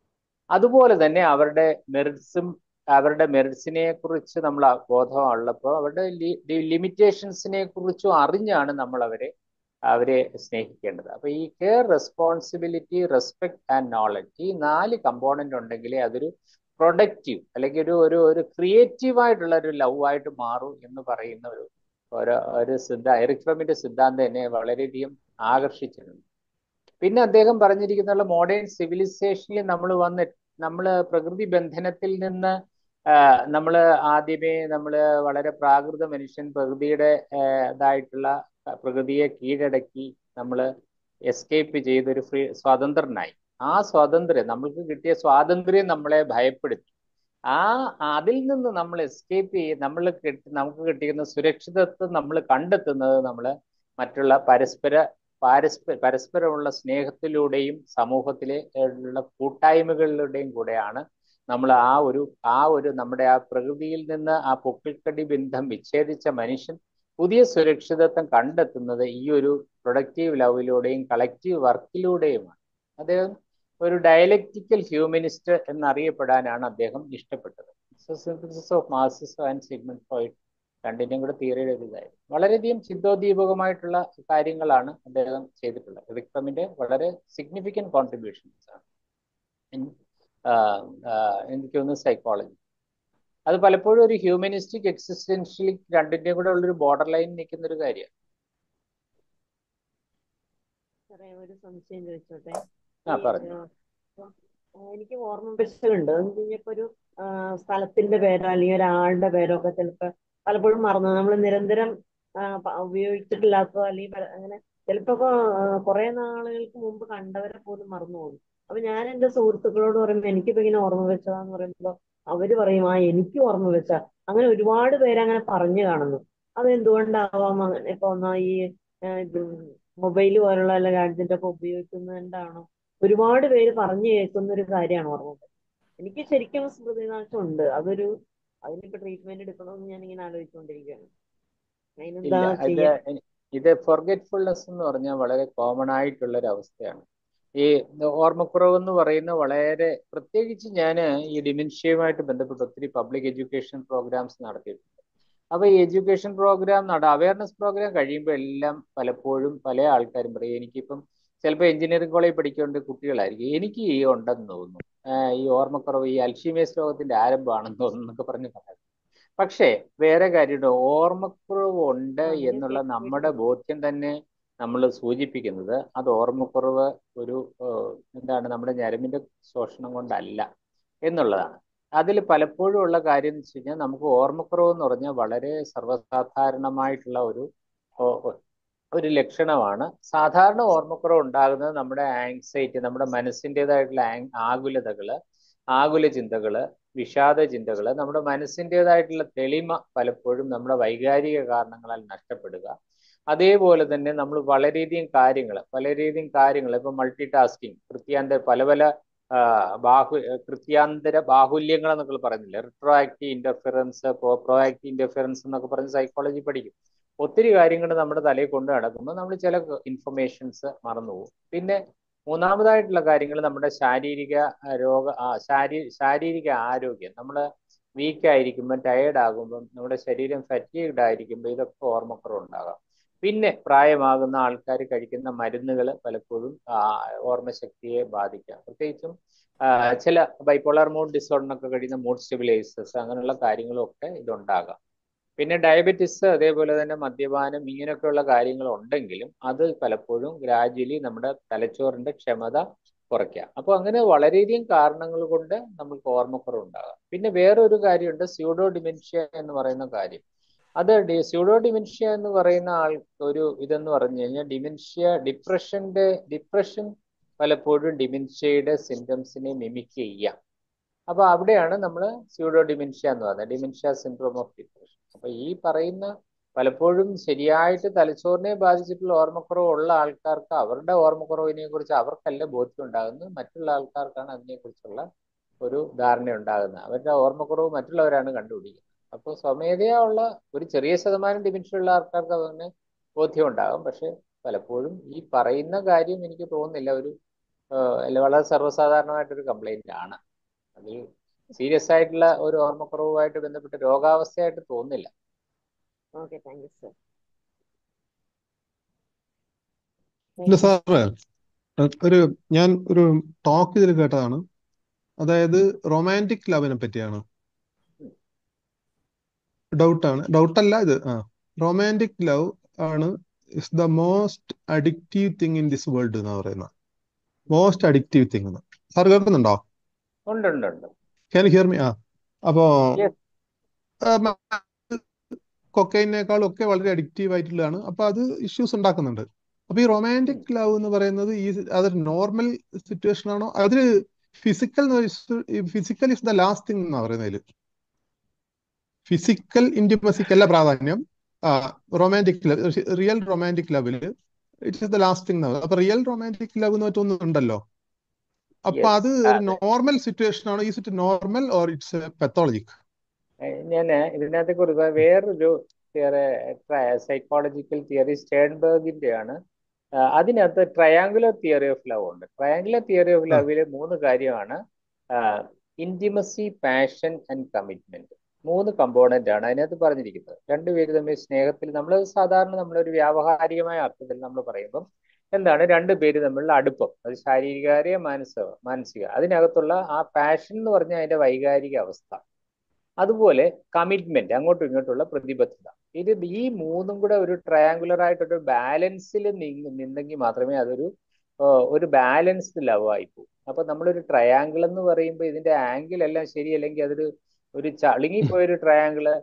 അതുപോലെ തന്നെ അവരുടെ മെറിറ്റ്സും അവരുടെ മെറിറ്റ്സിനെ കുറിച്ച് നമ്മൾ ബോധമുള്ളപ്പോൾ അവരുടെ ലിമിറ്റേഷൻസിനെ കുറിച്ചും അറിഞ്ഞാണ് നമ്മൾ അവരെ അവരെ സ്നേഹിക്കേണ്ടത് അപ്പൊ ഈ care responsibility respect and knowledge ഈ നാല് കമ്പോണന്റ് ഉണ്ടെങ്കിലേ അതൊരു പ്രൊഡക്റ്റീവ് അല്ലെങ്കിൽ ഒരു ഒരു ഒരു ക്രിയേറ്റീവ് ആയിട്ടുള്ള ഒരു ലവ് ആയിട്ട് മാറും എന്ന് പറയുന്ന ഒരു ഒരു ഒരു സിദ്ധാ എറിക് ഫ്രമിന്റെ സിദ്ധാന്തം എന്നെ വളരെയധികം ആകർഷിച്ചിട്ടുണ്ട് പിന്നെ അദ്ദേഹം പറഞ്ഞിരിക്കുന്ന മോഡേൺ സിവിലൈസേഷനിൽ നമ്മൾ വന്ന് നമ്മൾ പ്രകൃതി ബന്ധനത്തിൽ നിന്ന് നമ്മൾ ആദ്യമേ നമ്മൾ വളരെ പ്രാകൃത മനുഷ്യൻ പ്രകൃതിയുടെ ഇതായിട്ടുള്ള പ്രകൃതിയെ കീഴടക്കി നമ്മൾ എസ്കേപ്പ് ചെയ്തൊരു ഫ്രീ സ്വതന്ത്രനായി ആ സ്വാതന്ത്ര്യം നമ്മൾക്ക് കിട്ടിയ സ്വാതന്ത്ര്യം നമ്മളെ ഭയപ്പെടുത്തി ആ അതിൽ നിന്ന് നമ്മൾ എസ്കേപ്പ് ചെയ്ത് നമ്മൾ കിട്ടി നമുക്ക് കിട്ടിയിരുന്ന സുരക്ഷിതത്വം നമ്മൾ കണ്ടെത്തുന്നത് നമ്മൾ മറ്റുള്ള പരസ്പര പാരസ്പര പരസ്പരമുള്ള സ്നേഹത്തിലൂടെയും സമൂഹത്തിലെ ഉള്ള കൂട്ടായ്മകളിലൂടെയും കൂടെയാണ് നമ്മൾ ആ ഒരു ആ ഒരു നമ്മുടെ ആ പ്രകൃതിയിൽ നിന്ന് ആ പൊക്കിൾക്കടി ബന്ധം വിച്ഛേദിച്ച മനുഷ്യൻ പുതിയ സുരക്ഷിതത്വം കണ്ടെത്തുന്നത് ഈ ഒരു പ്രൊഡക്റ്റീവ് ലവിലൂടെയും കളക്റ്റീവ് വർക്കിലൂടെയുമാണ് അദ്ദേഹം ഒരു ഡയലക്റ്റിക്കൽ ഹ്യൂമനിസ്റ്റ് എന്നറിയപ്പെടാനാണ് അദ്ദേഹം ഇഷ്ടപ്പെട്ടത് synthesis of Marxism and Sigmund Freud രണ്ടിന്റെയും കൂടെ തിയറിയുടെ ഒരു ഇതായിരുന്നു വളരെയധികം ചിന്തോദ്ദീപകമായിട്ടുള്ള കാര്യങ്ങളാണ് അദ്ദേഹം ചെയ്തിട്ടുള്ളത് വിക്രമിന്റെ വളരെ സിഗ്നിഫിക്കൻറ്റ് കോൺട്രിബ്യൂഷൻസ് ആണ് എനിക്ക് തോന്നുന്നു സൈക്കോളജി അത് പലപ്പോഴും ഒരു ഹ്യൂമനിസ്റ്റിക് എക്സിസ്റ്റൻഷ്യലി രണ്ടിന്റെയും കൂടെ ഉള്ളൊരു ബോർഡർ ലൈൻ നിൽക്കുന്ന ഒരു കാര്യമാണ് സാറേ ഒരു സംശയം ചോദിച്ചോട്ടെ ആ ഈ പറഞ്ഞു ആ, എനിക്ക് ഓർമ്മ പിശകുണ്ട് എന്ന് കഴിഞ്ഞപ്പോ ഒരു ആ, സ്ഥലത്തിന്റെ പേരോ അല്ലെങ്കിൽ ഒരാളുടെ പേരോ ഒക്കെ ചിലപ്പോ പലപ്പോഴും മറന്നു നമ്മൾ നിരന്തരം ആ, പ- ഉപയോഗിച്ചിട്ടില്ലാത്തതോ അല്ലെങ്കിൽ പല- അങ്ങനെ ചിലപ്പോ കുറെ നാളുകൾക്ക് മുമ്പ് കണ്ടവരെ പോലും മറന്നു പോകും അപ്പൊ ഞാൻ എന്റെ സുഹൃത്തുക്കളോട് പറയുമ്പോ എനിക്കിപ്പോ ഇങ്ങനെ ഓർമ്മ വെച്ചതാന്ന് പറയുമ്പോ അവര് പറയും ആ എനിക്ക് ഓർമ്മ വെച്ച അങ്ങനെ ഒരുപാട് പേര് അങ്ങനെ പറഞ്ഞു കാണുന്നു അത് എന്തുകൊണ്ടാവാം അങ്ങനെ ഇപ്പൊ ഒന്നാ ഈ മൊബൈൽ പോലുള്ള അല്ല ഗാഡ്ജറ്റ് ഒക്കെ ഉപയോഗിക്കുന്നതുകൊണ്ടാണോ ഒരുപാട് പേര് പറഞ്ഞു കേൾക്കുന്ന ഒരു കാര്യമാണ് ഓർമ്മ എനിക്ക് ശരിക്കും സ്മൃതിനാശം ഉണ്ട് അതൊരു അതിനിപ്പോ ട്രീറ്റ്മെന്റ് എടുക്കണമെന്ന് ഞാൻ ഇങ്ങനെ ആലോചിച്ചുകൊണ്ടിരിക്കുകയാണ് അതിനെന്താ ഇല്ല ഇത് ചെയ്യാ ഇത് ഫൊർഗെറ്റ്ഫുൾനെസ് എന്ന് പറഞ്ഞാൽ വളരെ കോമൺ ആയിട്ടുള്ള ഒരു അവസ്ഥയാണ് ഈ ഓർമ്മക്കുറവ് എന്ന് പറയുന്ന വളരെ പ്രത്യേകിച്ച് ഞാൻ ഈ ഡിമെൻഷ്യയുമായിട്ട് ബന്ധപ്പെട്ട് ഒത്തിരി പബ്ലിക് എഡ്യൂക്കേഷൻ പ്രോഗ്രാംസ് നടത്തിയിട്ടുണ്ട് അപ്പൊ ഈ എഡ്യൂക്കേഷൻ പ്രോഗ്രാം നട അവയർനെസ് പ്രോഗ്രാം കഴിയുമ്പോൾ എല്ലാം പലപ്പോഴും പല ആൾക്കാരും പറയും എനിക്കിപ്പം ചിലപ്പോൾ എഞ്ചിനീയറിംഗ് കോളേജ് പഠിക്കേണ്ട കുട്ടികളായിരിക്കും എനിക്ക് ഈ ഉണ്ടെന്ന് തോന്നുന്നു ആഹ് ഈ ഓർമ്മക്കുറവ് ഈ അൽഷീമേഴ്സ് രോഗത്തിന്റെ ആരംഭമാണെന്ന് തോന്നുന്നു എന്നൊക്കെ പറഞ്ഞ് പറയാം പക്ഷേ വേറെ കാര്യമുണ്ട് ഓർമ്മക്കുറവ് ഉണ്ട് ആ, അങ്ങനെ എന്നുള്ള നമ്മുടെ കേട്ടിട്ടുണ്ട് ബോധ്യം തന്നെ നമ്മൾ സൂചിപ്പിക്കുന്നത് അത് ഓർമ്മക്കുറവ് ഒരു ഏഹ്, എന്താണ് നമ്മുടെ ഞരമ്പിന്റെ ശോഷണം കൊണ്ടല്ല എന്നുള്ളതാണ് അതിൽ പലപ്പോഴും ഉള്ള കാര്യം എന്ന് വെച്ച് കഴിഞ്ഞാൽ നമുക്ക് ഓർമ്മക്കുറവ് എന്ന് പറഞ്ഞാൽ വളരെ സർവ്വസാധാരണമായിട്ടുള്ള ഒരു ഓ- ഒ- ഒരു ലക്ഷണമാണ് സാധാരണ ഓർമ്മക്കുറവ് ഉണ്ടാകുന്നത് നമ്മുടെ ആങ്സൈറ്റി നമ്മുടെ മനസ്സിൻ്റെതായിട്ടുള്ള ആകുലതകള് ആകുല ചിന്തകള് വിഷാദ ചിന്തകള് നമ്മുടെ മനസ്സിൻ്റെതായിട്ടുള്ള തെളിമ പലപ്പോഴും നമ്മുടെ വൈകാരിക കാരണങ്ങളാൽ നഷ്ടപ്പെടുക അതേപോലെ തന്നെ നമ്മൾ വളരെയധികം കാര്യങ്ങൾ വളരെയധികം കാര്യങ്ങൾ ഇപ്പൊ മൾട്ടി ടാസ്കിങ് കൃത്യാന്തര പല പല ആ, ബാഹു കൃത്യാന്തര ബാഹുല്യങ്ങൾ എന്നൊക്കെ പറയുന്നില്ല retroactive interference proactive interference എന്നൊക്കെ പറഞ്ഞ് സൈക്കോളജി പഠിക്കും ഒത്തിരി കാര്യങ്ങൾ നമ്മുടെ തലയിൽ കൊണ്ട് നടക്കുമ്പോൾ നമ്മൾ ചില ഇൻഫർമേഷൻസ് മറന്നുപോകും പിന്നെ മൂന്നാമതായിട്ടുള്ള കാര്യങ്ങൾ നമ്മുടെ ശാരീരിക ആ, രോഗ ആ, ശാരീ ശാരീരിക ആരോഗ്യം നമ്മൾ വീക്ക് ആയിരിക്കുമ്പോൾ ടയേർഡ് ആകുമ്പോൾ നമ്മുടെ ശരീരം ഫറ്റീഗ്ഡ് ആയിരിക്കുമ്പോൾ ഇതൊക്കെ ഓർമ്മക്കുറവ് ഉണ്ടാകാം പിന്നെ പ്രായമാകുന്ന ആൾക്കാർ കഴിക്കുന്ന മരുന്നുകൾ പലപ്പോഴും ആ, ഓർമ്മശക്തിയെ ബാധിക്കാം പ്രത്യേകിച്ചും ആ, ചില ബൈപ്പോളർ മൂഡ് ഡിസോർഡറിനൊക്കെ കഴിയുന്ന മൂഡ് സ്റ്റെബിലൈസേഴ്സ് അങ്ങനെയുള്ള കാര്യങ്ങളും ഒക്കെ ഇതുണ്ടാകാം പിന്നെ ഡയബറ്റിസ് അതേപോലെ തന്നെ മദ്യപാനം ഇങ്ങനെയൊക്കെയുള്ള കാര്യങ്ങൾ ഉണ്ടെങ്കിലും അത് പലപ്പോഴും ഗ്രാജ്വലി നമ്മുടെ തലച്ചോറിന്റെ ക്ഷമത കുറയ്ക്കാം അപ്പോൾ അങ്ങനെ വളരെയധികം കാരണങ്ങൾ കൊണ്ട് നമുക്ക് ഓർമ്മക്കുറവ് ഉണ്ടാകാം പിന്നെ വേറൊരു കാര്യമുണ്ട് സ്യൂഡോ ഡിമെൻഷ്യ എന്ന് പറയുന്ന കാര്യം അത് സ്യൂഡോ ഡിമെൻഷ്യ എന്ന് പറയുന്ന ആൾ ഒരു ഇതെന്ന് പറഞ്ഞു കഴിഞ്ഞാൽ ഡിമെൻഷ്യ ഡിപ്രഷന്റെ ഡിപ്രഷൻ പലപ്പോഴും ഡിമെൻഷ്യയുടെ സിംറ്റംസിനെ മിമിക് ചെയ്യാം അപ്പൊ അവിടെയാണ് നമ്മൾ സ്യൂഡോ ഡിമെൻഷ്യ എന്ന് പറയുന്നത് ഡിമെൻഷ്യ സിൻഡ്രോം ഓഫ് ഡിപ്രഷൻ അപ്പൊ ഈ പറയുന്ന പലപ്പോഴും ശരിയായിട്ട് തലച്ചോറിനെ ബാധിച്ചിട്ടുള്ള ഓർമ്മക്കുറവ് ഉള്ള ആൾക്കാർക്ക് അവരുടെ ഓർമ്മക്കുറവിനെ കുറിച്ച് അവർക്കല്ല ബോധ്യം ഉണ്ടാകുന്നത് മറ്റുള്ള ആൾക്കാർക്കാണ് അതിനെക്കുറിച്ചുള്ള ഒരു ധാരണ ഉണ്ടാകുന്നത് അവരുടെ ഓർമ്മക്കുറവ് മറ്റുള്ളവരാണ് കണ്ടുപിടിക്കുന്നത് അപ്പോൾ സ്വമേധയാ ഉള്ള ഒരു ചെറിയ ശതമാനം ഡിമെൻഷ്യ ഉള്ള ആൾക്കാർക്ക് അതിന് ബോധ്യം ഉണ്ടാകും പക്ഷെ പലപ്പോഴും ഈ പറയുന്ന കാര്യം എനിക്ക് തോന്നുന്നില്ല ഒരു ആഹ് അല്ല വളരെ സർവ്വസാധാരണമായിട്ടൊരു കംപ്ലൈന്റ് ആണ് അതിൽ സീരിയസ് ആയിട്ടുള്ള ഒരു ഓർമ്മക്കുറവുമായിട്ട് ബന്ധപ്പെട്ട് രോഗാവസ്ഥയായിട്ട് തോന്നുന്നില്ല ഓക്കെ താങ്ക് യു സർ ഇല്ല സാറേ ഒരു ഞാൻ ഒരു ടോക്ക് ഇതിൽ കേട്ടതാണ് അതായത് റൊമാൻറ്റിക് ലവിനെ പറ്റിയാണ് ഡൗട്ടാണ് ഡൗട്ടല്ല ഇത് ആ റൊമാൻറ്റിക് ലവ് ആണ് is the most addictive thing in this world എന്നാ പറയുന്നത് മോസ്റ്റ് അഡിക്റ്റീവ് തിങ് എന്ന് സാർ കേൾക്കുന്നുണ്ടോ ഉണ്ട് ഉണ്ട് ഉണ്ട് ക്യാൻ ഹിയർ മീ ആ അപ്പോ Yes. കൊക്കൈനേക്കാളും ഒക്കെ വളരെ അഡിക്റ്റീവ് ആയിട്ടുള്ളതാണ് അപ്പൊ അത് ഇഷ്യൂസ് ഉണ്ടാക്കുന്നുണ്ട് അപ്പൊ ഈ റൊമാൻറ്റിക് ലവ് എന്ന് പറയുന്നത് ഈ അതൊരു നോർമൽ സിറ്റുവേഷൻ ആണോ അതിന് physical physical is the last thing എന്നാ പറയുന്നതിൽ ഫിസിക്കൽ ഇന്റിമസിക്കല്ല പ്രാധാന്യം റൊമാൻറ്റിക് ലവ് റിയൽ റൊമാൻറ്റിക് ലവില് ഇറ്റ്സ് ദ ലാസ്റ്റ് തിങ് അപ്പൊ റിയൽ റൊമാൻറ്റിക് ലവ് എന്ന് മറ്റൊന്നും ഉണ്ടല്ലോ അപ്പൊ യെസ് അത് ഒരു നോർമൽ സിറ്റുവേഷൻ ആണോ is it normal or it's pathologic ഞാൻ ഇതിനകത്തെ കുറിച്ച് വേറൊരു സൈക്കോളജിക്കൽ തിയറി സ്റ്റേൺബർഗിന്റെ ആണ് ആ, അതിനകത്ത് ട്രയാങ്കുലർ തിയറി ഓഫ് ലവ് ഉണ്ട് ട്രയാങ്കുലർ തിയറി ഓഫ് ആ ലവില് മൂന്ന് കാര്യമാണ് ഇന്റിമസി പാഷൻ ആൻഡ് കമ്മിറ്റ്മെന്റ് മൂന്ന് കമ്പോണന്റ് ആണ് അതിനകത്ത് പറഞ്ഞിരിക്കുന്നത് രണ്ടുപേര് തമ്മിൽ സ്നേഹത്തിൽ നമ്മൾ സാധാരണ നമ്മളൊരു വ്യാവഹാരികമായ അർത്ഥത്തിൽ നമ്മൾ പറയുമ്പം എന്താണ് രണ്ടുപേര് തമ്മിലുള്ള അടുപ്പം അത് ശാരീരികാരിക മാനസിക മാനസിക അതിനകത്തുള്ള ആ പാഷൻ എന്ന് പറഞ്ഞാൽ അതിന്റെ വൈകാരിക അവസ്ഥ അതുപോലെ കമ്മിറ്റ്മെന്റ് അങ്ങോട്ടും ഇങ്ങോട്ടുള്ള പ്രതിബദ്ധത ഇത് ഈ മൂന്നും കൂടെ ഒരു ട്രയാങ്കുലർ ആയിട്ടൊരു ബാലൻസിൽ നിന്നെങ്കിൽ മാത്രമേ അതൊരു ആ, ഒരു ബാലൻസ്ഡ് ലവ് ആയി പോകും അപ്പൊ നമ്മളൊരു ട്രയാങ്കിൾ എന്ന് പറയുമ്പോൾ ഇതിന്റെ ആംഗിൾ എല്ലാം ശരിയല്ലെങ്കിൽ അതൊരു ഒരു ചളുങ്ങിപ്പോയൊരു ട്രയാങ്കിള്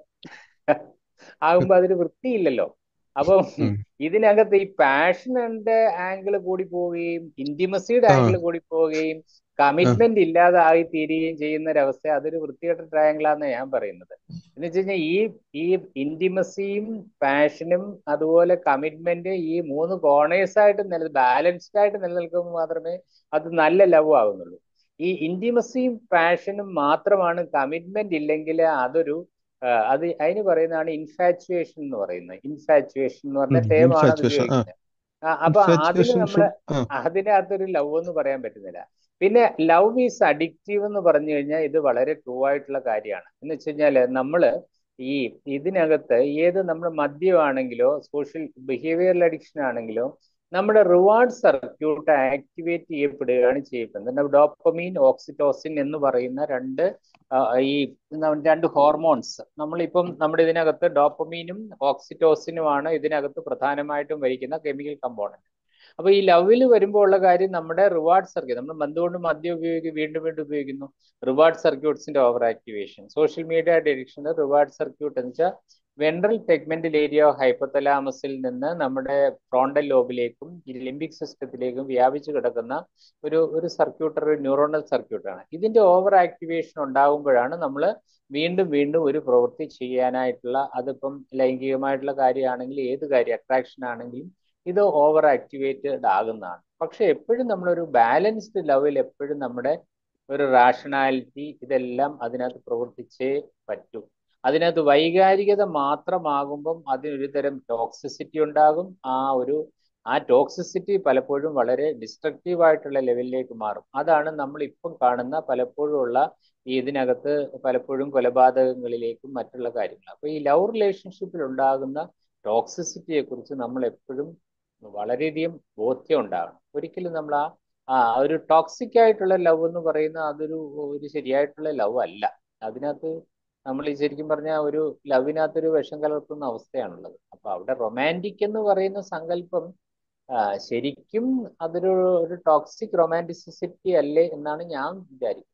ആകുമ്പോ അതൊരു വൃത്തിയില്ലല്ലോ അപ്പം ഉം. ഇതിനകത്ത് ഈ പാഷന്റെ ആംഗിൾ കൂടി പോവുകയും ഇന്റിമസിയുടെ ആ ആംഗിൾ കൂടി പോവുകയും ആ കമ്മിറ്റ്മെന്റ് ഇല്ലാതായി തീരുകയും ചെയ്യുന്ന ഒരവസ്ഥ അതൊരു വൃത്തികെട്ട ട്രയാങ്കിളാന്ന് ഞാൻ പറയുന്നത് എന്ന് വെച്ച് കഴിഞ്ഞാൽ ഈ ഈ ഇന്റിമസിയും പാഷനും അതുപോലെ കമ്മിറ്റ്മെന്റ് ഈ മൂന്ന് കോണേഴ്സ് ആയിട്ട് നില ബാലൻസ്ഡ് ആയിട്ട് നിലനിൽക്കുമ്പോൾ മാത്രമേ അത് നല്ല ലവ് ആകുന്നുള്ളൂ ഈ ഇന്റിമസിയും പാഷനും മാത്രമാണ് കമ്മിറ്റ്മെന്റ് ഇല്ലെങ്കിൽ അതൊരു ആ, അത് അതിന് പറയുന്നതാണ് ഇൻഫാച്ചുവേഷൻ എന്ന് പറയുന്നത് ഇൻഫാച്ചുവേഷൻ എന്ന് പറഞ്ഞ ടേമാണ് അത് ഇൻഫാച്ചുവേഷൻ ആ ഉപയോഗിക്കുന്നത് ആ, അപ്പൊ അതിന് ഇൻഫാച്ചുവേഷൻ നമ്മള് ആ അതിനകത്തൊരു ലവ് എന്ന് പറയാൻ പറ്റുന്നില്ല പിന്നെ ലവ് ഈസ് അഡിക്റ്റീവ് എന്ന് പറഞ്ഞു കഴിഞ്ഞാൽ ഇത് വളരെ ട്രൂ ആയിട്ടുള്ള കാര്യമാണ് എന്ന് വെച്ച് കഴിഞ്ഞാല് നമ്മള് ഈ ഇതിനകത്ത് ഏത് നമ്മുടെ മദ്യമാണെങ്കിലോ സോഷ്യൽ ബിഹേവിയറൽ അഡിക്ഷൻ ആണെങ്കിലോ നമ്മുടെ റിവാർഡ് സർക്യൂട്ട് ആക്ടിവേറ്റ് ചെയ്യപ്പെടുകയാണ് ചെയ്യപ്പെടുന്നത് ഡോപ്പമീൻ ഓക്സിറ്റോസിൻ എന്ന് പറയുന്ന രണ്ട് ആ, ഈ ന- രണ്ട് ഹോർമോൺസ് നമ്മളിപ്പം നമ്മുടെ ഇതിനകത്ത് ഡോപ്പമീനും ഓക്സിറ്റോസിനുമാണ് ഇതിനകത്ത് പ്രധാനമായിട്ടും വഹിക്കുന്ന കെമിക്കൽ കമ്പോണന്റ് അപ്പൊ ഈ ലവിൽ വരുമ്പോൾ ഉള്ള കാര്യം നമ്മുടെ റിവാർഡ് സർക്യൂട്ട് നമ്മൾ എന്തുകൊണ്ട് മദ്യം ഉപയോഗിക്കും വീണ്ടും വീണ്ടും ഉപയോഗിക്കുന്നു റിവാർഡ് സർക്യൂട്ട്സിന്റെ ഓവർ ആക്ടിവേഷൻ സോഷ്യൽ മീഡിയ ഡിഡിക്ഷന്റെ റിവാർഡ് സർക്യൂട്ട് എന്ന് വെച്ചാൽ വെൻട്രൽ ടെഗ്മെന്റൽ ഏരിയ ഹൈപ്പോതലാമസിൽ നിന്ന് നമ്മുടെ ഫ്രോണ്ടൽ ലോബിലേക്കും ഈ ലിംബിക് സിസ്റ്റത്തിലേക്കും വ്യാപിച്ചു കിടക്കുന്ന ഒരു ഒരു സർക്യൂട്ട് ഒരു ന്യൂറോണൽ സർക്യൂട്ടാണ് ഇതിന്റെ ഓവർ ആക്ടിവേഷൻ ഉണ്ടാകുമ്പോഴാണ് നമ്മൾ വീണ്ടും വീണ്ടും ഒരു പ്രവൃത്തി ചെയ്യാനായിട്ടുള്ള അതിപ്പം ലൈംഗികമായിട്ടുള്ള കാര്യമാണെങ്കിൽ ഏത് കാര്യം അട്രാക്ഷൻ ആണെങ്കിലും ഇത് ഓവർ ആക്ടിവേറ്റഡ് ആകുന്നതാണ് പക്ഷെ എപ്പോഴും നമ്മളൊരു ബാലൻസ്ഡ് ലെവൽ എപ്പോഴും നമ്മുടെ ഒരു റാഷണാലിറ്റി ഇതെല്ലാം അതിനകത്ത് പ്രവർത്തിച്ചേ പറ്റൂ അതിനകത്ത് വൈകാരികത മാത്രമാകുമ്പം അതിനൊരു തരം ടോക്സിസിറ്റി ഉണ്ടാകും ആ ഒരു ആ ടോക്സിസിറ്റി പലപ്പോഴും വളരെ ഡിസ്ട്രക്റ്റീവ് ആയിട്ടുള്ള ലെവലിലേക്ക് മാറും അതാണ് നമ്മൾ ഇപ്പം കാണുന്ന പലപ്പോഴും ഉള്ള ഈ ഇതിനകത്ത് പലപ്പോഴും കൊലപാതകങ്ങളിലേക്കും മറ്റുള്ള കാര്യങ്ങൾ അപ്പൊ ഈ ലവ് റിലേഷൻഷിപ്പിൽ ഉണ്ടാകുന്ന ടോക്സിസിറ്റിയെ കുറിച്ച് നമ്മൾ എപ്പോഴും വളരെയധികം ബോധ്യം ഉണ്ടാകണം ഒരിക്കലും നമ്മൾ ആ ആ ഒരു ടോക്സിക് ആയിട്ടുള്ള ലവ് എന്ന് പറയുന്ന അതൊരു ഒരു ശരിയായിട്ടുള്ള ലവ് അല്ല അതിനകത്ത് നമ്മൾ ഈ ശരിക്കും പറഞ്ഞ ഒരു ലവിനകത്തൊരു വിഷം കലർത്തുന്ന അവസ്ഥയാണുള്ളത് അപ്പൊ അവിടെ റൊമാൻറ്റിക് എന്ന് പറയുന്ന സങ്കല്പം ആ, ശരിക്കും അതൊരു ഒരു ടോക്സിക് റൊമാൻറ്റിസിറ്റി അല്ലേ എന്നാണ് ഞാൻ വിചാരിക്കുന്നത്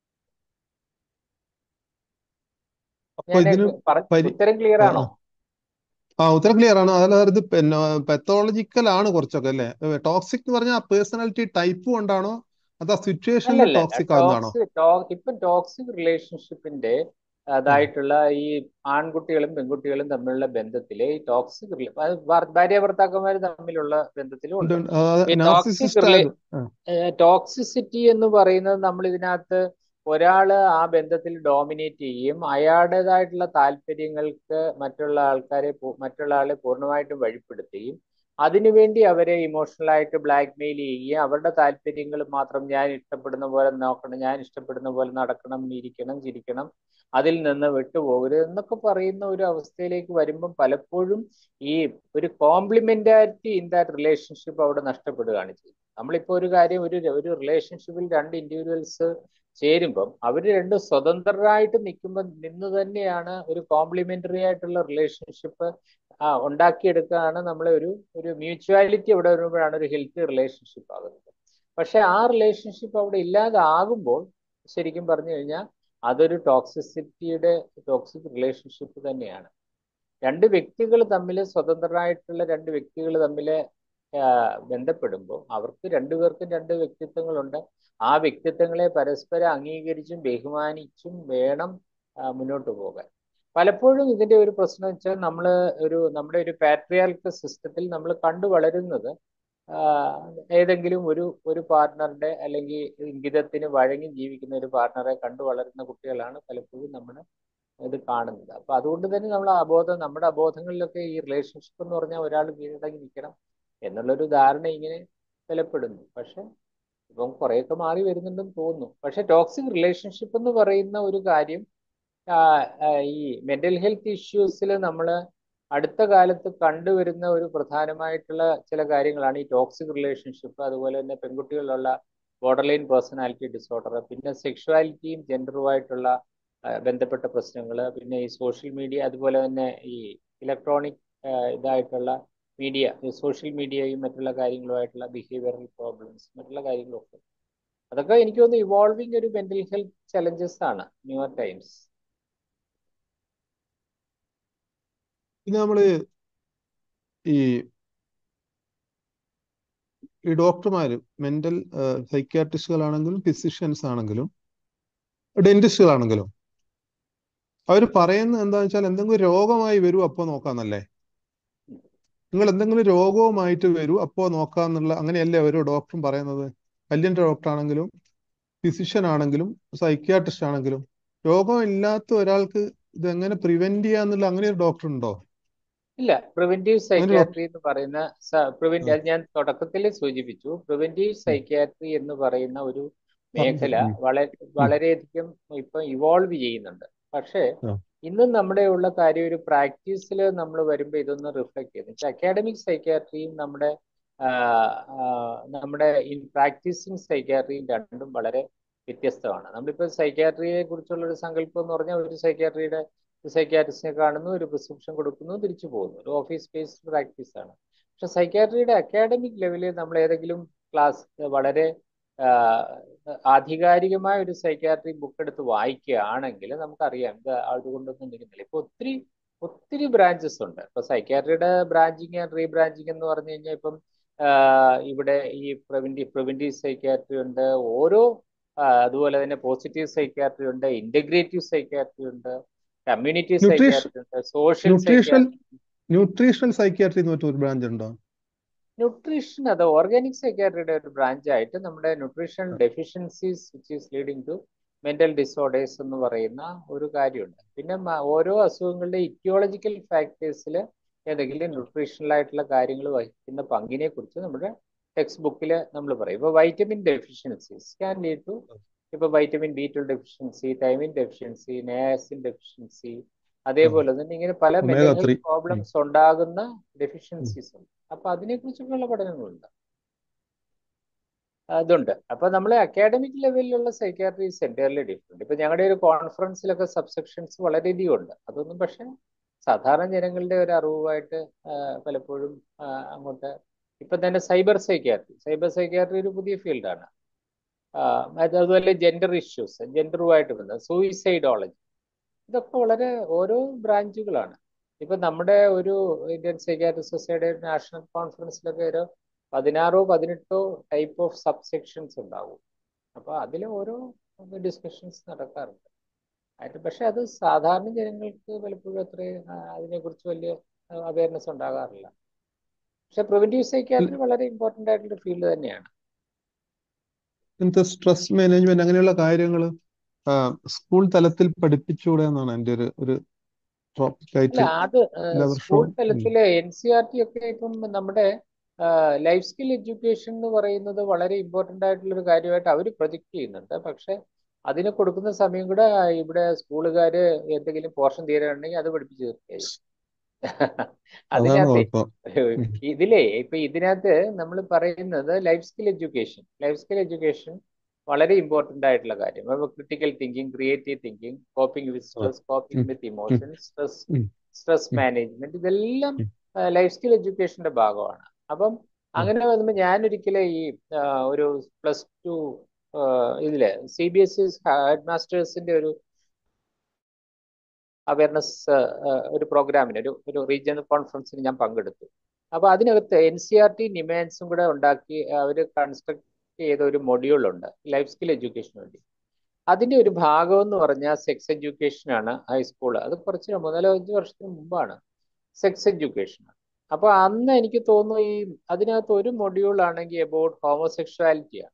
അപ്പൊ ഞാൻ ഇതിന് പറ- പരി ഉത്തരം ക്ലിയർ ആ ആണോ ആ ആ ഉത്തരം ക്ലിയർ ആണ് അതായത് ഇത് പിന്നെ പെത്തോളജിക്കൽ ആണ് കുറച്ചൊക്കെ അല്ലേ ടോക്സിക് എന്ന് പറഞ്ഞാൽ പേഴ്സണാലിറ്റി ടൈപ്പ് കൊണ്ടാണോ അതോ സിറ്റുവേഷനിൽ അല്ലല്ല ടോക്സിക് ആകുന്നതാണോ ടോക്സിക് ടോ ഇപ്പം ടോക്സിക് റിലേഷൻഷിപ്പിന്റെ അതായിട്ടുള്ള ഈ ആൺകുട്ടികളും പെൺകുട്ടികളും തമ്മിലുള്ള ബന്ധത്തില് ഈ ടോക്സിക് ഭാര്യ ഭർത്താക്കന്മാർ തമ്മിലുള്ള ബന്ധത്തിലും ഉണ്ട് ഉണ്ട് ഉണ്ട്. ഈ ആ, ടോക്സിക് നാർസിസിസ്റ്റ് റിലേ ആയത് ആ, ടോക്സിസിറ്റി എന്ന് പറയുന്നത് നമ്മൾ ഇതിനകത്ത് ഒരാള് ആ ബന്ധത്തിൽ ഡോമിനേറ്റ് ചെയ്യുകയും അയാളുടേതായിട്ടുള്ള താല്പര്യങ്ങൾക്ക് മറ്റുള്ള ആൾക്കാരെ പൂ- മറ്റുള്ള ആളെ പൂർണ്ണമായിട്ടും വഴിപ്പെടുത്തുകയും അതിനുവേണ്ടി അവരെ ഇമോഷണൽ ആയിട്ട് ബ്ലാക്ക് മെയിൽ ചെയ്യുകയും അവരുടെ താല്പര്യങ്ങൾ മാത്രം ഞാൻ ഇഷ്ടപ്പെടുന്ന പോലെ നോക്കണം ഞാൻ ഇഷ്ടപ്പെടുന്ന പോലെ നടക്കണം ഇരിക്കണം ചിരിക്കണം അതിൽ നിന്ന് വിട്ടുപോകരുത് എന്നൊക്കെ പറയുന്ന ഒരു അവസ്ഥയിലേക്ക് വരുമ്പം പലപ്പോഴും ഈ ഒരു കോംപ്ലിമെന്റാരിറ്റി ഇൻ ദാറ്റ് റിലേഷൻഷിപ്പ് അവിടെ നഷ്ടപ്പെടുകയാണ് ചെയ്യുന്നത് നമ്മളിപ്പോ ഒരു കാര്യം ഒരു ഒരു റിലേഷൻഷിപ്പിൽ രണ്ട് ഇൻഡിവിജ്വൽസ് ചേരുമ്പം അവർ രണ്ട് സ്വതന്ത്രരായിട്ട് നിൽക്കുമ്പോൾ നിന്ന് തന്നെയാണ് ഒരു കോംപ്ലിമെന്ററി ആയിട്ടുള്ള റിലേഷൻഷിപ്പ് ആ ഉണ്ടാക്കിയെടുക്കുകയാണ് നമ്മളെ ഒരു ഒരു മ്യൂച്വാലിറ്റി അവിടെ വരുമ്പോഴാണ് ഒരു ഹെൽത്തി റിലേഷൻഷിപ്പ് ആകുന്നത് പക്ഷെ ആ റിലേഷൻഷിപ്പ് അവിടെ ഇല്ലാതാകുമ്പോൾ ശരിക്കും പറഞ്ഞു കഴിഞ്ഞാൽ അതൊരു ടോക്സിസിറ്റിയുടെ ടോക്സിക് റിലേഷൻഷിപ്പ് തന്നെയാണ് രണ്ട് വ്യക്തികൾ തമ്മിൽ സ്വതന്ത്രരായിട്ടുള്ള രണ്ട് വ്യക്തികൾ തമ്മിൽ ബന്ധപ്പെടുമ്പോൾ അവർക്ക് രണ്ടുപേർക്കും രണ്ട് വ്യക്തിത്വങ്ങളുണ്ട് ആ വ്യക്തിത്വങ്ങളെ പരസ്പരം അംഗീകരിച്ചും ബഹുമാനിച്ചും വേണം മുന്നോട്ട് പോകാൻ പലപ്പോഴും ഇതിന്റെ ഒരു പ്രശ്നം വെച്ചാൽ നമ്മൾ ഒരു നമ്മുടെ ഒരു പാട്രിയാർക്ക് സിസ്റ്റത്തിൽ നമ്മൾ കണ്ടു വളരുന്നത് ഏതെങ്കിലും ഒരു ഒരു പാർട്ട്ണറുടെ അല്ലെങ്കിൽ ഇംഗിതത്തിന് വഴങ്ങി ജീവിക്കുന്ന ഒരു പാർട്ട്ണറെ കണ്ടു വളരുന്ന കുട്ടികളാണ് പലപ്പോഴും നമ്മൾ ഇത് കാണുന്നത് അപ്പൊ അതുകൊണ്ട് തന്നെ നമ്മൾ അബോധം നമ്മുടെ അബോധങ്ങളിലൊക്കെ ഈ റിലേഷൻഷിപ്പ് എന്ന് പറഞ്ഞാൽ ഒരാൾ കീഴടങ്ങി നിൽക്കണം എന്നുള്ളൊരു ധാരണ ഇങ്ങനെ ബലപ്പെടുന്നു പക്ഷെ ഇപ്പം കുറേയൊക്കെ മാറി വരുന്നുണ്ടെന്ന് തോന്നുന്നു പക്ഷെ ടോക്സിക് റിലേഷൻഷിപ്പ് എന്ന് പറയുന്ന ഒരു കാര്യം ഈ മെന്റൽ ഹെൽത്ത് ഇഷ്യൂസിൽ നമ്മൾ അടുത്ത കാലത്ത് കണ്ടുവരുന്ന ഒരു പ്രധാനമായിട്ടുള്ള ചില കാര്യങ്ങളാണ് ഈ ടോക്സിക് റിലേഷൻഷിപ്പ് അതുപോലെ തന്നെ പെൺകുട്ടികളിലുള്ള ബോർഡർലൈൻ പേഴ്സണാലിറ്റി ഡിസോർഡർ പിന്നെ സെക്ഷുവാലിറ്റിയും ജെൻഡറുമായിട്ടുള്ള ബന്ധപ്പെട്ട പ്രശ്നങ്ങൾ പിന്നെ ഈ സോഷ്യൽ മീഡിയ അതുപോലെ തന്നെ ഈ ഇലക്ട്രോണിക് ഇതായിട്ടുള്ള മീഡിയ സോഷ്യൽ മീഡിയയും മറ്റുള്ള കാര്യങ്ങളുമായിട്ടുള്ള ബിഹേവിയറൽ പ്രോബ്ലംസ് മറ്റുള്ള കാര്യങ്ങളൊക്കെ അതൊക്കെ എനിക്ക് തോന്നുന്നു ഇവോൾവിങ് ഒരു മെന്റൽ ഹെൽത്ത് ചലഞ്ചസ് ആണ് ന്യൂയർ ടൈംസ് പിന്നെ നമ്മള് ഈ ഈ ഡോക്ടർമാര് മെന്റൽ സൈക്യാട്രിസ്റ്റുകളാണെങ്കിലും ഫിസിഷ്യൻസ് ആണെങ്കിലും ഡെന്റിസ്റ്റുകളാണെങ്കിലും അവർ പറയുന്നത് എന്താണെന്ന് വെച്ചാൽ എന്തെങ്കിലും രോഗമായി വരൂ അപ്പോൾ നോക്കാന്നല്ലേ നിങ്ങൾ എന്തെങ്കിലും രോഗവുമായിട്ട് വരൂ അപ്പോൾ നോക്കാന്നുള്ള അങ്ങനെയല്ലേ ഓരോ ഡോക്ടറും പറയുന്നത് കല്ലിൻ്റെ ഡോക്ടർ ആണെങ്കിലും ഫിസിഷ്യൻ ആണെങ്കിലും സൈക്യാട്രിസ്റ്റ് ആണെങ്കിലും രോഗം ഇല്ലാത്ത ഒരാൾക്ക് ഇത് എങ്ങനെ പ്രിവെന്റ് ചെയ്യാന്നുള്ള അങ്ങനെ ഒരു ഡോക്ടർ ഉണ്ടോ ഇല്ല പ്രിവെന്റീവ് സൈക്യാട്രി എന്ന് പറയുന്ന പ്രിവെന്റ് അത് ഞാൻ തുടക്കത്തിൽ സൂചിപ്പിച്ചു പ്രിവെന്റീവ് സൈക്യാട്രി എന്ന് പറയുന്ന ഒരു മേഖല വളരെ വളരെയധികം ഇപ്പൊ ഇവോൾവ് ചെയ്യുന്നുണ്ട് പക്ഷേ ഇന്നും നമ്മുടെ ഉള്ള കാര്യം ഒരു പ്രാക്ടീസിൽ നമ്മൾ വരുമ്പോൾ ഇതൊന്ന് റിഫ്ലക്ട് ചെയ്യുന്നു അക്കാഡമിക് സൈക്യാട്രിയും നമ്മുടെ നമ്മുടെ ഇൻ പ്രാക്ടീസിങ് സൈക്യാട്രിയും രണ്ടും വളരെ വ്യത്യസ്തമാണ് നമ്മളിപ്പോൾ സൈക്യാട്രിയെ കുറിച്ചുള്ള ഒരു സങ്കല്പം എന്ന് പറഞ്ഞാൽ ഒരു സൈക്യാട്രിയുടെ സൈക്യാട്രിസ്റ്റിനെ കാണുന്നു ഒരു പ്രിസ്ക്രിപ്ഷൻ കൊടുക്കുന്നു തിരിച്ചു പോകുന്നു ഒരു ഓഫീസ് ബേസ്ഡ് പ്രാക്ടീസ് ആണ് പക്ഷെ സൈക്യാട്രിയുടെ അക്കാഡമിക് ലെവലിൽ നമ്മൾ ഏതെങ്കിലും ക്ലാസ് വളരെ ആധികാരികമായ ഒരു സൈക്യാട്രി ബുക്ക് എടുത്ത് വായിക്കുകയാണെങ്കിൽ നമുക്കറിയാം ഇത് അതുകൊണ്ടൊന്നും നിൽക്കുന്നില്ല ഇപ്പൊ ഒത്തിരി ഒത്തിരി ബ്രാഞ്ചസ് ഉണ്ട് ഇപ്പൊ സൈക്യാട്രിയുടെ ബ്രാഞ്ചിങ് ആൻഡ് റീബ്രാഞ്ചിങ് എന്ന് പറഞ്ഞു കഴിഞ്ഞാൽ ഇപ്പം ഇവിടെ ഈ പ്രിവെന്റി പ്രിവെന്റീവ് സൈക്യാട്രി ഉണ്ട് ഓരോ അതുപോലെ തന്നെ പോസിറ്റീവ് സൈക്യാട്രി ഉണ്ട് ഇന്റഗ്രേറ്റീവ് സൈക്യാട്രി ഉണ്ട് കമ്മ്യൂണിറ്റി സൈക്യാട്രി ഉണ്ട് സോഷ്യൽ ന്യൂട്രീഷണൽ സൈക്യാട്രി എന്ന് പറഞ്ഞ ഒരു ബ്രാഞ്ച് ഉണ്ടോ ന്യൂട്രീഷൻ അത് ഓർഗാനിക് സൈക്യാട്രിയുടെ ഒരു ബ്രാഞ്ച് ആയിട്ട് നമ്മുടെ nutrition deficiencies which is leading to mental disorders എന്ന് പറയുന്ന ഒരു കാര്യമുണ്ട് പിന്നെ ഓരോ അസുഖങ്ങളുടെ ഇറ്റിയോളജിക്കൽ ഫാക്ടേഴ്സിൽ ഏതെങ്കിലും ന്യൂട്രീഷണൽ ആയിട്ടുള്ള കാര്യങ്ങൾ വഹിക്കുന്ന പങ്കിനെ കുറിച്ച് നമ്മുടെ ടെക്സ്റ്റ് ബുക്കിൽ നമ്മൾ പറയും ഇപ്പൊ vitamin deficiencies can lead to ഇപ്പൊ vitamin B twelve deficiency thiamine deficiency niacin deficiency അതേപോലെ തന്നെ ഇങ്ങനെ പല മെന്റൽ ഹെൽത്ത് പ്രോബ്ലംസ് ഉണ്ടാകുന്ന ഡെഫിഷ്യൻസീസ് ഉണ്ട് അപ്പൊ അതിനെക്കുറിച്ചൊക്കെയുള്ള പഠനങ്ങളുണ്ട് അതുണ്ട് അപ്പൊ നമ്മൾ അക്കാഡമിക് ലെവലിലുള്ള സൈക്യാട്രീസ് എൻറ്റയർലി ഡിഫറെന്റ് ഇപ്പൊ ഞങ്ങളുടെ ഒരു കോൺഫറൻസിലൊക്കെ സബ്സെക്ഷൻസ് വളരെയധികം ഉണ്ട് അതൊന്നും പക്ഷെ സാധാരണ ജനങ്ങളുടെ ഒരു അറിവുമായിട്ട് പലപ്പോഴും അങ്ങോട്ട് ഇപ്പൊ തന്നെ സൈബർ സൈക്യാട്രി സൈബർ സൈക്യാട്രി ഒരു പുതിയ ഫീൽഡാണ് അതുപോലെ ജെൻഡർ ഇഷ്യൂസ് ജെൻഡറുമായിട്ട് ബന്ധം സൂയിസൈഡോളജി ഇതൊക്കെ വളരെ ഓരോ ബ്രാഞ്ചുകളാണ് ഇപ്പൊ നമ്മുടെ ഒരു ഇന്ത്യൻ സൈക്യാട്രി സൊസൈറ്റിയുടെ നാഷണൽ കോൺഫറൻസിലൊക്കെ ഒരു പതിനാറോ പതിനെട്ടോ ടൈപ്പ് ഓഫ് സബ്സെക്ഷൻസ് ഉണ്ടാവും അപ്പൊ അതിൽ ഓരോ ഡിസ്കഷൻസ് നടക്കാറുണ്ട് ആയിട്ട് പക്ഷെ അത് സാധാരണ ജനങ്ങൾക്ക് പലപ്പോഴും അത്ര അതിനെക്കുറിച്ച് വലിയ അവയർനെസ് ഉണ്ടാകാറില്ല പക്ഷെ പ്രിവെന്റീവ് സൈക്യാട്രി വളരെ ഇമ്പോർട്ടന്റ് ആയിട്ടുള്ള ഫീൽഡ് തന്നെയാണ് ഇങ്ങനത്തെ സ്ട്രെസ് മാനേജ്മെന്റ് അങ്ങനെയുള്ള കാര്യങ്ങൾ സ്കൂൾ തലത്തിൽ പഠിപ്പിച്ചുകൂടെ എന്നാണ് എൻ്റെ ഒരു ഒരു അല്ല അത് സ്കൂൾ തലത്തില് എൻ സി ആർ ടി ഒക്കെ ഇപ്പം നമ്മുടെ ലൈഫ് സ്കിൽ എഡ്യൂക്കേഷൻ എന്ന് പറയുന്നത് വളരെ ഇമ്പോർട്ടന്റ് ആയിട്ടുള്ള ഒരു കാര്യമായിട്ട് അവർ പ്രൊജക്ട് ചെയ്യുന്നുണ്ട് പക്ഷെ അതിന് കൊടുക്കുന്ന സമയം കൂടെ ഇവിടെ സ്കൂളുകാര് എന്തെങ്കിലും പോർഷൻ തീരാനുണ്ടെങ്കിൽ അത് പഠിപ്പിച്ചു തീർക്കുകയായി അതിനകത്ത് ഇതിലേ ഇപ്പൊ ഇതിനകത്ത് നമ്മൾ പറയുന്നത് life skill education life skill education വളരെ ഇമ്പോർട്ടന്റ് ആയിട്ടുള്ള കാര്യം critical thinking creative thinking coping with stress coping with emotion stress stress management ഇതെല്ലാം ലൈഫ് സ്കിൽ എഡ്യൂക്കേഷന്റെ ഭാഗമാണ് അപ്പം അങ്ങനെ വരുമ്പോൾ ഞാനൊരിക്കലും ഈ ഒരു പ്ലസ് ടു ഇതില് C B S E head മാസ്റ്റേഴ്സിന്റെ ഒരു അവയർനെസ് ഒരു പ്രോഗ്രാമിന് ഒരു ഒരു റീജിയണൽ കോൺഫറൻസിന് ഞാൻ പങ്കെടുത്തു അപ്പൊ അതിനകത്ത് എൻ സി ആർ ടി നിമാൻസും കൂടെ ഉണ്ടാക്കി അവർ കൺസ്ട്രക്ട് ചെയ്ത ഒരു മൊഡ്യൂൾ ഉണ്ട് ലൈഫ് സ്കിൽ എഡ്യൂക്കേഷന് വേണ്ടി അതിന്റെ ഒരു ഭാഗം എന്ന് പറഞ്ഞാൽ സെക്സ് എഡ്യൂക്കേഷൻ ആണ് ഹൈസ്കൂൾ അത് കുറച്ച് മൂന്നാലോ അഞ്ച് വർഷത്തിന് മുമ്പാണ് സെക്സ് എഡ്യൂക്കേഷൻ അപ്പൊ അന്ന് എനിക്ക് തോന്നുന്നു ഈ അതിനകത്ത് ഒരു മൊഡ്യൂൾ ആണെങ്കിൽ അബൌട്ട് ഹോമോസെക്ഷുവാലിറ്റിയാണ്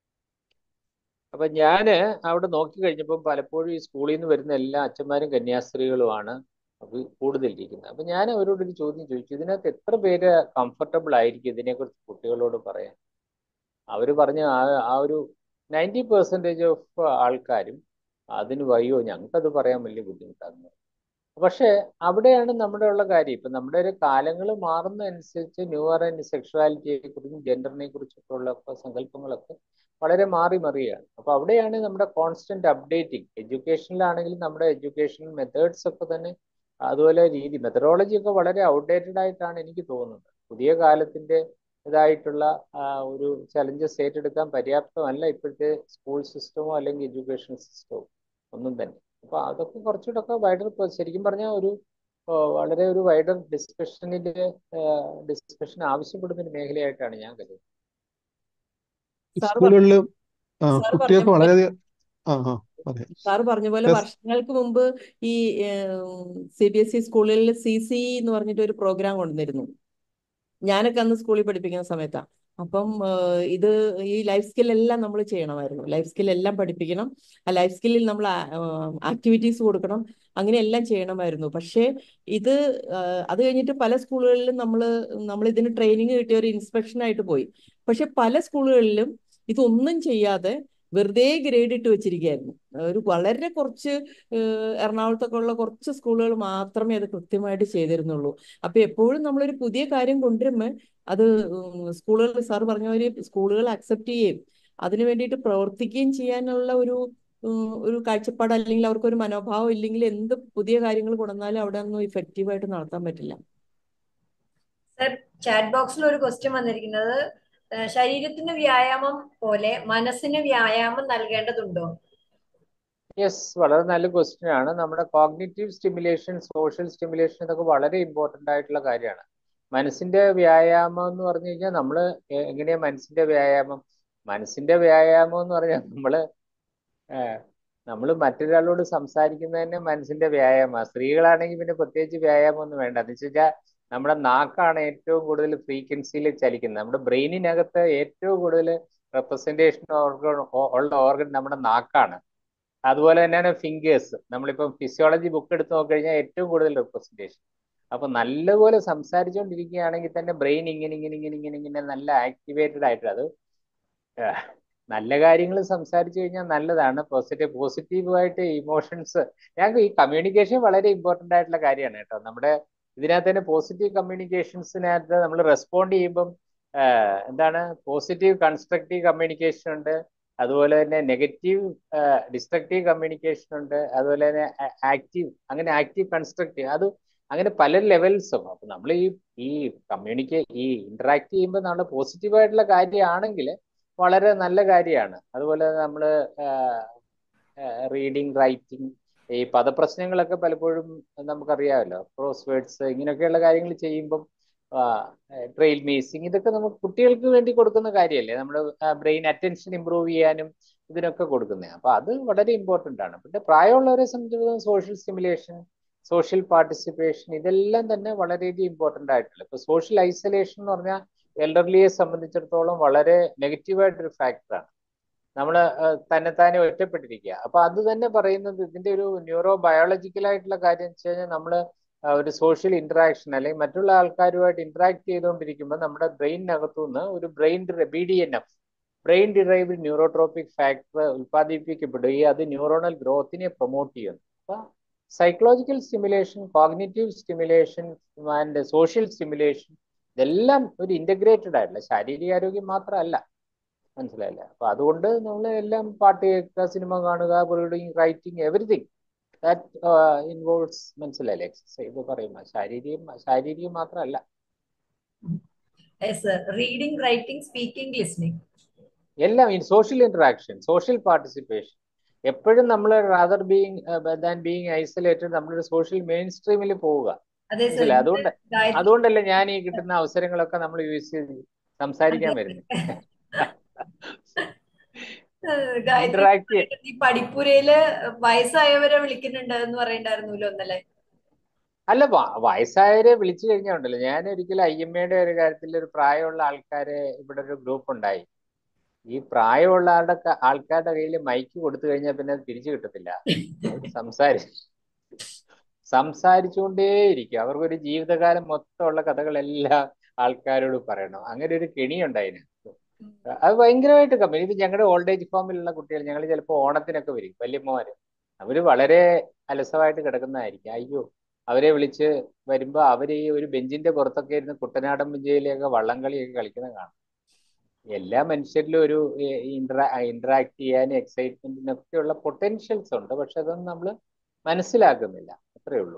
അപ്പൊ ഞാന് അവിടെ നോക്കി കഴിഞ്ഞപ്പോൾ പലപ്പോഴും ഈ സ്കൂളിൽ നിന്ന് വരുന്ന എല്ലാ അച്ഛന്മാരും കന്യാസ്ത്രീകളുമാണ് കൂടുതലിരിക്കുന്നത് അപ്പൊ ഞാൻ അവരോട് ഒരു ചോദ്യം ചോദിച്ചു ഇതിനകത്ത് എത്ര പേര് കംഫർട്ടബിൾ ആയിരിക്കും ഇതിനെക്കുറിച്ച് കുട്ടികളോട് പറയാൻ അവര് പറഞ്ഞ ആ ആ ഒരു നയൻറ്റി പെർസെൻറ്റേജ് ഓഫ് ആൾക്കാരും അതിന് വയ്യോ ഞങ്ങൾക്കത് പറയാൻ വലിയ ബുദ്ധിമുട്ടാണ് പക്ഷെ അവിടെയാണ് നമ്മുടെ ഉള്ള കാര്യം ഇപ്പൊ നമ്മുടെ ഒരു കാലങ്ങൾ മാറുന്നതനുസരിച്ച് ന്യൂവർ ആൻഡ് സെക്ഷുവാലിറ്റിയെ കുറിച്ചും ജെൻഡറിനെ കുറിച്ചൊക്കെ ഉള്ള സങ്കല്പങ്ങളൊക്കെ വളരെ മാറി മറിയാണ് അപ്പൊ അവിടെയാണ് നമ്മുടെ കോൺസ്റ്റന്റ് അപ്ഡേറ്റിംഗ് എഡ്യൂക്കേഷനിലാണെങ്കിലും നമ്മുടെ എഡ്യൂക്കേഷൻ മെത്തേഡ്സ് ഒക്കെ തന്നെ അതുപോലെ രീതി മെത്തഡോളജി ഒക്കെ വളരെ ഔട്ട്ഡേറ്റഡ് ആയിട്ടാണ് എനിക്ക് തോന്നുന്നത് പുതിയ കാലത്തിന്റെ ഇതായിട്ടുള്ള ഒരു ചലഞ്ചസ് ഏറ്റെടുക്കാൻ പര്യാപ്തമല്ല ഇപ്പോഴത്തെ സ്കൂൾ സിസ്റ്റമോ അല്ലെങ്കിൽ എഡ്യൂക്കേഷൻ സിസ്റ്റമോ ഒന്നും തന്നെ അപ്പൊ അതൊക്കെ കുറച്ചുകൂടെ ഒക്കെ വൈഡർ ശരിക്കും പറഞ്ഞാൽ ഒരു വളരെ ഒരു വൈഡർ ഡിസ്കഷനിന്റെ ഡിസ്കഷൻ ആവശ്യപ്പെടുന്ന ഒരു മേഖലയായിട്ടാണ് ഞാൻ കരുതുന്നത് സ്കൂളുകളിൽ കുട്ടികൾക്ക് വളരെയധികം ആ ആ അതെ സാറ് പറഞ്ഞ പോലെ വർഷങ്ങൾക്ക് മുമ്പ് ഈ സി ബി എസ് ഇ സ്കൂളുകളിൽ സി സി എന്ന് പറഞ്ഞിട്ട് ഒരു പ്രോഗ്രാം കൊണ്ടുവന്നിരുന്നു ഞാനൊക്കെ അന്ന് സ്കൂളിൽ പഠിപ്പിക്കുന്ന സമയത്താണ് അപ്പം ഇത് ഈ ലൈഫ് സ്കിൽ എല്ലാം നമ്മൾ ചെയ്യണമായിരുന്നു ലൈഫ് സ്കിൽ എല്ലാം പഠിപ്പിക്കണം ആ ലൈഫ് സ്കില്ലിൽ നമ്മൾ ആക്ടിവിറ്റീസ് കൊടുക്കണം അങ്ങനെ എല്ലാം ചെയ്യണമായിരുന്നു പക്ഷേ ഇത് അത് കഴിഞ്ഞിട്ട് പല സ്കൂളുകളിലും നമ്മൾ നമ്മൾ ഇതിന് ട്രെയിനിങ് കിട്ടിയ ഒരു ഇൻസ്പെക്ഷൻ ആയിട്ട് പോയി പക്ഷെ പല സ്കൂളുകളിലും ഇതൊന്നും ചെയ്യാതെ വെറുതെ ഗ്രേഡ് ഇട്ട് വെച്ചിരിക്കുകയായിരുന്നു ഒരു വളരെ കുറച്ച് എറണാകുളത്തൊക്കെ ഉള്ള കുറച്ച് സ്കൂളുകൾ മാത്രമേ അത് കൃത്യമായിട്ട് ചെയ്തിരുന്നുള്ളൂ അപ്പൊ എപ്പോഴും നമ്മളൊരു പുതിയ കാര്യം കൊണ്ടുവരുമ്പോൾ അത് സ്കൂളുകൾ സാർ പറഞ്ഞ പോലെ സ്കൂളുകൾ അക്സെപ്റ്റ് ചെയ്യുകയും അതിനു വേണ്ടിയിട്ട് പ്രവർത്തിക്കുകയും ചെയ്യാനുള്ള ഒരു ഒരു കാഴ്ചപ്പാട് അല്ലെങ്കിൽ അവർക്ക് ഒരു മനോഭാവം ഇല്ലെങ്കിൽ എന്ത് പുതിയ കാര്യങ്ങൾ കൊണ്ടുവന്നാലും അവിടെ ഒന്നും ഇഫക്റ്റീവായിട്ട് നടത്താൻ പറ്റില്ല സർ ചാറ്റ് ബോക്സിൽ ഒരു ക്വസ്റ്റ്യൻ വന്നിരിക്കുന്നത് ശരീരത്തിന് വ്യായാമം പോലെ മനസ്സിന് വ്യായാമം നൽകേണ്ടതുണ്ടോ യെസ് വളരെ നല്ല ക്വസ്റ്റ്യൻ ആണ് നമ്മുടെ കോഗ്നിറ്റീവ് സ്റ്റിമുലേഷൻ സോഷ്യൽ സ്റ്റിമുലേഷൻ ഇതൊക്കെ വളരെ ഇമ്പോർട്ടൻ്റ് ആയിട്ടുള്ള കാര്യമാണ് മനസ്സിന്റെ വ്യായാമം എന്ന് പറഞ്ഞു കഴിഞ്ഞാൽ നമ്മൾ എങ്ങനെയാ മനസ്സിന്റെ വ്യായാമം മനസ്സിന്റെ വ്യായാമം എന്ന് പറഞ്ഞാൽ നമ്മള് നമ്മൾ മറ്റൊരാളോട് സംസാരിക്കുന്നത് തന്നെ മനസ്സിന്റെ വ്യായാമമാണ് സ്ത്രീകളാണെങ്കിൽ പിന്നെ പ്രത്യേകിച്ച് വ്യായാമം ഒന്നും വേണ്ട എന്ന് വെച്ചാൽ നമ്മുടെ നാക്കാണ് ഏറ്റവും കൂടുതൽ ഫ്രീക്വൻസിയിൽ ചലിക്കുന്നത് നമ്മുടെ ബ്രെയിനിനകത്ത് ഏറ്റവും കൂടുതൽ റെപ്രസെന്റേഷൻ ഓർഗൺ ഉള്ള ഓർഗൻ നമ്മുടെ നാക്കാണ് അതുപോലെ തന്നെയാണ് ഫിംഗേഴ്സ് നമ്മളിപ്പം ഫിസിയോളജി ബുക്ക് എടുത്ത് നോക്കിക്കഴിഞ്ഞാൽ ഏറ്റവും കൂടുതൽ റെപ്രസെന്റേഷൻ അപ്പൊ നല്ലപോലെ സംസാരിച്ചുകൊണ്ടിരിക്കുകയാണെങ്കിൽ തന്നെ ബ്രെയിൻ ഇങ്ങനെ ഇങ്ങനെ ഇങ്ങനെ ഇങ്ങനെ ഇങ്ങനെ നല്ല ആക്ടിവേറ്റഡ് ആയിട്ട് അത് നല്ല കാര്യങ്ങൾ സംസാരിച്ചു കഴിഞ്ഞാൽ നല്ലതാണ് പോസിറ്റീവ് പോസിറ്റീവായിട്ട് ഇമോഷൻസ് ഞങ്ങൾക്ക് ഈ കമ്മ്യൂണിക്കേഷൻ വളരെ ഇമ്പോർട്ടൻ്റ് ആയിട്ടുള്ള കാര്യമാണ് കേട്ടോ നമ്മുടെ ഇതിനകത്ത് തന്നെ പോസിറ്റീവ് കമ്മ്യൂണിക്കേഷൻസിനകത്ത് നമ്മൾ റെസ്പോണ്ട് ചെയ്യുമ്പം എന്താണ് പോസിറ്റീവ് കൺസ്ട്രക്റ്റീവ് കമ്മ്യൂണിക്കേഷൻ ഉണ്ട് അതുപോലെ തന്നെ നെഗറ്റീവ് ഡിസ്ട്രക്റ്റീവ് കമ്മ്യൂണിക്കേഷൻ ഉണ്ട് അതുപോലെ തന്നെ ആക്റ്റീവ് അങ്ങനെ ആക്റ്റീവ് കൺസ്ട്രക്റ്റീവ് അത് അങ്ങനെ പല ലെവൽസും അപ്പൊ നമ്മൾ ഈ ഈ കമ്മ്യൂണിക്കേ ഈ ഇന്ററാക്ട് ചെയ്യുമ്പോൾ നമ്മൾ പോസിറ്റീവായിട്ടുള്ള കാര്യമാണെങ്കിൽ വളരെ നല്ല കാര്യമാണ് അതുപോലെ നമ്മൾ റീഡിങ് റൈറ്റിംഗ് ഈ പദപ്രശ്നങ്ങളൊക്കെ പലപ്പോഴും നമുക്കറിയാമല്ലോ ക്രോസ് വേർഡ്സ് ഇങ്ങനെയൊക്കെയുള്ള കാര്യങ്ങൾ ചെയ്യുമ്പം ട്രെയിൽ മീസിങ് ഇതൊക്കെ നമുക്ക് കുട്ടികൾക്ക് വേണ്ടി കൊടുക്കുന്ന കാര്യമല്ലേ നമ്മൾ ബ്രെയിൻ അറ്റൻഷൻ ഇമ്പ്രൂവ് ചെയ്യാനും ഇതിനൊക്കെ കൊടുക്കുന്നത് അപ്പൊ അത് വളരെ ഇമ്പോർട്ടൻ്റ് ആണ് പിന്നെ പ്രായമുള്ളവരെ സംബന്ധിച്ചിടത്തോളം സോഷ്യൽ സ്റ്റിമുലേഷൻ സോഷ്യൽ പാർട്ടിസിപ്പേഷൻ ഇതെല്ലാം തന്നെ വളരെയധികം ഇമ്പോർട്ടൻ്റ് ആയിട്ടുള്ള ഇപ്പൊ സോഷ്യൽ ഐസൊലേഷൻ എന്ന് പറഞ്ഞാൽ എൽഡർലിയെ സംബന്ധിച്ചിടത്തോളം വളരെ നെഗറ്റീവായിട്ടൊരു ഫാക്ടറാണ് നമ്മൾ തന്നെത്താനെ ഒറ്റപ്പെട്ടിരിക്കുക അപ്പൊ അത് തന്നെ പറയുന്നത് ഇതിന്റെ ഒരു ന്യൂറോ ബയോളജിക്കൽ ആയിട്ടുള്ള കാര്യം വെച്ച് കഴിഞ്ഞാൽ നമ്മൾ ഒരു സോഷ്യൽ ഇന്ററാക്ഷൻ അല്ലെങ്കിൽ മറ്റുള്ള ആൾക്കാരുമായിട്ട് ഇന്ററാക്ട് ചെയ്തുകൊണ്ടിരിക്കുമ്പോൾ നമ്മുടെ ബ്രെയിനകത്തു നിന്ന് ഒരു brain B D N F brain derived neurotrophic factor ഉൽപ്പാദിപ്പിക്കപ്പെടുകയും അത് ന്യൂറോണൽ ഗ്രോത്തിനെ പ്രൊമോട്ട് ചെയ്യുന്നു അപ്പൊ psychological stimulation cognitive stimulation and social stimulation ഇതെല്ലാം ഒരു ഇന്റഗ്രേറ്റഡ് ആയിട്ടുള്ള ശാരീരിക മാത്രമല്ല മനസ്സിലായില്ലേ അപ്പൊ അതുകൊണ്ട് നമ്മൾ എല്ലാം പാട്ട് കേൾക്കുക സിനിമ കാണുക reading writing everything that involves മനസ്സിലായില്ലേ എക്സസൈസ് പറയുമ്പോൾ ശാരീരികം ശാരീരികം മാത്രമല്ല റീഡിംഗ് റൈറ്റിംഗ് സ്പീക്കിംഗ് ലിസ്ണിംഗ് എല്ലാം in social interaction social participation എപ്പോഴും നമ്മൾ rather being than being isolated നമ്മളൊരു സോഷ്യൽ മെയിൻ സ്ട്രീമിൽ പോവുക അതെ സർ മനസ്സിലായി അതുകൊണ്ട് ഗായത്രി അതുകൊണ്ടല്ലേ ഞാൻ ഈ കിട്ടുന്ന അവസരങ്ങളൊക്കെ നമ്മൾ യൂസ് ചെയ്ത് സംസാരിക്കാൻ വരുന്നത് ഗായത്രി ഇന്ററാക്ട് ഈ പഠിപ്പുരയില് വയസ്സായവരെ വിളിക്കുന്നുണ്ട് എന്ന് പറയണ്ടായിരുന്നല്ലോ ഇന്നലെ അല്ല വ- വയസ്സായവരെ വിളിച്ചു കഴിഞ്ഞാൽ ഉണ്ടല്ലോ ഞാൻ ഒരിക്കലും ഐ എം എയുടെ ഒരു കാര്യത്തിൽ ഒരു പ്രായമുള്ള ആൾക്കാരെ ഇവിടെ ഒരു ഗ്രൂപ്പ് ഉണ്ടായി ഈ പ്രായമുള്ള ആളുടെ ക- ആൾക്കാരുടെ കയ്യിൽ മൈക്ക് കൊടുത്തു കഴിഞ്ഞാൽ പിന്നെ അത് തിരിച്ചു കിട്ടത്തില്ല അവർ സംസാരി സംസാരിച്ചുകൊണ്ടേയിരിക്കും അവർക്കൊരു ജീവിതകാലം മൊത്തമുള്ള കഥകളെല്ലാം ആൾക്കാരോട് പറയണം അങ്ങനെ ഒരു കെണിയുണ്ടായിന് അത് ഭയങ്കരമായിട്ട് കമ്പനി ഇത് ഞങ്ങളുടെ ഓൾഡ് ഏജ് ഹോമിലുള്ള കുട്ടികൾ ഞങ്ങൾ ചിലപ്പോൾ ഓണത്തിനൊക്കെ വരും വല്യമ്മമാര് അവര് വളരെ അലസമായിട്ട് കിടക്കുന്നതായിരിക്കും അയ്യോ അവരെ വിളിച്ച് വരുമ്പോ അവര് ഈ ഒരു ബെഞ്ചിന്റെ പുറത്തൊക്കെ ഇരുന്ന് കുട്ടനാടൻ പുഞ്ചയിലൊക്കെ വള്ളംകളിയൊക്കെ കളിക്കുന്നത് കാണാം എല്ലാ മനുഷ്യരിലും ഒരു ഇന്ററാ ഇന്ററാക്ട് ചെയ്യാനും എക്സൈറ്റ്മെന്റിനൊക്കെയുള്ള പൊട്ടൻഷ്യൽസ് ഉണ്ട് പക്ഷെ അതൊന്നും നമ്മൾ മനസ്സിലാക്കുന്നില്ല അത്രേ ഉള്ളൂ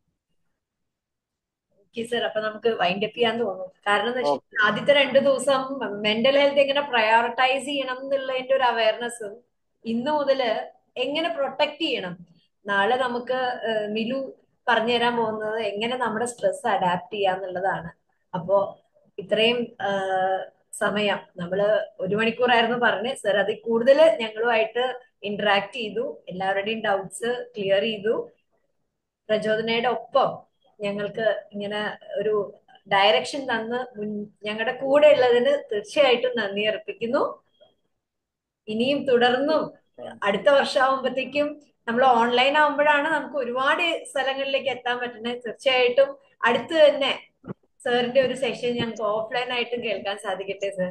ഓക്കെ സർ അപ്പൊ നമുക്ക് വൈൻഡ് അപ്പ് ചെയ്യാൻ തോന്നുന്നു കാരണം എന്ന് ഓക്കെ വെച്ചാൽ ആദ്യത്തെ രണ്ടു ദിവസം മെന്റൽ ഹെൽത്ത് എങ്ങനെ പ്രയോറിറ്റൈസ് ചെയ്യണം എന്നുള്ളതിന്റെ ഒരു അവയർനെസ്സും ഇന്ന് മുതല് എങ്ങനെ പ്രൊട്ടക്ട് ചെയ്യണം നാളെ നമുക്ക് ഏഹ്, മിലു പറഞ്ഞു തരാൻ പോകുന്നത് എങ്ങനെ നമ്മുടെ സ്ട്രെസ് അഡാപ്റ്റ് ചെയ്യാന്നുള്ളതാണ് അപ്പോ ഇത്രയും ആഹ്, സമയം നമ്മള് ഒരു മണിക്കൂറായിരുന്നു പറഞ്ഞ് സർ അതിൽ കൂടുതൽ ഞങ്ങളുമായിട്ട് ഇന്ററാക്ട് ചെയ്തു എല്ലാവരുടെയും ഡൗട്ട്സ് ക്ലിയർ ചെയ്തു പ്രചോദനയുടെ ഒപ്പം ഞങ്ങൾക്ക് ഇങ്ങനെ ഒരു ഡയറക്ഷൻ തന്ന് മുൻ ഞങ്ങളുടെ കൂടെ ഉള്ളതിന് തീർച്ചയായിട്ടും നന്ദി അർപ്പിക്കുന്നു ഇനിയും തുടർന്നും അടുത്ത വർഷമാകുമ്പോഴത്തേക്കും നമ്മൾ ഓൺലൈൻ ആകുമ്പോഴാണ് നമുക്ക് ഒരുപാട് സ്ഥലങ്ങളിലേക്ക് എത്താൻ പറ്റുന്നത് തീർച്ചയായിട്ടും അടുത്ത് തന്നെ സാറിന്റെ ഒരു സെഷൻ ഞങ്ങൾക്ക് ഓഫ്ലൈൻ ആയിട്ടും കേൾക്കാൻ സാധിക്കട്ടെ സർ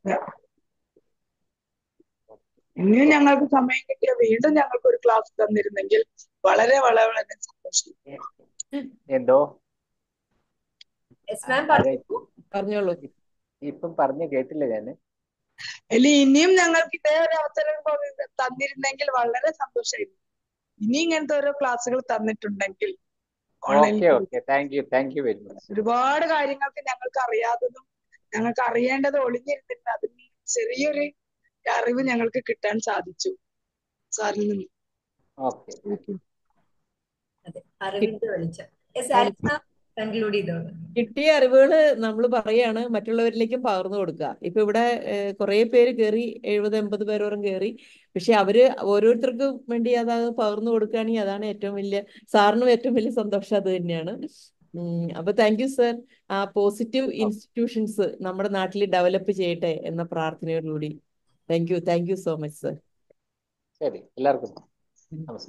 ഇനിയും ഞങ്ങൾക്ക് സമയം കിട്ടിയ വീണ്ടും ഞങ്ങൾക്ക് ഒരു ക്ലാസ് തന്നിരുന്നെങ്കിൽ വളരെ വളരെ വളരെ സന്തോഷം എന്തോ എസ് മാം അതെ പറഞ്ഞു പറഞ്ഞോളൂ ഇപ്പം പറഞ്ഞു കേട്ടില്ല ഞാന് അല്ലെ ഇനിയും ഞങ്ങൾക്ക് ഇതേ ഒരു അവസരം പോലെ തന്നിരുന്നെങ്കിൽ വളരെ സന്തോഷമായിരുന്നു ഇനി ഇങ്ങനത്തെ ഓരോ ക്ലാസ്സുകൾ തന്നിട്ടുണ്ടെങ്കിൽ ഓൺലൈനിൽ okay okay thank you thank you very much ഒരുപാട് കാര്യങ്ങൾക്ക് ഞങ്ങൾക്ക് അറിയാത്തതും ഞങ്ങൾക്ക് അറിയേണ്ടത് ഒളിഞ്ഞിരുന്നിട്ട് അതിന് ചെറിയൊരു അറിവ് ഞങ്ങൾക്ക് കിട്ടാൻ സാധിച്ചു സാറിൽ നിന്ന് ഓക്കെ Thank you. അതെ അറിവിന്റെ വെളിച്ചം എസ് ആരിഫ് മാം കൺക്ലൂഡ് ചെയ്തോളൂ കിട്ടിയ അറിവുകൾ നമ്മൾ പറയാണ് മറ്റുള്ളവരിലേക്കും പകർന്നു കൊടുക്കുക ഇപ്പൊ ഇവിടെ കുറെ പേര് കയറി എഴുപത് എൺപത് പേരോളം കയറി പക്ഷെ അവര് ഓരോരുത്തർക്കും വേണ്ടി അത് പകർന്നു കൊടുക്കുകയാണെങ്കിൽ അതാണ് ഏറ്റവും വലിയ സാറിനും ഏറ്റവും വലിയ സന്തോഷം അത് തന്നെയാണ് ഉം, അപ്പൊ താങ്ക് യു സർ ആ പോസിറ്റീവ് ഇൻസ്റ്റിറ്റ്യൂഷൻസ് നമ്മുടെ നാട്ടിൽ ഡെവലപ്പ് ചെയ്യട്ടെ എന്ന പ്രാർത്ഥനയോടുകൂടി thank you thank you so much sir ശരി എല്ലാവർക്കും നമസ്കാരം